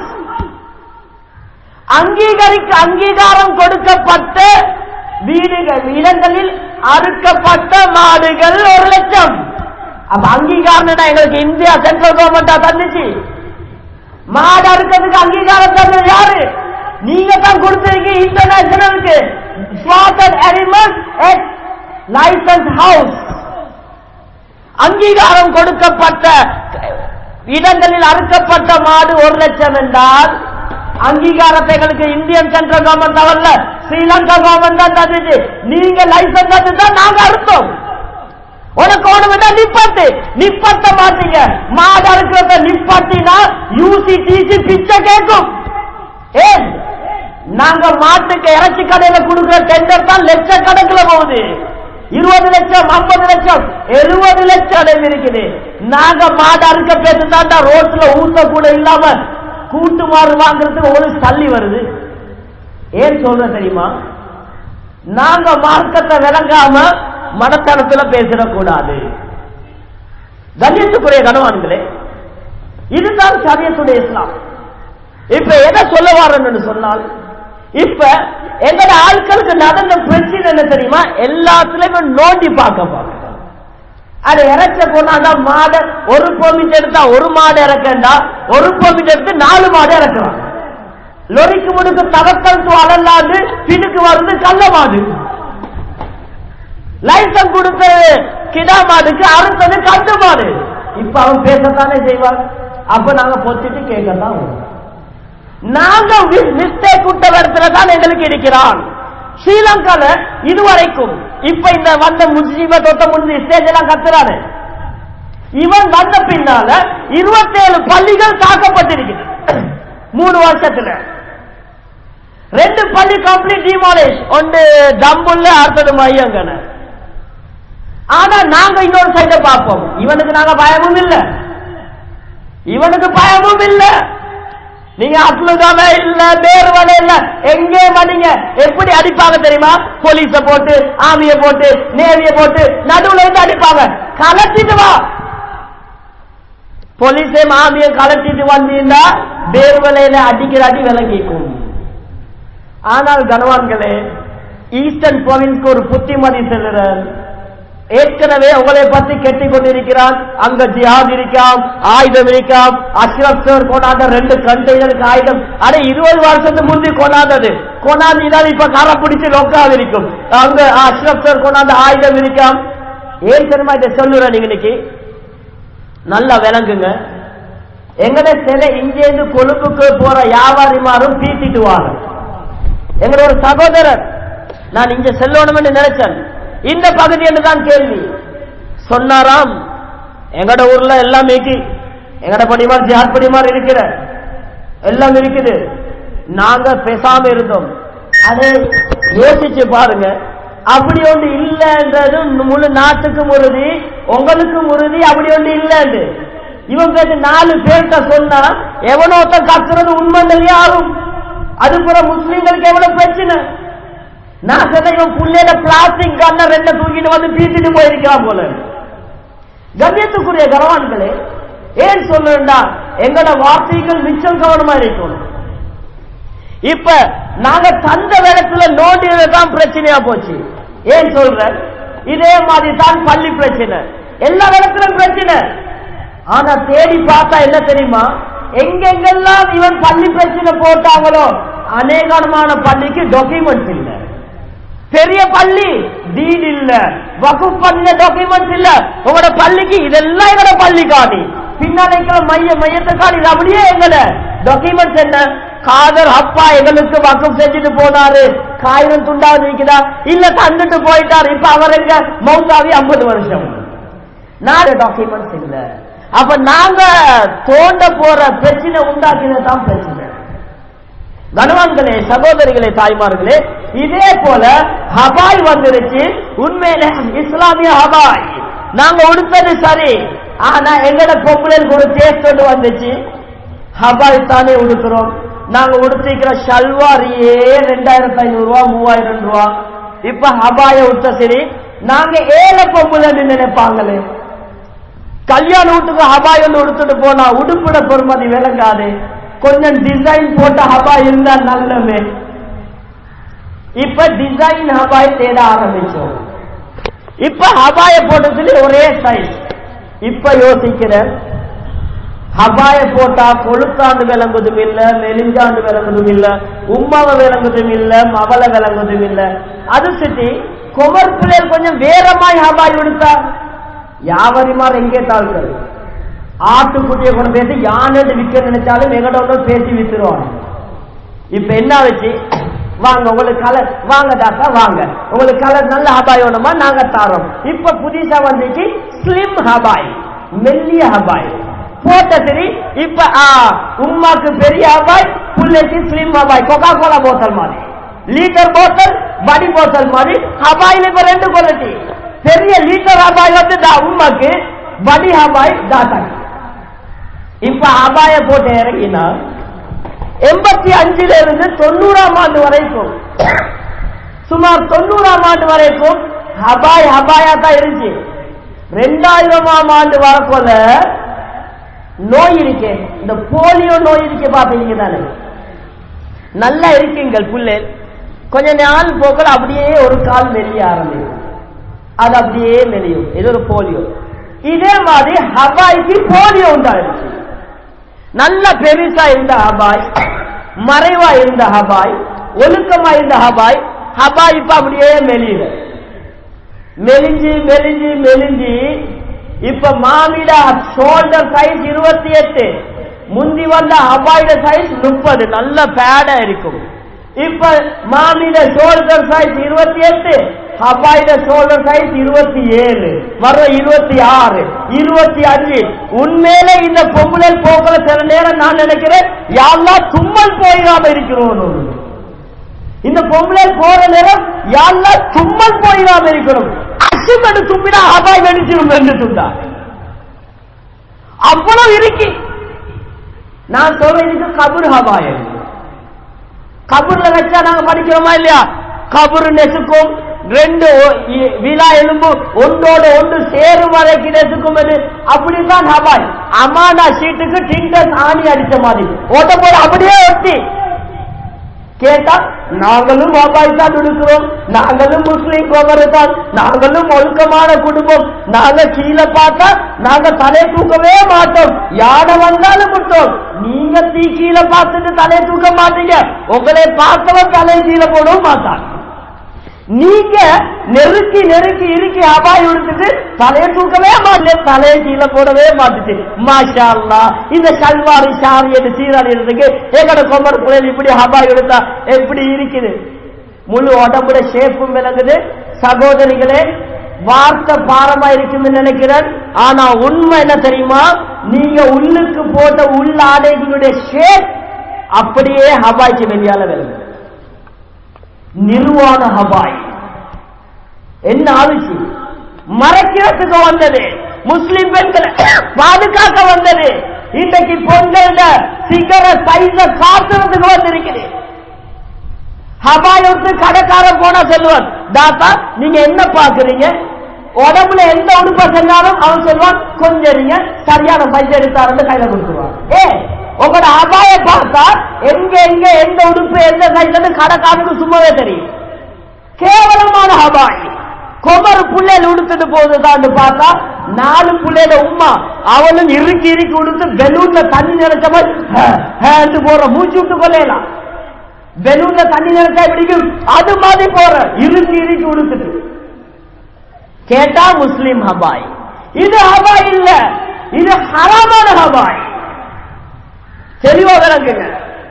[SPEAKER 1] அங்கீகரிக்க அங்கீகாரம் கொடுக்கப்பட்ட வீடுகள் இடங்களில் அறுக்கப்பட்ட மாடுகள் ஒரு லட்சம் அப்ப அங்கீகாரம் எங்களுக்கு இந்தியா சென்ட்ரல் கவர்மெண்டா தந்துச்சு மாடு அறுக்கிறதுக்கு அங்கீகாரம் தந்தது யாரு நீங்க தான் கொடுத்திருக்கீங்க இன்டர்நேஷனலுக்கு slaughtered animals at licence house அங்கீகாரம் கொடுக்கப்பட்ட இடங்களில் அறுக்கப்பட்ட மாடு ஒரு லட்சம் என்றால் அங்கீகாரத்தை எங்களுக்கு இந்தியன் சென்ட்ரல் கவர்மெண்ட் வரல ஸ்ரீலங்கா கவர்மெண்ட் தான் தந்துச்சு நீங்க லைசன்ஸ் தந்து தான் நாங்க அறுத்தோம் உனக்கு ஒண்ணு நிப்பாட்டு நிப்பாட்ட மாட்டீங்க மாடு அறுக்கிறத நிப்பாட்டினா யூசிடிசி பிச்சை கேட்கும் ஏன் நாங்க மாட்டுக்கு இறைச்சி கடையில கொடுக்கிற டெண்டர் தான் லட்சக்கணக்கில் போகுது இருபது லட்சம் ஐம்பது லட்சம் எழுபது லட்சம் அளவு இருக்குது நாங்க மாடு அறுக்க பேசு தாண்டா ரோட்ல ஊத்த கூட இல்லாம கூட்டு மாறு வாங்குறதுக்கு ஒரு தள்ளி வருது ஏன் சொல்ற தெரியுமா நாங்க மார்க்கத்தை விளங்காம மனத்தனத்துல பேசிடக்கூடாது கண்ணியத்துக்குரிய கனவான்களே இதுதான் சரியத்துடைய இஸ்லாம் இப்ப எதை சொல்ல வரேன்னு சொன்னால் இப்ப எங்கட ஆட்களுக்கு நடந்த பிரச்சனை என்ன தெரியுமா எல்லாத்துலயுமே நோண்டி பார்க்க பார்க்க அது இறச்ச போனாண்டா மாடு ஒரு பெர்மிட் எடுத்தா ஒரு மாடு இறக்கண்டா ஒரு பெர்மிட் எடுத்து நாலு மாடு இறக்குறாங்க லொரிக்கு முடுக்கு தவக்கல் அடலாண்டு பின்னுக்கு வருது கள்ள மாடு லைசன்ஸ் கொடுத்தது கிடா மாடுக்கு அறுத்தது கண்டு மாடு இப்ப அவன் பேசத்தானே செய்வான் அப்ப நாங்க பொத்திட்டு கேட்கத்தான் வரும் நாங்க மிஸ்டேக் விட்ட இடத்துல தான் எங்களுக்கு இருக்கிறான் ஸ்ரீலங்கால இதுவரைக்கும் இப்ப இந்த வந்த முஸ்லீம தொட்ட முடிஞ்ச ஸ்டேஜ் எல்லாம் கத்துறாரு இவன் வந்த பின்னால இருபத்தேழு பள்ளிகள் தாக்கப்பட்டிருக்கிறது மூணு வருஷத்துல ரெண்டு பள்ளி கம்ப்ளீட் டிமாலிஷ் ஒன்று டம்புல்ல அடுத்தது மையங்கன ஆனா நாங்க இன்னொரு சைட பார்ப்போம் இவனுக்கு நாங்க பயமும் இல்ல இவனுக்கு பயமும் இல்லை நீங்க அட்லுதானே இல்ல தேர்வன இல்ல எங்கே மாட்டீங்க எப்படி அடிப்பாங்க தெரியுமா போலீஸ போட்டு ஆமிய போட்டு நேவிய போட்டு நடுவுல இருந்து அடிப்பாங்க கலட்டிட்டு வா போலீஸே மாமிய கலட்டிட்டு வந்தீங்கன்னா தேர்வலையில அடிக்கிற அடி விளங்கிக்கும் ஆனால் கனவான்களே ஈஸ்டர்ன் ப்ரொவின்ஸ்க்கு ஒரு புத்திமதி செல்லுறார் ஏற்கனவே உங்களை பத்தி கெட்டி கொண்டிருக்கிறான் அங்க ஜிஹாத் இருக்காம் ஆயுதம் இருக்காம் அஷ்ரப் சார் கொண்டாந்த ரெண்டு கண்டெய்னருக்கு ஆயுதம் அட இருபது வருஷத்துக்கு முந்தி கொண்டாந்தது கொண்டாந்தினால் இப்ப கரை பிடிச்சு லொக்காது இருக்கும் அங்க அஷ்ரப் சார் கொண்டாந்த ஆயுதம் இருக்காம் ஏன் தெரியுமா இதை சொல்லுறேன் நீங்க இன்னைக்கு நல்லா விளங்குங்க எங்கட சிலை இங்கேருந்து கொழும்புக்கு போற வியாபாரிமாரும் பீத்திட்டு வாங்க எங்களோட ஒரு சகோதரர் நான் இங்க செல்லணும்னு நினைச்சேன் இந்த பகுதி என்றுதான் கேள்வி சொன்னாராம் எங்கட ஊர்ல எல்லாம் மீக்கி எங்கட படிமார் ஜிஹாத் படிமார் இருக்கிற எல்லாம் இருக்குது நாங்க பேசாம இருந்தோம் அதை யோசிச்சு பாருங்க அப்படி ஒன்று இல்லைன்றது முழு நாட்டுக்கும் உறுதி உங்களுக்கும் உறுதி அப்படி ஒன்று இல்லைன்னு இவன் பேச நாலு பேர்கிட்ட சொன்னா எவனோ ஒருத்தன் கத்துறது உண்மை ஆகும் அது புற முஸ்லீம்களுக்கு எவ்வளவு பிரச்சனை நான் சொன்ன இவன் புள்ளையில பிளாஸ்டிக் கண்ண ரெண்ட தூக்கிட்டு வந்து பீத்திட்டு போயிருக்கான் போல கண்ணியத்துக்குரிய கனவான்களே ஏன் சொல்லுண்டா எங்களோட வார்த்தைகள் மிச்சம் கவனமா இருக்கணும் இப்ப நாங்க தந்த வேடத்துல நோண்டியதான் பிரச்சனையா போச்சு ஏன் சொல்ற இதே மாதிரி தான் பள்ளி பிரச்சனை எல்லா இடத்திலும் பிரச்சனை ஆனா தேடி பார்த்தா என்ன தெரியுமா எங்கெங்கெல்லாம் இவன் பள்ளி பிரச்சனை போட்டாங்களோ அநேகமான பள்ளிக்கு டாக்குமெண்ட்ஸ் இல்ல பெரிய பள்ளி டீட் இல்ல வகுப்பு பண்ண டாக்குமெண்ட்ஸ் இல்ல உங்களோட பள்ளிக்கு இதெல்லாம் எங்களோட பள்ளி காணி பின்னாலைக்கிற மைய மையத்தை காணி இது அப்படியே எங்கட டாக்குமெண்ட்ஸ் என்ன காதர் அப்பா எங்களுக்கு வக்கம் செஞ்சுட்டு போனாரு காயிரம் துண்டாவது இருக்குதா இல்ல தந்துட்டு போயிட்டாரு இப்ப அவர் எங்க மௌத்தாவி ஐம்பது வருஷம் நாலு டாக்குமெண்ட்ஸ் இல்ல அப்ப நாங்க தோண்ட போற பிரச்சனை உண்டாக்கினதான் பிரச்சனை கனவான்களே சகோதரிகளே தாய்மார்களே இதே போல ஹபாய் வந்துருச்சு உண்மையில இஸ்லாமிய ஹபாய் நாங்க உடுத்தது சரி ஆனா எங்கட பொம்பளைக்கு ஒரு டேஸ்ட் ஒன்று வந்துச்சு ஹபாய் தானே உடுக்கிறோம் நாங்க உடுத்திக்கிற ஷல்வாரியே ரெண்டாயிரத்தி ஐநூறு ரூபா மூவாயிரம் ரூபா இப்ப ஹபாய உடுத்த சரி நாங்க ஏழை பொம்பளைன்னு நினைப்பாங்களே கல்யாண வீட்டுக்கு ஹபாய் ஒன்று உடுத்துட்டு போனா உடுப்புட பொறுமதி விளங்காது கொஞ்சம் டிசைன் போட்ட ஹபாய் இருந்தா நல்லமே இப்ப டிசைன் ஹபாய் தேட ஆரம்பிச்சோம் இப்ப ஹபாய போட்டதுல ஒரே சைஸ் இப்ப யோசிக்கிறேன் ஹபாய போட்டா கொளுத்தாண்டு விளங்குதும் இல்ல மெலிஞ்சாண்டு விளங்குதும் இல்ல உம்மாவை விளங்குதும் இல்ல மவளை விளங்குதும் இல்ல அது சுத்தி குமர் பிள்ளைகள் கொஞ்சம் வேறமாய் ஹபாய் உடுத்தா யாவரிமார் எங்கே தாழ்கள் ஆட்டுக்குட்டியை கொண்டு பேசி யானை விற்க நினைச்சாலும் எங்கட ஒன்று பேசி வித்துருவாங்க இப்ப என்ன வச்சு வாங்க உங்களுக்கு கலர் வாங்க தாத்தா வாங்க உங்களுக்கு கலர் நல்ல ஹபாய் வேணுமா நாங்க தாரோம் இப்ப புதுசா வந்துச்சு ஸ்லிம் ஹபாய் மெல்லிய ஹபாய் போட்ட சரி இப்ப ஆ, உம்மாக்கு பெரிய ஹபாய் புள்ளைக்கு ஸ்லிம் ஹபாய் கொக்கா கோலா போத்தல் மாதிரி லீட்டர் போத்தல் படி போத்தல் மாதிரி ஹபாயில இப்ப ரெண்டு குவாலிட்டி பெரிய லீட்டர் ஹபாய் வந்து தா- உம்மாக்கு படி ஹபாய் தாத்தாக்கு இப்ப அபாய போட்டு இறங்கினா எண்பத்தி அஞ்சுல இருந்து தொண்ணூறாம் ஆண்டு வரைக்கும் சுமார் தொண்ணூறாம் ஆண்டு வரைக்கும் ஹபாய் ஹபாயா தான் இருந்துச்சு ரெண்டாயிரமாம் ஆண்டு வரப்போல நோய் இருக்கே இந்த போலியோ நோய் இருக்கே பாப்பீங்க தானே நல்லா இருக்கீங்கள் புள்ளை கொஞ்ச நாள் போக்கள் அப்படியே ஒரு கால் மெல்லிய ஆரம்பிக்கும் அது அப்படியே மெலியும் இது ஒரு போலியோ இதே மாதிரி ஹபாய்க்கு போலியோ உண்டாயிருச்சு நல்ல பெருசா இருந்த ஹபாய் மறைவா இருந்த ஹபாய் ஒழுக்கமா இருந்த ஹபாய் ஹபாய் இப்ப அப்படியே மெலியுது மெலிஞ்சு மெலிஞ்சு மெலிஞ்சு இப்ப மாமிடா ஷோல்டர் சைஸ் இருபத்தி எட்டு முந்தி வந்த ஹபாயோட சைஸ் முப்பது நல்ல பேடா இருக்கும் இப்ப மாமிட ஷோல்டர் சைஸ் இருபத்தி எட்டு ஹபாயோட ஷோல்டர் சைஸ் இருபத்தி ஏழு வர இருபத்தி ஆறு இருபத்தி அஞ்சு உண்மையிலே இந்த பொம்பளை போக்குல சில நேரம் நான் நினைக்கிறேன் யாரெல்லாம் தும்மல் போயிடாம இருக்கிறோம் இந்த பொம்பளை போற நேரம் யாரெல்லாம் தும்மல் போயிடாம இருக்கணும் அசுமடு தும்பினா ஹபாய் வெடிச்சிடும் என்று துண்டா அவ்வளவு இருக்கு நான் சொல்றேன் இதுக்கு கபூர் ஹபாயம் கபூர்ல வச்சா நாங்க படிக்கிறோமா இல்லையா கபூர் நெசுக்கும் ரெண்டு ஒ- இ- விழா எலும்பு ஒன்றோட ஒன்று சேரும் வரைக்கும் நெசுக்கும் அது அப்படித்தான் ஹபாய் அமானா சீட்டுக்கு டிண்டஸ் ஆணி அடிச்ச மாதிரி ஓட்ட போட அப்படியே ஒட்டி கேட்டா நாங்களும் மொபைல் தான் இருக்கிறோம் நாங்களும் முஸ்லீம் கோபரு தான் நாங்களும் ஒழுக்கமான குடும்பம் நாங்க கீழே பார்த்தா நாங்க தலை தூக்கவே மாட்டோம் யானை வந்தாலும் விட்டோம் நீங்க தீ கீழே பார்த்துட்டு தலை தூக்க மாட்டீங்க உங்களை பார்த்தவன் தலை கீழே போடவும் மாட்டான் நீங்க நெருக்கி நெருக்கி இறுக்கி அபாய் விடுத்துட்டு தலையை தூக்கவே மாட்டல தலையை கீழே போடவே மாட்டுச்சு மாஷா அல்லாஹ் இந்த சல்வாரி சாரி என்று சீராடுறதுக்கு எங்கட கொமர் புயல் இப்படி ஹபாய் எடுத்தா எப்படி இருக்குது முழு உடம்புட ஷேப்பும் விளங்குது சகோதரிகளே வார்த்தை பாரமா இருக்கும்னு நினைக்கிறேன் ஆனா உண்மை என்ன தெரியுமா நீங்க உள்ளுக்கு போட்ட உள்ள ஆடைகளுடைய ஷேப் அப்படியே ஹபாய்க்கு வெளியால விளங்குது நிர்வாண ஹபாய் என்ன ஆளுச்சு மறைக்கிறதுக்கு வந்தது முஸ்லிம் பெண்களை பாதுகாக்க வந்தது இன்றைக்கு பொங்கல்ல சிகர சைஸ காட்டுறதுக்கு வந்திருக்குது ஹபாய் எடுத்து கடைக்காரன் போனா சொல்லுவான் தாத்தா நீங்க என்ன பாக்குறீங்க உடம்புல எந்த உடுப்ப செஞ்சாலும் அவன் சொல்லுவான் கொஞ்சம் இருங்க சரியான பைசா எடுத்தாருன்னு கையில கொடுத்துருவான் ஏ உங்களோட அபாய பார்த்தா எங்க எங்க எந்த உடுப்பு எந்த சைஸ்ல கடைக்காரனுக்கு சும்மாவே தெரியும் கேவலமான ஹபாய் கொமர் புள்ளையில உடுத்துட்டு போகுதுதான்னு பார்த்தா நாலு புள்ளையில உம்மா அவளும் இறுக்கி இறுக்கி உடுத்து பெலூன்ல தண்ணி நினைச்ச மாதிரி ஹே, ஹேன்னு போற மூச்சு விட்டு கொள்ளையலாம் பெலூன்ல தண்ணி நினைச்சா பிடிக்கும் அது மாதிரி போற இறுக்கி இறுக்கி உடுத்துட்டு கேட்டா முஸ்லிம் ஹபாய் இது ஹபாய் இல்ல இது ஹராமான ஹபாய் தெளிவா விளங்குங்க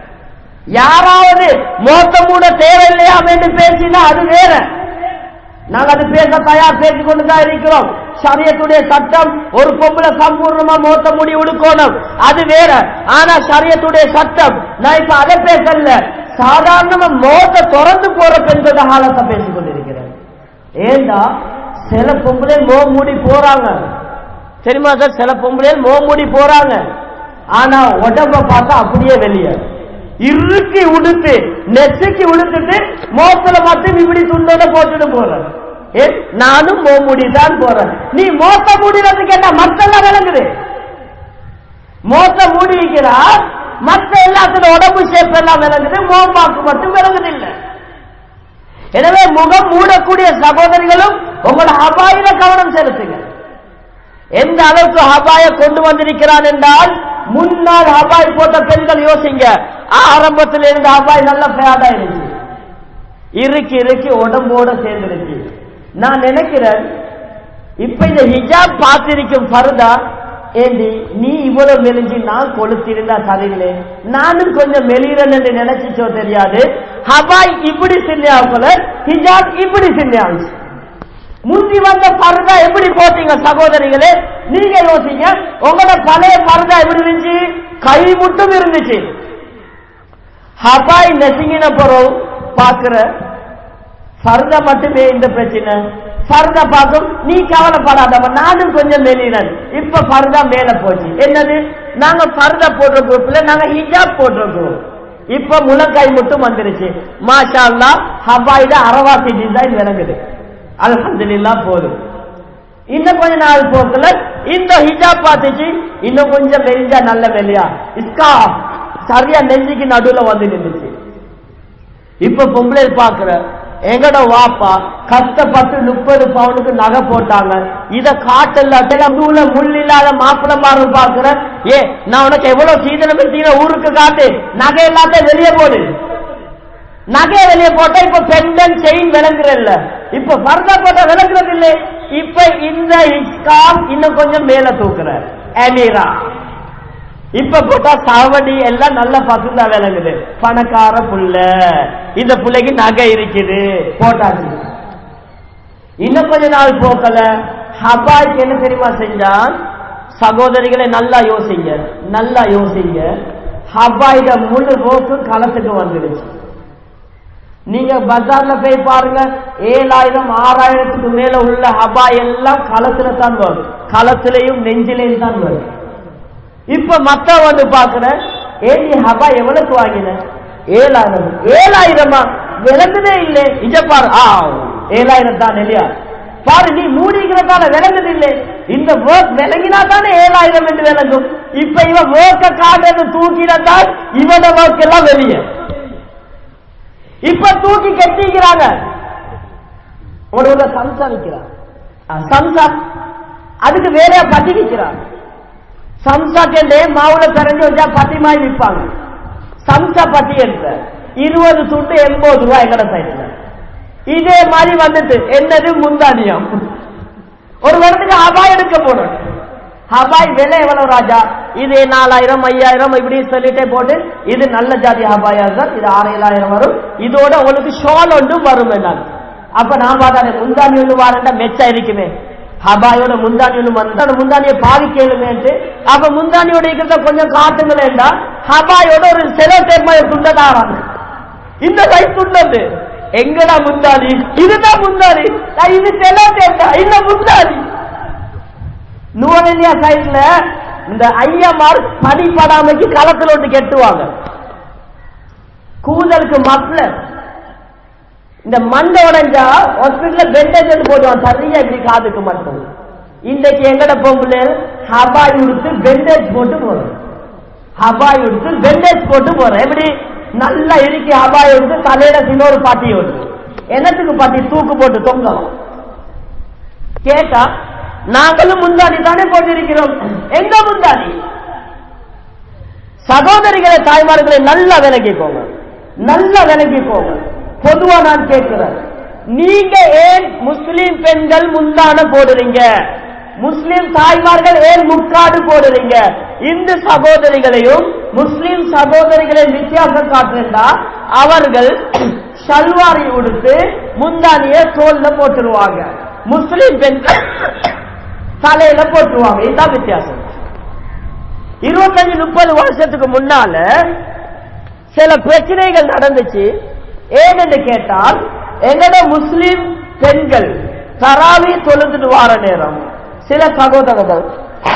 [SPEAKER 1] யாராவது மோத்த மூட தேவையில்லையாம் என்று பேசினா அது வேற நாங்க அது பேச தயார் பேசிக் கொண்டுதான் இருக்கிறோம் சரியத்துடைய சட்டம் ஒரு பொம்பளை சம்பூர்ணமா மோத்த முடி உடுக்கணும் அது வேற ஆனா சரியத்துடைய சட்டம் நான் இப்ப அதை பேசல சாதாரணமா மோத்த திறந்து போற பெண்கள காலத்தை பேசிக் கொண்டிருக்கிறேன் ஏண்டா சில பொம்பளை மோ மூடி போறாங்க தெரியுமா சார் சில பொம்பளை மோ மூடி போறாங்க ஆனா உடம்ப பார்த்தா அப்படியே வெளியே இறுக்கி உடுத்து நெசுக்கி உடுத்துட்டு மோத்துல மட்டும் இப்படி துண்டோட போட்டுட்டு போறேன் ஏ நானும் மோ மூடி தான் போறேன் நீ மோத்த மூடினதுக்கு என்ன மத்தெல்லாம் விளங்குது மோத்த மூடி வைக்கிறா மத்த எல்லாத்துல உடம்பு ஷேப் எல்லாம் விளங்குது மோமாக்கு மட்டும் விளங்குது இல்ல எனவே முகம் மூடக்கூடிய சகோதரிகளும் உங்களோட ஹபாயில கவனம் செலுத்துங்க எந்த அளவுக்கு ஹபாய கொண்டு வந்திருக்கிறான் என்றால் முன்னால் ஹபாய் போட்ட பெண்கள் யோசிங்க ஆரம்பத்தில் இருந்த ஹபாய் நல்ல ஃபேடா இருந்துச்சு இறுக்கி இறுக்கி உடம்போட சேர்ந்துருச்சு நான் நினைக்கிறேன் இப்ப இந்த ஹிஜாப் பார்த்திருக்கும் ஃபருதா ஏண்டி நீ இவ்வளவு மெலிஞ்சு நான் கொளுத்திருந்தா சரியில்லை நானும் கொஞ்சம் மெலிறன் என்று நினைச்சிச்சோ தெரியாது ஹபாய் இப்படி சின்ன ஹிஜாப் இப்படி சின்ன முந்தி வந்த பருதா எப்படி போட்டீங்க சகோதரிகளே நீங்க யோசிங்க உங்களோட பழைய பருதா எப்படி இருந்துச்சு கை மட்டும் இருந்துச்சு ஹபாய் நெசிங்கின பிறகு பாக்குற பருதா மட்டுமே இந்த பிரச்சனை பருதா பார்க்கும் நீ கவலைப்படாதவ நானும் கொஞ்சம் மெலினன் இப்ப பருதா மேல போச்சு என்னது நாங்க பருதா போடுற குரூப்ல நாங்க ஹிஜாப் போடுற குரூப் இப்ப முழங்காய் மட்டும் வந்துருச்சு மாஷா அல்லா ஹபாயில அரவாசி டிசைன் விளங்குது அல்ஹம்துலில்லா போதும் இன்னும் கொஞ்ச நாள் போக்குல இந்த ஹிஜாப் பார்த்துச்சு இன்னும் கொஞ்சம் மெலிஞ்சா நல்ல மெலியா இஸ்கா சரியா நெஞ்சுக்கு நடுவுல வந்து நின்றுச்சு இப்ப பொம்பளை பாக்குற எங்கட வாப்பா கஷ்டப்பட்டு முப்பது பவுனுக்கு நகை போட்டாங்க இத காட்டல நடுவுல முள் இல்லாத மாப்பிள்ள மாறு பாக்குற ஏ நான் உனக்கு எவ்வளவு சீதனம் தீர ஊருக்கு காட்டு நகை எல்லாத்தையும் வெளியே போடு நகையை வெளியே போட்டா இப்ப பெண்டன் செயின் விளங்குறல்ல இப்ப பர்தா போட்டா விளங்குறது இல்லை இப்ப இந்த இஸ்காம் இன்னும் கொஞ்சம் மேல தூக்குற அமீரா இப்ப போட்டா சாவடி எல்லாம் நல்ல பசுந்தா விளங்குது பணக்கார புள்ள இந்த பிள்ளைக்கு நகை இருக்குது போட்டாச்சு இன்னும் கொஞ்ச நாள் போக்கல ஹபாய்க்கு என்ன தெரியுமா செஞ்சான் சகோதரிகளை நல்லா யோசிங்க நல்லா யோசிங்க ஹபாயிட முழு ரோக்கும் களத்துக்கு வந்துடுச்சு நீங்க பஜார்ல போய் பாருங்க ஏழாயிரம் ஆறாயிரத்துக்கு மேல உள்ள ஹபா எல்லாம் களத்துல தான் வரும் களத்திலையும் நெஞ்சிலையும் தான் வரும் இப்ப மத்த வந்து பாக்குற ஏன் நீ ஹபா எவ்வளவுக்கு வாங்கின ஏழாயிரம் ஏழாயிரமா விளங்குதே இல்லை இங்க பாரு ஆ ஏழாயிரம் தான் இல்லையா பாரு நீ மூடிக்கிறதால விளங்குது இல்லை இந்த ஒர்க் விளங்கினா தானே ஏழாயிரம் என்று விளங்கும் இப்ப இவன் ஒர்க்க காட்டுறது தூக்கினதால் இவன ஒர்க் எல்லாம் வெளியே இப்ப தூக்கி கட்டிக்கிறாங்க ஒரு ஒரு சம்சா விற்கிறான் சம்சா அதுக்கு வேற பத்தி விற்கிறாங்க சம்சா கேண்டே மாவுல பிறஞ்சு வச்சா பத்தி மாதிரி விற்பாங்க சம்சா பத்தி எடுத்த இருபது துண்டு எண்பது ரூபாய் எங்கட சைட்ல இதே மாதிரி வந்துட்டு என்னது முந்தானியம் ஒரு வருடத்துக்கு ஹபாய் எடுக்க போனோம் ஹபாய் விலை எவ்வளவு ராஜா இது நாலாயிரம் ஐயாயிரம் இப்படி சொல்லிட்டே போட்டு இது நல்ல ஜாதி ஹபாயா தான் இது ஆறு ஏழாயிரம் வரும் இதோட உங்களுக்கு ஷால் ஒன்றும் வரும் என்னால் அப்ப நான் பார்த்தா முந்தானி ஒன்று வாரண்டா மெச்சா இருக்குமே ஹபாயோட முந்தானி ஒன்று வந்தா அந்த முந்தானியை பாவி கேளுமேன்ட்டு அப்ப முந்தானியோட இருக்கிறத கொஞ்சம் காட்டுங்களேன்டா ஹபாயோட ஒரு செலவு தேர்மா துண்டதாராங்க இந்த சைஸ் துண்டது எங்கடா முந்தானி இதுதான் முந்தானி நான் இது செலவு தேர்ந்தா இல்ல முந்தானி நூவலியா சைட்ல இந்த ஐயமார் படிப்படாமைக்கு களத்துல ஒன்று கெட்டுவாங்க கூதலுக்கு மப்ளர் இந்த மண்டை உடைஞ்சா ஹாஸ்பிட்டல்ல பெண்டேஜ் போடுவான் சரியா இப்படி காதுக்கு மட்டும் இன்றைக்கு எங்கட பொம்பளை ஹபாய் உடுத்து பெண்டேஜ் போட்டு போறோம் ஹபாய் உடுத்து பெண்டேஜ் போட்டு போறோம் எப்படி நல்லா இறுக்கி ஹபாய் உடுத்து தலையில இன்னொரு பாட்டி ஓடு என்னத்துக்கு பாட்டி தூக்கு போட்டு தொங்கலாம் கேட்டா நாங்களும் முந்தாடி தானே போட்டிருக்கிறோம் எங்க முந்தாடி சகோதரிகளை தாய்மார்களை நல்லா விலகிக்கோங்க நல்லா விலகிக்கோங்க பொதுவா நான் கேட்கிறேன் நீங்க ஏன் முஸ்லிம் பெண்கள் முந்தான போடுறீங்க முஸ்லிம் தாய்மார்கள் ஏன் முக்காடு போடுறீங்க இந்து சகோதரிகளையும் முஸ்லிம் சகோதரிகளையும் வித்தியாசம் காட்டுறா அவர்கள் ஷல்வாரி உடுத்து முந்தானிய தோல்ல போட்டுருவாங்க முஸ்லிம் பெண்கள் தலையில போட்டுருவாங்க இதுதான் வித்தியாசம் இருபத்தஞ்சு முப்பது வருஷத்துக்கு முன்னால சில பிரச்சனைகள் நடந்துச்சு ஏனென்று கேட்டால் எங்கட முஸ்லிம் பெண்கள் தராவி தொழுதுட்டு வார நேரம் சில சகோதரர்கள்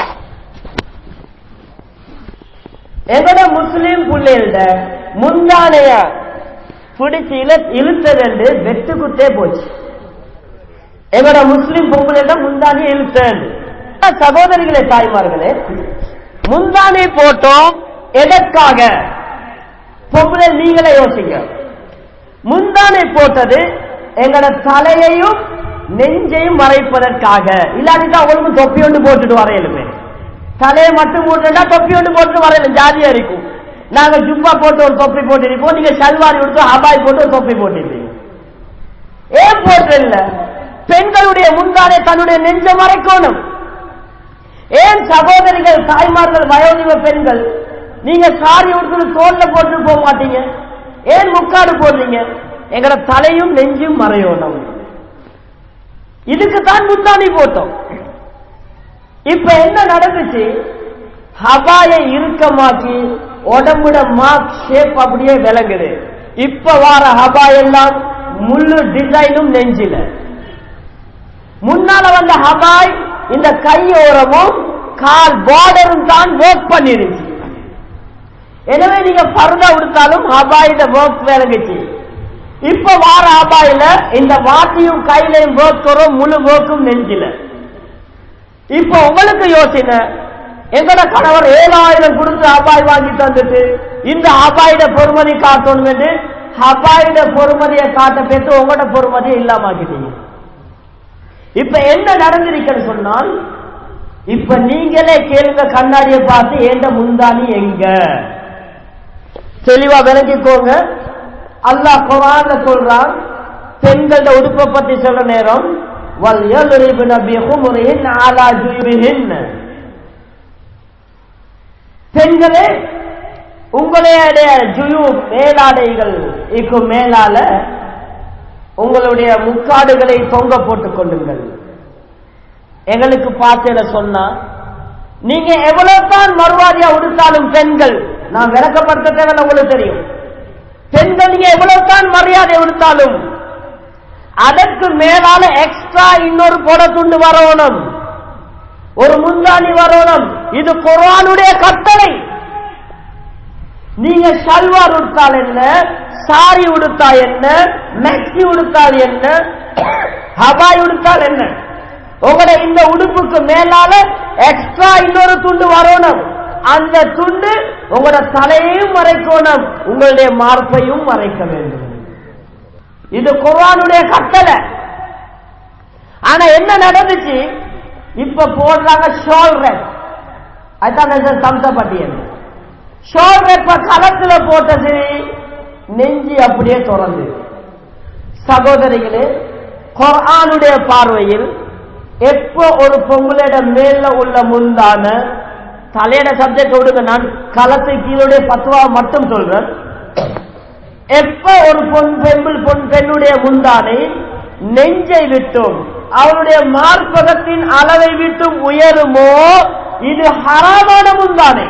[SPEAKER 1] எங்கட முஸ்லீம் பிள்ளைகள்ட முந்தானைய பிடிச்சு இழ இழுத்தது வெட்டு குத்தே போச்சு எங்கட முஸ்லீம் பொம்பளைட முந்தானிய இழுத்தது சகோதரிகளே தாய்மார்களே முந்தானை போட்டோம் எதற்காக பொம்பளை நீங்களே யோசிங்க முந்தானை போட்டது எங்கட தலையையும் நெஞ்சையும் மறைப்பதற்காக இல்லாட்டிதான் அவங்களுக்கு தொப்பி ஒன்று போட்டுட்டு வரையிலுமே தலையை மட்டும் போட்டுட்டா தொப்பி ஒன்று போட்டு வரையிலும் ஜாதியா இருக்கும் நாங்க ஜுப்பா போட்டு ஒரு தொப்பி போட்டிருப்போம் நீங்க சல்வாரி கொடுத்து அபாய் போட்டு ஒரு தொப்பி போட்டிருப்பீங்க ஏன் போட்டு பெண்களுடைய முந்தானை தன்னுடைய நெஞ்ச மறைக்கணும் ஏன் சகோதரிகள் தாய்மார்கள் வயோதிக பெண்கள் நீங்க சாரி உடுத்து தோல்ல போட்டு போக மாட்டீங்க ஏன் முக்காடு போடுறீங்க எங்கட தலையும் நெஞ்சும் மறையணும் இதுக்கு தான் முந்தாணி போட்டோம் இப்ப என்ன நடந்துச்சு ஹவாயை இறுக்கமாக்கி உடம்புட மார்க் ஷேப் அப்படியே விளங்குது இப்ப வார ஹபா எல்லாம் முள்ளு டிசைனும் நெஞ்சில முன்னால வந்த ஹபாய் இந்த கையோரமும் கால் பார்டரும் தான் ஒர்க் பண்ணிருச்சு எனவே நீங்க பருதா உடுத்தாலும் ஹபாயிட ஒர்க் விளங்குச்சு இப்ப வார ஹபாயில இந்த வாட்டியும் கையிலையும் ஒர்க் வரும் முழு ஒர்க்கும் நெஞ்சில இப்ப உங்களுக்கு யோசனை எங்கட கணவர் ஏழாயிரம் கொடுத்து ஹபாய் வாங்கி தந்துட்டு இந்த ஹபாயிட பொறுமதி காட்டணும் என்று ஹபாயிட பொறுமதியை காட்ட பெற்று உங்களோட பொறுமதியை இல்லாமக்கிட்டீங்க இப்ப என்ன நடந்திருக்குன்னு சொன்னால் இப்ப நீங்களே கேளுங்க கண்ணாடியை பார்த்து ஏண்ட முந்தானி எங்க தெளிவா விளங்கிக்கோங்க அல்லாஹ் குரான்ல சொல்றான் பெண்களோட உடுப்பை பத்தி சொல்ற நேரம் வல் யல்ரிபுன பிஹுமுரிஹின் அலா ஜுய்பிஹின் பெண்களே உங்களுடைய ஜுயு மேலாடைகள் இக்கு மேலால உங்களுடைய முக்காடுகளை தொங்க போட்டுக் கொள்ளுங்கள் எங்களுக்கு பார்த்தேன சொன்னா நீங்க எவ்வளவு தான் மறுவாதியா உடுத்தாலும் பெண்கள் நான் விளக்கப்படுத்த தேவையில்ல உங்களுக்கு தெரியும் பெண்கள் நீங்க எவ்வளவு தான் மரியாதை உடுத்தாலும் அதற்கு மேலால எக்ஸ்ட்ரா இன்னொரு பொட துண்டு வரணும் ஒரு முந்தாணி வரணும் இது குரானுடைய கட்டளை நீங்க ஷல்வார் உடுத்தால் என்ன சாரி உடுத்தா என்ன மெக்சி உடுத்தால் என்ன ஹபாய் உடுத்தால் என்ன உங்களோட இந்த உடுப்புக்கு மேலால எக்ஸ்ட்ரா இன்னொரு துண்டு வரணும் அந்த துண்டு உங்களோட தலையையும் மறைக்கணும் உங்களுடைய மார்பையும் மறைக்க வேண்டும் இது குர்ஆனுடைய கட்டளை ஆனா என்ன நடந்துச்சு இப்ப போடுறாங்க ஷோல் ரெப் அதுதான் சம்சப்பட்டியல் ஷோல் ரெப்ப களத்துல போட்டது நெஞ்சி அப்படியே திறந்து சகோதரிகளே குர்ஆனுடைய பார்வையில் எப்போ ஒரு பொங்கலோட மேல உள்ள முந்தான தலையோட சப்ஜெக்ட் விடுங்க நான் களத்து கீழே பத்துவா மட்டும் சொல்றேன் எப்ப ஒரு பொன் பெண்பிள் பொன் பெண்ணுடைய முந்தானை நெஞ்சை விட்டும் அவருடைய மார்பகத்தின் அளவை விட்டும் உயருமோ இது ஹராமான முந்தானை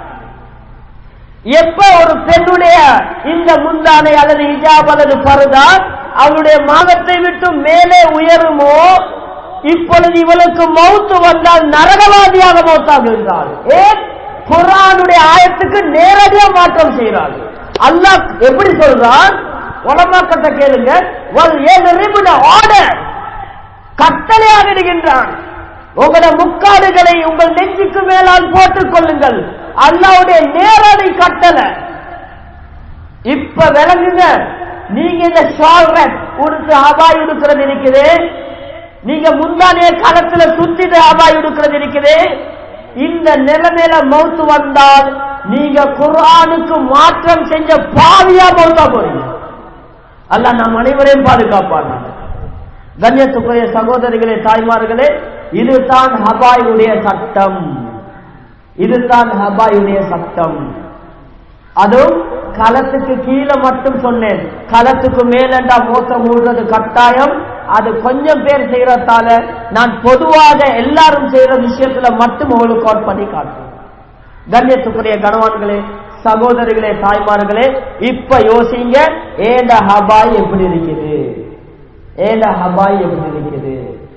[SPEAKER 1] எப்ப ஒரு பெண்ணுடைய இந்த முந்தானை அல்லது ஹிஜாப் அல்லது பருதா அவருடைய மாதத்தை விட்டு மேலே உயருமோ இப்பொழுது இவளுக்கு மௌத்து வந்தால் நரகவாதியாக மௌத்தாகின்றாள் ஏன் குரானுடைய ஆயத்துக்கு நேரடியா மாற்றம் செய்கிறாள் அல்லாஹ் எப்படி சொல்றான் உலமாக்கத்தை கேளுங்க ஆர்டர் கட்டளையாக இடுகின்றான் உங்களோட முக்காடுகளை உங்கள் நெஞ்சுக்கு மேலால் போட்டுக் கொள்ளுங்கள் அல்லாவுடைய நேரடி கட்டளை இப்ப விளங்குங்க நீங்க இந்த ஷால் உடுத்து அபாய் உடுக்கிறது இருக்குது நீங்க முந்தானே களத்துல சுத்திட்டு அபாய் உடுக்கிறது இருக்குது இந்த நிலைமையில மௌத்து வந்தால் நீங்க குர்ஆனுக்கு மாற்றம் செஞ்ச பாவியா மௌத்தா போறீங்க அல்ல நாம் அனைவரையும் பாதுகாப்பான் கண்ணியத்துக்குரிய சகோதரிகளே தாய்மார்களே இதுதான் ஹபாயுடைய சட்டம் இதுதான் ஹபாயுடைய சட்டம் அதுவும் களத்துக்கு கீழே மட்டும் சொன்னேன் களத்துக்கு மேலண்டா மோசம் மூடுறது கட்டாயம் அது கொஞ்சம் பேர் செய்யறதால நான் பொதுவாக எல்லாரும் செய்யற விஷயத்துல மட்டும் உங்களுக்கு அவுட் பண்ணி காட்டுறேன் கண்ணியத்துக்குரிய கணவான்களே சகோதரிகளே தாய்மார்களே இப்ப யோசிங்க ஏண்ட ஹபாய் எப்படி இருக்குது ஏண்ட ஹபாய் எப்படி இருக்குது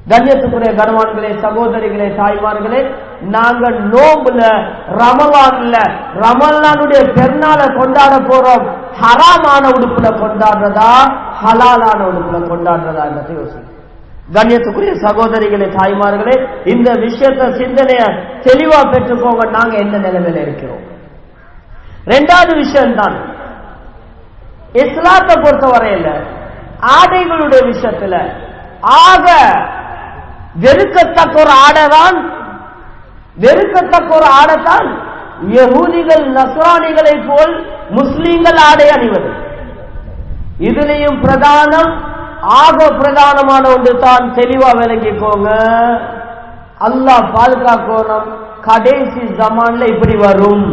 [SPEAKER 1] கண்ணியத்துக்குரிய கனவான்களே சகோதரிகளே தாய்மார்களே நாங்க நோம்புல ரமலான்ல ரமலானுடைய பெருநாளை கொண்டாட போறோம் ஹராமான உடுப்புல கொண்டாடுறதா ஹலாலான உடுப்புல கொண்டாடுறதா என்றதை யோசிக்கும் கண்ணியத்துக்குரிய சகோதரிகளே தாய்மார்களே இந்த விஷயத்த சிந்தனைய தெளிவா பெற்றுக்கோங்க நாங்க எந்த நிலைமையில இருக்கிறோம் ரெண்டாவது விஷயம்தான் இஸ்லாத்தை பொறுத்தவரையில ஆடைகளுடைய விஷயத்துல ஆக வெறுக்கத்தக்க ஒரு ஆடைதான் வெறுக்கத்தக்க ஒரு ஆடைத்தான் யகூதிகள் நஸ்ரானிகளை போல் முஸ்லீம்கள் ஆடை அணிவது இதுலயும் பிரதானம் ஆக பிரதானமான ஒன்று தான் தெளிவா விளங்கிக்கோங்க அல்லாஹ் பாதுகாக்கணும் கடைசி ஜமான்ல இப்படி வரும்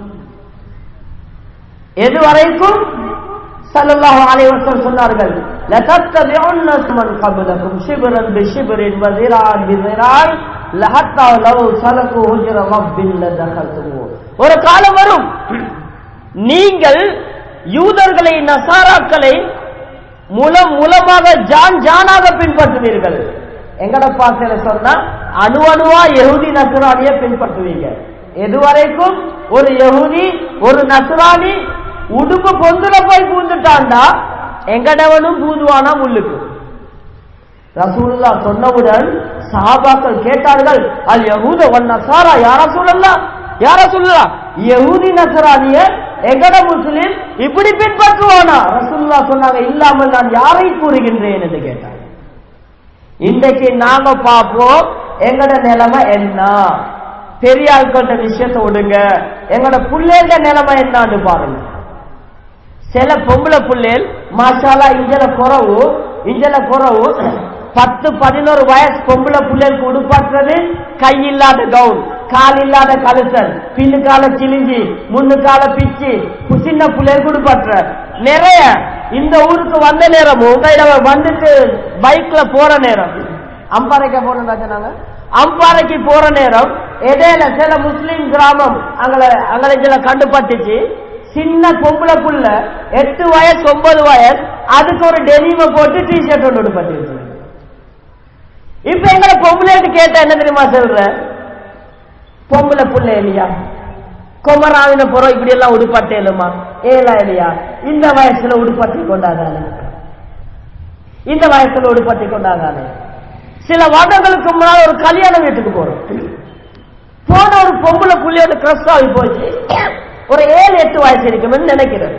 [SPEAKER 1] எது வரைக்கும் சல்லல்லாஹு அலைஹி வஸல்லம் சொன்னார்கள் லதத்தபிஉன்ன மன் கபலக்கும் ஷிப்ரன் பிஷிப்ரின் வ ذراعன் بذراع லஹத்தா லவ் சலகு ஹுஜ்ர ரப்பின் லதഖல்துமு ஒரு காலம் வரும் நீங்கள் யூதர்களை நசாராக்களை மூலம் மூலமாக ஜான் ஜானாக பின்பற்றுவீர்கள் எங்கட பாசையில சொன்னா அணு அணுவா யகுதி நசுரானிய பின்பற்றுவீங்க எதுவரைக்கும் ஒரு யகுதி ஒரு நசுரானி உடுப்பு பொந்துல போய் பூந்துட்டான்டா எங்கடவனும் பூதுவானா முள்ளுக்கு ரசூலுல்லா சொன்னவுடன் சஹாபாக்கள் கேட்டார்கள் அல் யஹூத வன் நசாரா யார சொல்லலாம் யார சொல்லலாம் யஹூதி நசரானிய எங்கட முஸ்லிம் இப்படி பின்பற்றுவானா ரசூலுல்லா சொன்னாங்க இல்லாமல் நான் யாரை கூறுகின்றேன் என்று கேட்டார் இன்றைக்கு நாங்க பார்ப்போம் எங்கட நிலைமை என்ன பெரிய ஆட்கள்கிட்ட விஷயத்தை விடுங்க எங்கட புள்ளேண்ட நிலைமை என்னன்னு பாருங்க சில பொம்பளை புள்ளேல் மாஷாலா இஞ்சல குறவு இஞ்சல குறவு பத்து பதினோரு வயசு பொம்பளை புள்ளேலுக்கு உடுப்பாற்றுறது கை இல்லாத கவுன் கால் இல்லாத கழுத்தல் பின்னுக்கால சிலிஞ்சி முன்னுக்கால பிச்சு சின்ன புள்ளைகளுக்கு உடுப்பாற்ற நிறைய இந்த ஊருக்கு வந்த நேரமும் கையில வந்துட்டு பைக்ல போற நேரம் அம்பாறைக்கு போறோம் நாங்க அம்பாறைக்கு போற நேரம் இடையில சில முஸ்லீம் கிராமம் அங்களை அங்களை சில கண்டுபட்டுச்சு சின்ன பொம்பளை புள்ள எட்டு வயசு ஒன்பது வயசு அதுக்கு ஒரு டெனிம போட்டு டி ஷர்ட் ஒன்று உடுப்பட்டு வச்சிருக்கு இப்ப எங்களை பொம்பளைட்டு கேட்டா என்ன தெரியுமா சொல்ற பொம்பளை புள்ள இல்லையா கொமராவின புறம் இப்படி எல்லாம் உடுப்பட்டேலுமா ஏலா இல்லையா இந்த வயசுல உடுப்பட்டி கொண்டாதானே இந்த வயசுல உடுப்பட்டி கொண்டாதானே சில வருடங்களுக்கு முன்னால் ஒரு கல்யாண வீட்டுக்கு போறோம் போன ஒரு பொம்பளை புள்ளியோட கிரஸ் ஆகி போச்சு ஒரு ஏழு எட்டு வயசு இருக்குமென்னு நினைக்கிறேன்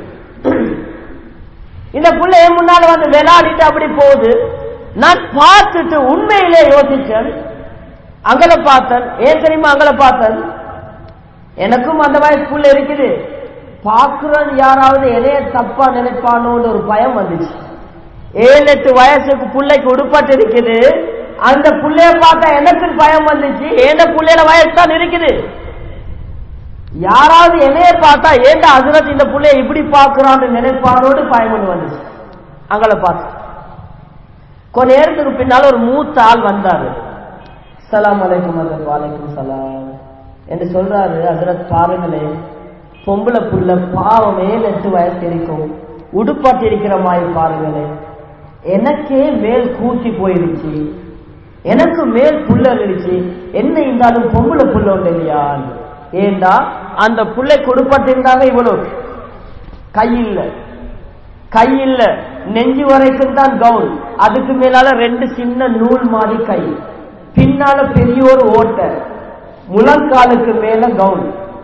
[SPEAKER 1] இந்த புள்ள என் முன்னால வந்து விளையாடிட்டு அப்படி போகுது நான் பார்த்துட்டு உண்மையிலே யோசிச்சேன் அங்கல பார்த்தேன் ஏன் தெரியுமா அங்கல பார்த்தேன் எனக்கும் அந்த வயசுக்குள்ள இருக்குது பார்க்கிறோம் யாராவது என்னைய தப்பா நினைப்பானோன்னு ஒரு பயம் வந்துச்சு ஏழு எட்டு வயசுக்கு பிள்ளைக்கு உடுப்பட்டு இருக்குது அந்த புள்ளைய பார்த்தா எனக்கு பயம் வந்துச்சு ஏண்ட புள்ளையில வயசு தான் இருக்குது யாராவது என்னைய பார்த்தா ஏண்ட அசுரத் இந்த புள்ளைய இப்படி பார்க்கிறான்னு நினைப்பானோடு பயம் ஒன்று வந்துச்சு அங்கள பார்த்து கொஞ்ச நேரத்துக்கு பின்னால் ஒரு மூத்த ஆள் வந்தாரு சலாம் அலைக்கும் அதற்கு வாலைக்கும் சலாம் என்று சொல்றாரு அசரத் பாருங்களே பொம்பளை புள்ள பாவமே எட்டு வயசு இருக்கும் உடுப்பாட்டி இருக்கிற மாதிரி பாருங்களே எனக்கே மேல் கூச்சி போயிருச்சு எனக்கு மேல் புள்ள இருந்துச்சு என்ன இருந்தாலும் பொம்பளை புள்ள உண்டு இல்லையா ஏண்டா அந்த புள்ளை கொடுப்பட்டிருந்தாங்க இவ்வளவு கையில் கையில் நெஞ்சு வரைக்கும் தான் கவுன் அதுக்கு மேலால ரெண்டு சின்ன நூல் மாதிரி கை பின்னால பெரிய ஒரு ஓட்டை முழங்காலுக்கு மேல கவுன்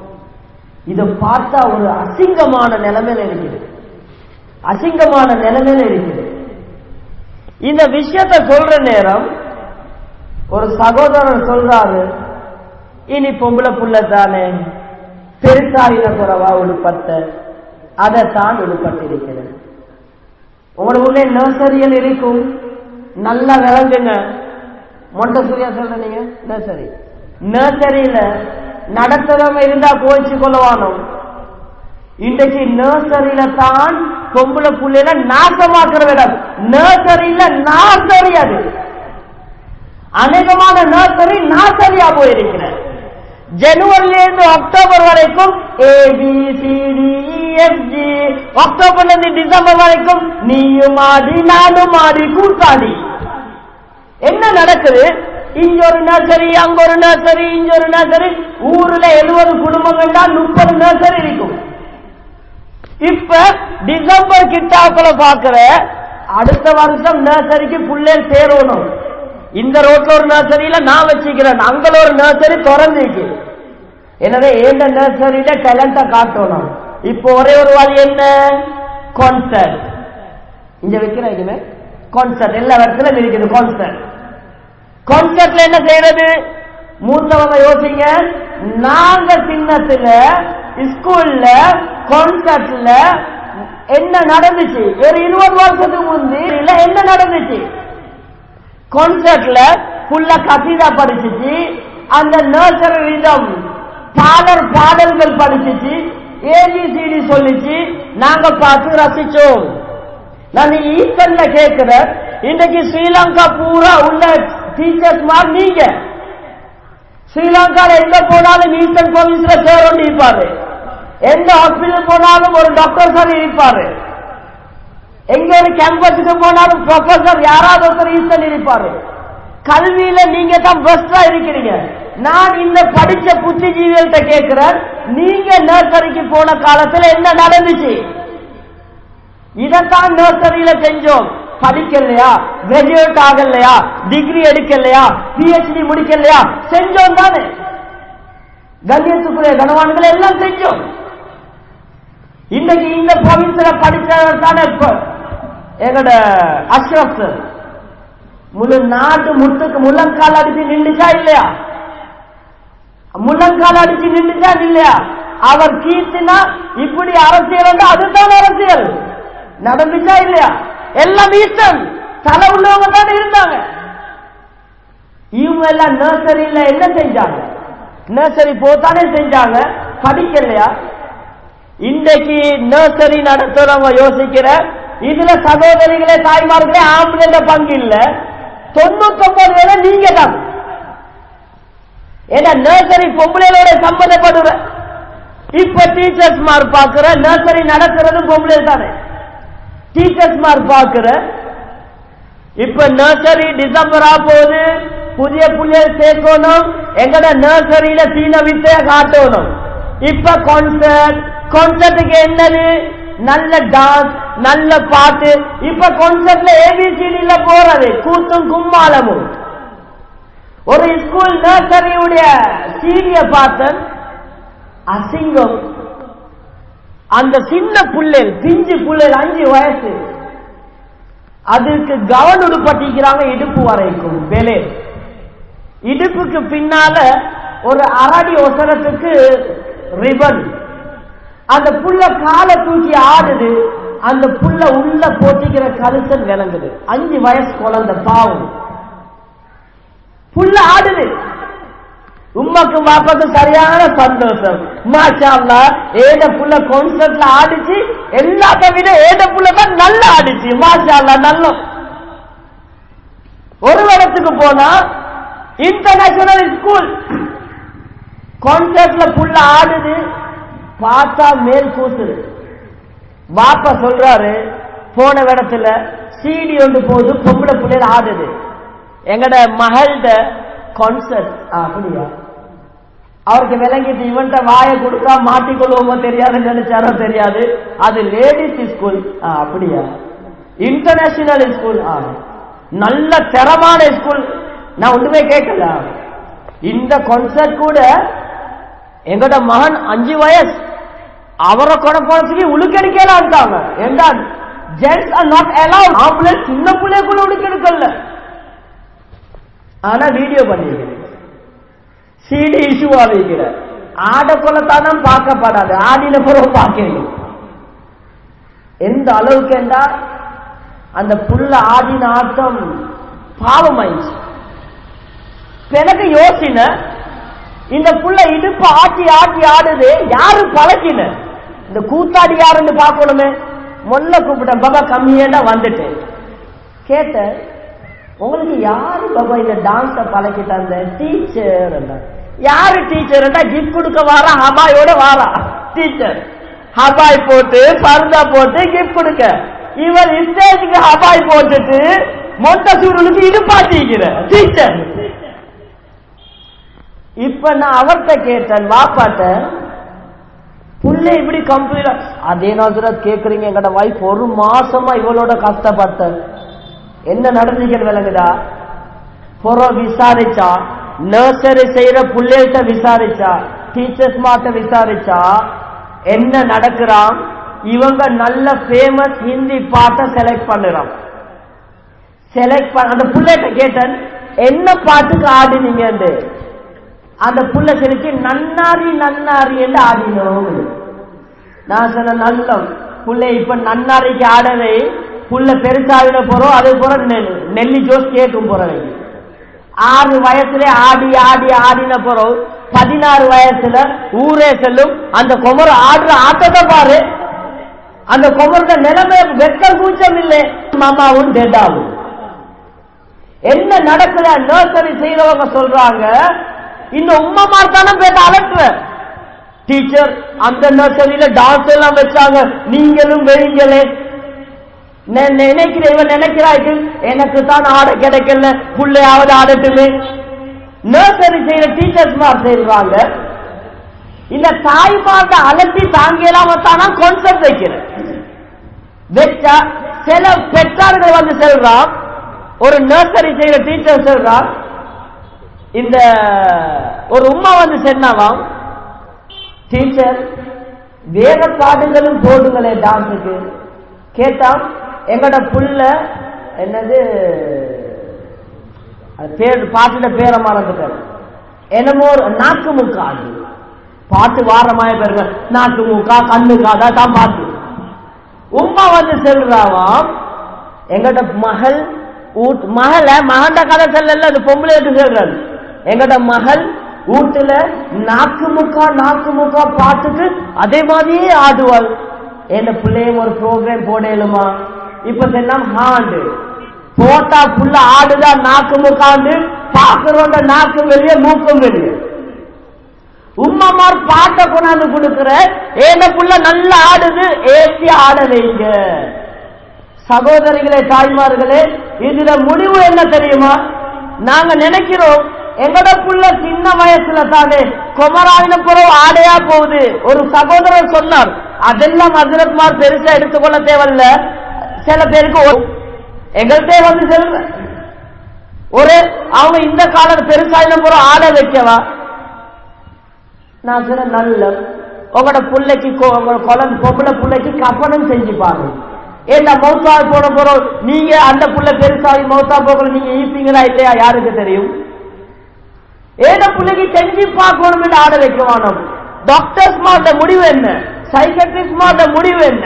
[SPEAKER 1] இத பார்த்தா ஒரு அசிங்கமான நிலைமையில இருக்குது அசிங்கமான நிலைமையில இருக்குது இந்த விஷயத்த சொல்ற நேரம் ஒரு சகோதரர் சொல்றாரு இனி பொம்பளை புள்ள தானே பெருசாயின குறவா உடுப்பட்ட அதைத்தான் உடுப்பட்டிருக்கிறது உங்களுக்கு உள்ளே நர்சரியில் இருக்கும் நல்லா விளங்குங்க மொண்டசூரியா சொல்ற நீங்க நர்சரி நர்சரியில நடத்துறவங்க இருந்தா கோச்சு கொள்ளவானோம் இன்றைக்கு நர்சரியில தான் பொம்பளை புள்ளையில நாசமாக்குற இடம் நர்சரியில நாசரி அது அநேகமான நர்சரி நாசரியா போயிருக்கிற ஜனவரில இருந்து அக்டோபர் வரைக்கும் ஏபிசிடிஎஃப்ஜி அக்டோபர்ல இருந்து டிசம்பர் வரைக்கும் நீயும் ஆடி நானும் ஆடி கூத்தாடி என்ன நடக்குது இங்க ஒரு நர்சரி அங்க ஒரு நர்சரி இங்க ஒரு நர்சரி ஊர்ல எழுபது குடும்பம் என்றால் முப்பது நர்சரி இருக்கும் இப்ப டிசம்பர் கிட்டாக்களை பாக்குற அடுத்த வருஷம் நர்சரிக்கு புள்ளேல் சேரணும் இந்த ரோட்ல ஒரு நர்சரியில நான் வச்சுக்கிறேன் அங்க ஒரு நர்சரி திறந்துச்சு எனவே ஏந்த நர்சரியில டேலண்ட காட்டணும் இப்போ ஒரே ஒரு வழி என்ன கான்சர்ட் இங்க வைக்கிறேன் கான்சர்ட் எல்லா இடத்துலயும் இருக்குது கான்சர்ட் கான்சர்ட்ல என்ன செய்யறது மூத்தவங்க யோசிங்க நாங்க சின்னத்துல ஸ்கூல்ல கான்சர்ட்ல என்ன நடந்துச்சு ஒரு இருபது வருஷத்துக்கு முந்தி இல்ல என்ன நடந்துச்சு கான்சர்ட்ல புள்ள கசீதா படிச்சுச்சு அந்த நர்சரியிடம் பாடல் பாடல்கள் படிச்சுச்சு ஏபிசிடி சொல்லிச்சு நாங்க பார்த்து ரசிச்சோம் நான் ஈஸ்டர்ல கேட்கிறேன் இன்னைக்கு ஸ்ரீலங்கா பூரா உள்ள டீச்சர்ஸ் மாதிரி நீங்க ஸ்ரீலங்கால எங்க போனாலும் ஈஸ்டர்ன் ப்ரொவின்ஸ்ல சேர் ஒன்று இருப்பாரு எந்த ஹாஸ்பிட்டல் போனாலும் ஒரு டாக்டர் சார் இருப்பாரு எங்க ஒரு கேம்பஸுக்கு போனாலும் ப்ரொஃபசர் யாராவது ஒருத்தர் ஈஸ்டர்ன் இருப்பாரு கல்வியில நீங்க தான் பெஸ்டா இருக்கிறீங்க நான் இந்த படிச்ச புத்திஜீவிகள்கிட்ட கேட்கிறேன் நீங்க நர்சரிக்கு போன காலத்துல என்ன நடந்துச்சு இதைத்தான் நர்சரியில செஞ்சோம் படிக்கலையா கிராஜுவேட் ஆகலையா டிகிரி எடுக்கலையா பிஹெச்டி முடிக்கலையா செஞ்சோம் தானே கண்ணியத்துக்குரிய கனவான்களை எல்லாம் செஞ்சோம் இன்னைக்கு இந்த ப்ரொவின்ஸ்ல படிச்சவர் தானே இப்ப எங்கட அஷ்ரப் சார் முழு நாட்டு முட்டுக்கு முள்ளங்கால் அடிச்சு நின்றுச்சா இல்லையா முள்ளங்கால் அடிச்சு நின்றுச்சா இல்லையா அவர் கீர்த்தினா இப்படி அரசியல் அதுதான் அரசியல் நடந்துச்சா இல்லையா எல்லாம் ஈஸ்டன் தலை உள்ளவங்க தானே இருந்தாங்க இவங்க எல்லாம் நர்சரியில என்ன செஞ்சாங்க நர்சரி போத்தானே செஞ்சாங்க படிக்கலையா இன்றைக்கு நர்சரி நடத்துறவங்க யோசிக்கிற இதுல சகோதரிகளே தாய்மார்களே ஆம்பளை பங்கு இல்ல தொண்ணூத்தி ஒன்பது வேலை நீங்க தான் ஏன்னா நர்சரி பொம்பளைகளோட சம்பந்தப்படுற இப்ப டீச்சர்ஸ் மார் பாக்குற நர்சரி நடக்கிறது பொம்பளை தானே டீச்சர்ஸ் மார் பாக்குற இப்ப நர்சரி டிசம்பர் ஆ போகுது புதிய புள்ளிய சேர்க்கணும் எங்கட நர்சரியில சீன வித்தைய காட்டணும் இப்ப கான்சர்ட் கான்சர்ட்டுக்கு என்னது நல்ல டான்ஸ் நல்ல பாட்டு இப்ப கான்சர்ட்ல ஏபிசிடில போறது கூத்தும் கும்மாளமும் ஒரு ஸ்கூல் நர்சரியுடைய சீரிய பார்த்தன் அசிங்கம் அந்த சின்ன புள்ளல் பிஞ்சு புள்ளல் அஞ்சு வயசு அதுக்கு கவன் உடுப்பட்டிக்கிறாங்க இடுப்பு வரைக்கும் பெலே இடுப்புக்கு பின்னால ஒரு அரடி ஒசரத்துக்கு ரிபன் அந்த புள்ள காலை தூக்கி ஆடுது அந்த புள்ள உள்ள போட்டிக்கிற கழுசன் விளங்குது அஞ்சு வயசு குழந்தை பாவம் புள்ள ஆடுது உமாக்கு பாப்பாக்கு சரியான சந்தோஷம் மாஷா ஏத புள்ள கான்சர்ட்ல ஆடிச்சு எல்லாத்த விட ஏத புள்ள தான் நல்லா ஆடிச்சு மாஷா நல்ல ஒரு இடத்துக்கு போனா இன்டர்நேஷனல் ஸ்கூல் கான்சர்ட்ல புள்ள ஆடுது பார்த்தா மேல் கூசுது பாப்பா சொல்றாரு போன இடத்துல சீடி ஒன்று போகுது பொம்பளை பிள்ளைல ஆடுது எங்கட மகள்ட கான்சர்ட் அப்படியா அவருக்கு விளங்கிட்டு இவன்ட்ட வாயை கொடுத்தா மாட்டிக்கொள்வோமோ தெரியாதுன்னு நினைச்சாரோ தெரியாது அது லேடிஸ் ஸ்கூல் அப்படியா இன்டர்நேஷனல் ஸ்கூல் நல்ல தரமான ஸ்கூல் நான் ஒன்றுமே கேட்கல இந்த கான்சர்ட் கூட எங்கட மகன் அஞ்சு வயசு அவரை கொட போனதுக்கு உழுக்கெடுக்கலான்ட்டாங்க ஏண்டா ஜென்ஸ் ஆர் நாட் அலவுட் ஆம்பளை சின்ன பிள்ளைக்குள்ள உழுக்கெடுக்கல ஆனா வீடியோ பண்ணிருக்கிறேன் சிடி இஷ்யூ ஆகிக்கிற ஆட கொலத்தானம் பார்க்கப்படாது ஆடின பிறகு பார்க்கணும் எந்த அளவுக்கு என்றா அந்த புள்ள ஆடின ஆட்டம் பாவமாயிடுச்சு எனக்கு யோசின இந்த புள்ள இடுப்பு ஆட்டி ஆட்டி ஆடுது யாரு பழக்கின இந்த கூத்தாடி யாருன்னு பார்க்கணுமே மொல்ல கூப்பிட்டேன் பாபா கம்மியா வந்துட்டு கேட்ட உங்களுக்கு யாரு பாபா இந்த டான்ஸ பழக்கிட்டாங்க டீச்சர் யாரு டீச்சர் கிஃப்ட் கொடுக்க வாரா ஹபாயோட வாரா டீச்சர் ஹபாய் போட்டு பர்தா போட்டு கிஃப்ட் கொடுக்க இவர் ஸ்டேஜுக்கு ஹபாய் போட்டுட்டு மொட்டசூரனுக்கு இடுப்பாட்டிக்கிற டீச்சர் இப்ப நான் அவர்கிட்ட கேட்டேன் வாப்பாட்ட புள்ள இப்படி கம்ப்ளீட் அதே நாசுரத் கேக்குறீங்க எங்கட வைஃப் ஒரு மாசமா இவளோட கஷ்டப்பட்ட என்ன நடந்தீங்கன்னு விளங்குதா புற விசாரிச்சா நர்சரி செய்யற புள்ளைகிட்ட விசாரிச்சா டீச்சர்ஸ் மாட்ட விசாரிச்சா என்ன நடக்கிறான் இவங்க நல்ல ஃபேமஸ் ஹிந்தி பாட்டை செலக்ட் பண்ணுறான் செலக்ட் பண்ண அந்த புள்ளைகிட்ட கேட்டேன் என்ன பாட்டுக்கு ஆடினீங்கன்னு அந்த புள்ள சிரிச்சு நன்னாரி நன்னாரி என்று ஆடினோம் நான் சொன்ன நல்லம் புள்ள இப்ப நன்னாரிக்கு ஆடவே புள்ள பெருசாவிட போறோம் அதே போற நெ- நெல்லி ஜோஸ் கேட்கும் போறேன் ஆறு வயசுல ஆடி ஆடி ஆடின போறோம் பதினாறு வயசுல ஊரே செல்லும் அந்த குமர ஆடுற ஆட்டத்தை பாரு அந்த குமரோட நிலைமை வெக்க கூச்சம் இல்லை மாமாவும் டெட் ஆகும் என்ன நடக்குத நர்சரி செய்யறவங்க சொல்றாங்க இந்த உம்மமார் தானே பேட்ட அலட்டுற டீச்சர் அந்த நர்சரியில டான்ஸ் எல்லாம் வச்சாங்க நீங்களும் வெறிங்களே நான் நினைக்கிறேன் இவன் நினைக்கிறாய்க்கு எனக்கு தான் ஆட கிடைக்கல புள்ளையாவது ஆடட்டுமே நர்சரி செய்யற டீச்சர்ஸ் மாதிரி செய்வாங்க இந்த தாய்மார்ட அலட்டி தாங்கியலாம தானா கான்செப்ட் வைக்கிறேன் வச்சா சில பெற்றார்கள் வந்து சொல்றான் ஒரு நர்சரி செய்யற டீச்சர் சொல்றான் இந்த ஒரு உம்மா வந்து சொன்னாவாம் டீச்சர் வேற பாட்டுகளும் போடுங்களே டான்ஸுக்கு கேட்டா எங்கட புள்ள என்னது அது பேர் பாட்டுல பேரை மறந்துட்டாரு என்னமோ ஒரு நாக்கு முக்காது பாட்டு வாரமாய பேருங்க நாக்கு முக்கா கண்ணு காதா தான் பாட்டு உம்மா வந்து செல்றாவாம் எங்கட மகள் ஊட் மகள மகண்ட கதை செல்லல அது பொம்பளைக்கு செல்றாரு எங்கட மகள் வீட்டுல நாக்கு முக்கா நாக்கு முக்கா பாட்டுக்கு அதே மாதிரியே ஆடுவாள் என்ன பிள்ளையும் ஒரு ப்ரோக்ராம் போடலுமா இப்ப செல்லாம் ஹாண்டு போட்டா புள்ள ஆடுதா நாக்கு முக்காண்டு பாக்குறோண்ட நாக்கு வெளியே மூக்கும் வெளியே உம்மமார் பாட்டை கொண்டாந்து கொடுக்கிற ஏன புள்ள நல்லா ஆடுது ஏசி ஆட வைங்க சகோதரிகளே தாய்மார்களே இதுல முடிவு என்ன தெரியுமா நாங்க நினைக்கிறோம் எங்கட புள்ள சின்ன வயசுல தானே குமராவின பிறகு ஆடையா போகுது ஒரு சகோதரர் சொன்னார் அதெல்லாம் ஹசரத்மார் பெருசா எடுத்துக்கொள்ள தேவையில்ல சில பேருக்கு ஒரு- எங்கள்கிட்ட வந்து செல்வ ஒரு அவங்க இந்த காலம் பெருசாயின பிறகு ஆட வைக்கவா நான் சொன்ன நல்ல உங்களோட பிள்ளைக்கு கொ- உங்களோட குழந்தை பொம்பளை பிள்ளைக்கு கப்பனம் செஞ்சு பாருங்க ஏன்னா மௌத்தா போன போறோம் நீங்க அந்த புள்ள பெருசாகி மௌத்தா போகல நீங்க ஈப்பீங்களா இல்லையா யாருக்கு தெரியும் ஏன பிள்ளைக்கு செஞ்சு பார்க்கணும் ஆட வைக்க வேணும் டாக்டர்ஸ் மாட்ட முடிவு என்ன சைக்கட்ரிஸ்ட் மாட்ட முடிவு என்ன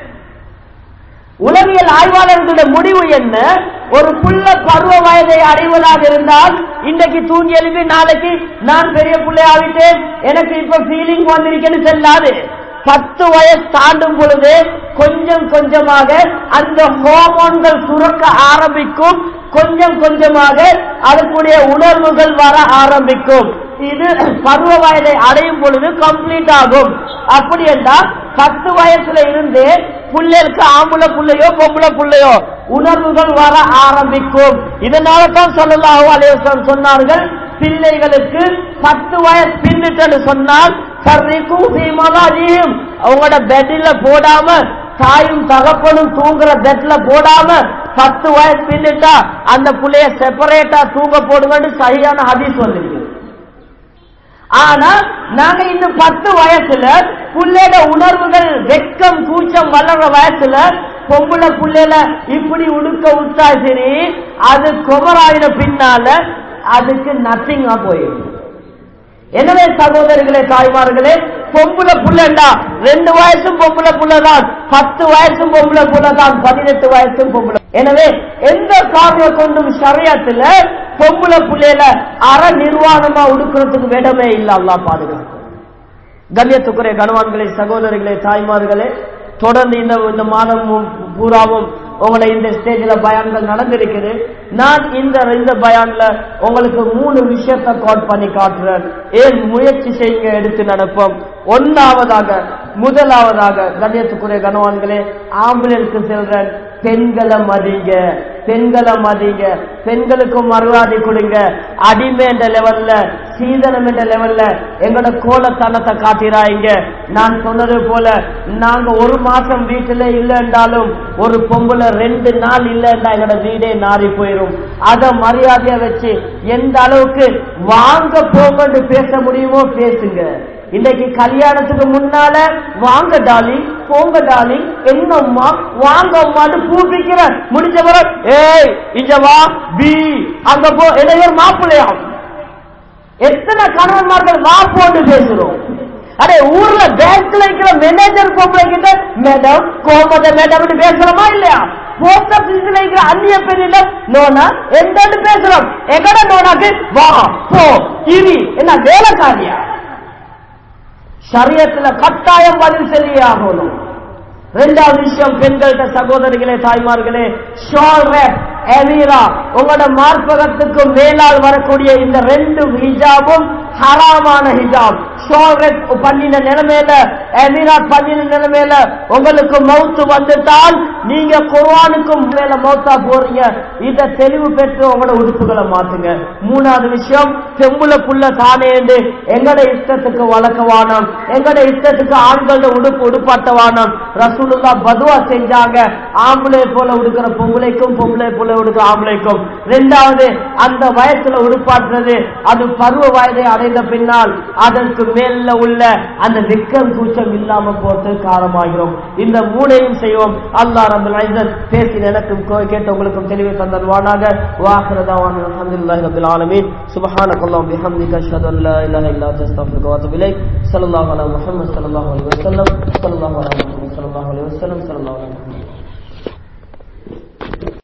[SPEAKER 1] உளவியல் ஆய்வாளர்களுடைய முடிவு என்ன ஒரு புள்ள பருவ வயதை அடைவதாக இருந்தால் இன்றைக்கு தூங்கி எழுப்பி நாளைக்கு நான் பெரிய பிள்ளை ஆகிட்டேன் எனக்கு இப்ப ஃபீலிங் வந்திருக்கேன்னு செல்லாது பத்து வயசு தாண்டும் பொழுது கொஞ்சம் கொஞ்சமாக அந்த ஹோமோன்கள் சுரக்க ஆரம்பிக்கும் கொஞ்சம் கொஞ்சமாக அதற்குடைய உணர்வுகள் வர ஆரம்பிக்கும் இது பருவ வயதை அடையும் பொழுது கம்ப்ளீட் ஆகும் அப்படி என்றால் பத்து வயசுல இருந்து புள்ளைகளுக்கு ஆம்பளை புள்ளையோ பொம்பளை புள்ளையோ உணர்வுகள் வர ஆரம்பிக்கும் இதனால தான் சொல்லலாம் அலையம் சொன்னார்கள் பிள்ளைகளுக்கு பத்து வயசு பின்னிட்டு சொன்னால் சர்ரிக்கும் சீமாதாஜியும் அவங்களோட பெட்டில போடாம தாயும் தகப்பனும் தூங்குற பெட்ல போடாம பத்து வயசு பின்னிட்டா அந்த புள்ளைய செப்பரேட்டா தூங்க போடுங்கன்னு சரியான ஹதீஸ் வந்திருக்கு ஆனா நாங்க இன்னும் பத்து வயசுல புள்ளையோட உணர்வுகள் வெக்கம் கூச்சம் வளர்ற வயசுல பொம்பளை புள்ளையில இப்படி உடுக்க விட்டா சரி அது குமராயின பின்னால அதுக்கு நத்திங்கா போயிடும் எனவே சகோதரிகளே தாய்மார்களே பொம்பளை புள்ளண்டா ரெண்டு வயசும் பொம்பளை புள்ளதான் பத்து வயசும் பொம்பளை புள்ளதான் பதினெட்டு வயசும் பொம்பளை எனவே எந்த காரியம் கொண்டும் சரியத்துல பொம்பளை புள்ளையில அற நிர்வாணமா உடுக்கிறதுக்கு விடமே இல்ல அல்லா பாதுகாக்கும் கண்ணியத்துக்குரிய கணவான்களே சகோதரிகளே தாய்மார்களே தொடர்ந்து இந்த இந்த மாதம் பூராவும் உங்களை இந்த ஸ்டேஜில் பயான்கள் நடந்திருக்குது நான் இந்த இந்த பயான்ல உங்களுக்கு மூணு விஷயத்தை காட் பண்ணி காட்டுறேன் ஏன் முயற்சி செய்யுங்க எடுத்து நடப்போம் ஒன்னாவதாக முதலாவதாக கண்ணியத்துக்குரிய கணவான்களே ஆம்புலன்ஸுக்கு செல்றேன் பெண்களை மதிங்க பெண்களை மதிங்க பெண்களுக்கும் மறுவாதி கொடுங்க அடிமை என்ற லெவல்ல சீதனம் என்ற லெவல்ல எங்களோட கோலத்தனத்தை காட்டிறாங்க நான் சொன்னது போல நாங்க ஒரு மாசம் வீட்டுல இல்ல என்றாலும் ஒரு பொம்புல ரெண்டு நாள் இல்லைன்னா எங்களோட வீடே நாரி போயிரும் அத மரியாதையா வச்சு எந்த அளவுக்கு வாங்க போங்கன்னு பேச முடியுமோ பேசுங்க இன்னைக்கு கல்யாணத்துக்கு முன்னால வாங்க டாலி போங்க டாலி என்னம்மா வாங்க அம்மான்னு கூப்பிக்கிற முடிஞ்ச பிறகு ஏய் இங்க வா பி அங்க போ என்ன மாப்பிள்ளையா எத்தனை கணவன்மார்கள் வா போன்னு பேசுறோம் அடே ஊர்ல பேங்க்ல இருக்கிற மேனேஜர் பொம்பளை கிட்ட மேடம் கோமத மேடம் பேசுறோமா இல்லையா போஸ்ட் ஆபீஸ்ல இருக்கிற அந்நிய பெண்ணிடம் நோனா எந்த பேசுறோம் எங்கட நோனாக்கு வா போ இனி என்ன வேலைக்காரியா சரியத்துல கட்டாயம் பதில் சரியாகணும் ரெண்டாவது விஷயம் பெண்கள்கிட்ட சகோதரிகளே தாய்மார்களே ஷால் ரேப் எமீரா உங்களோட மார்பகத்துக்கு மேலால் வரக்கூடிய இந்த ரெண்டு ஹிஜாபும் ஹராமான ஹிஜாப் ஷால் ரேப் பண்ணின நிலைமையில எமீரா பண்ணின நிலைமையில உங்களுக்கு மவுத்து வந்துட்டால் நீங்க குர்வானுக்கும் மேல மௌத்தா போறீங்க இத தெளிவு பெற்று உங்களோட உடுப்புகளை மாத்துங்க மூணாவது விஷயம் செம்புல புள்ள தானேண்டு எங்கட இஷ்டத்துக்கு வளர்க்கவானம் எங்கட இஷ்டத்துக்கு ஆண்களோட உடுப்பு உடுப்பாட்டவானம் ரசூலுல்லா பதுவா செஞ்சாங்க ஆம்பளை போல உடுக்கிற பொம்பளைக்கும் பொம்பளை போல உடுக்கிற ஆம்பளைக்கும் ரெண்டாவது அந்த வயசுல உடுப்பாட்டுறது அது பருவ வயதை அடைந்த பின்னால் அதற்கு மேல உள்ள அந்த வெக்கம் கூச்சம் இல்லாம போட்டு காரணமாகிறோம் இந்த மூணையும் செய்வோம் அல்லா ரபுல் ஐசத் பேசி எனக்கும் கேட்டவங்களுக்கும் தெளிவை தந்தல்வானாக வாஹரதாவான அல்ஹம்துலில்லாஹி ரபில் ஆலமீன் சுப்ஹானக அல்லாஹ் பிஹம்திக அஷ்ஹது அன் லா இலாஹா இல்லா அன்த அஸ்தக்ஃபிருக வ அத்தூபு இலைக் ஸல்லல்லாஹு அலா முஹம்மத் ஸல்லல்லாஹு அலைஹி வஸல்லம் ஸல்லல்லாஹு அலா முஹம்மத் ஸல்லல்லாஹு அலைஹி வஸல்லம் ஸல்லல்லாஹு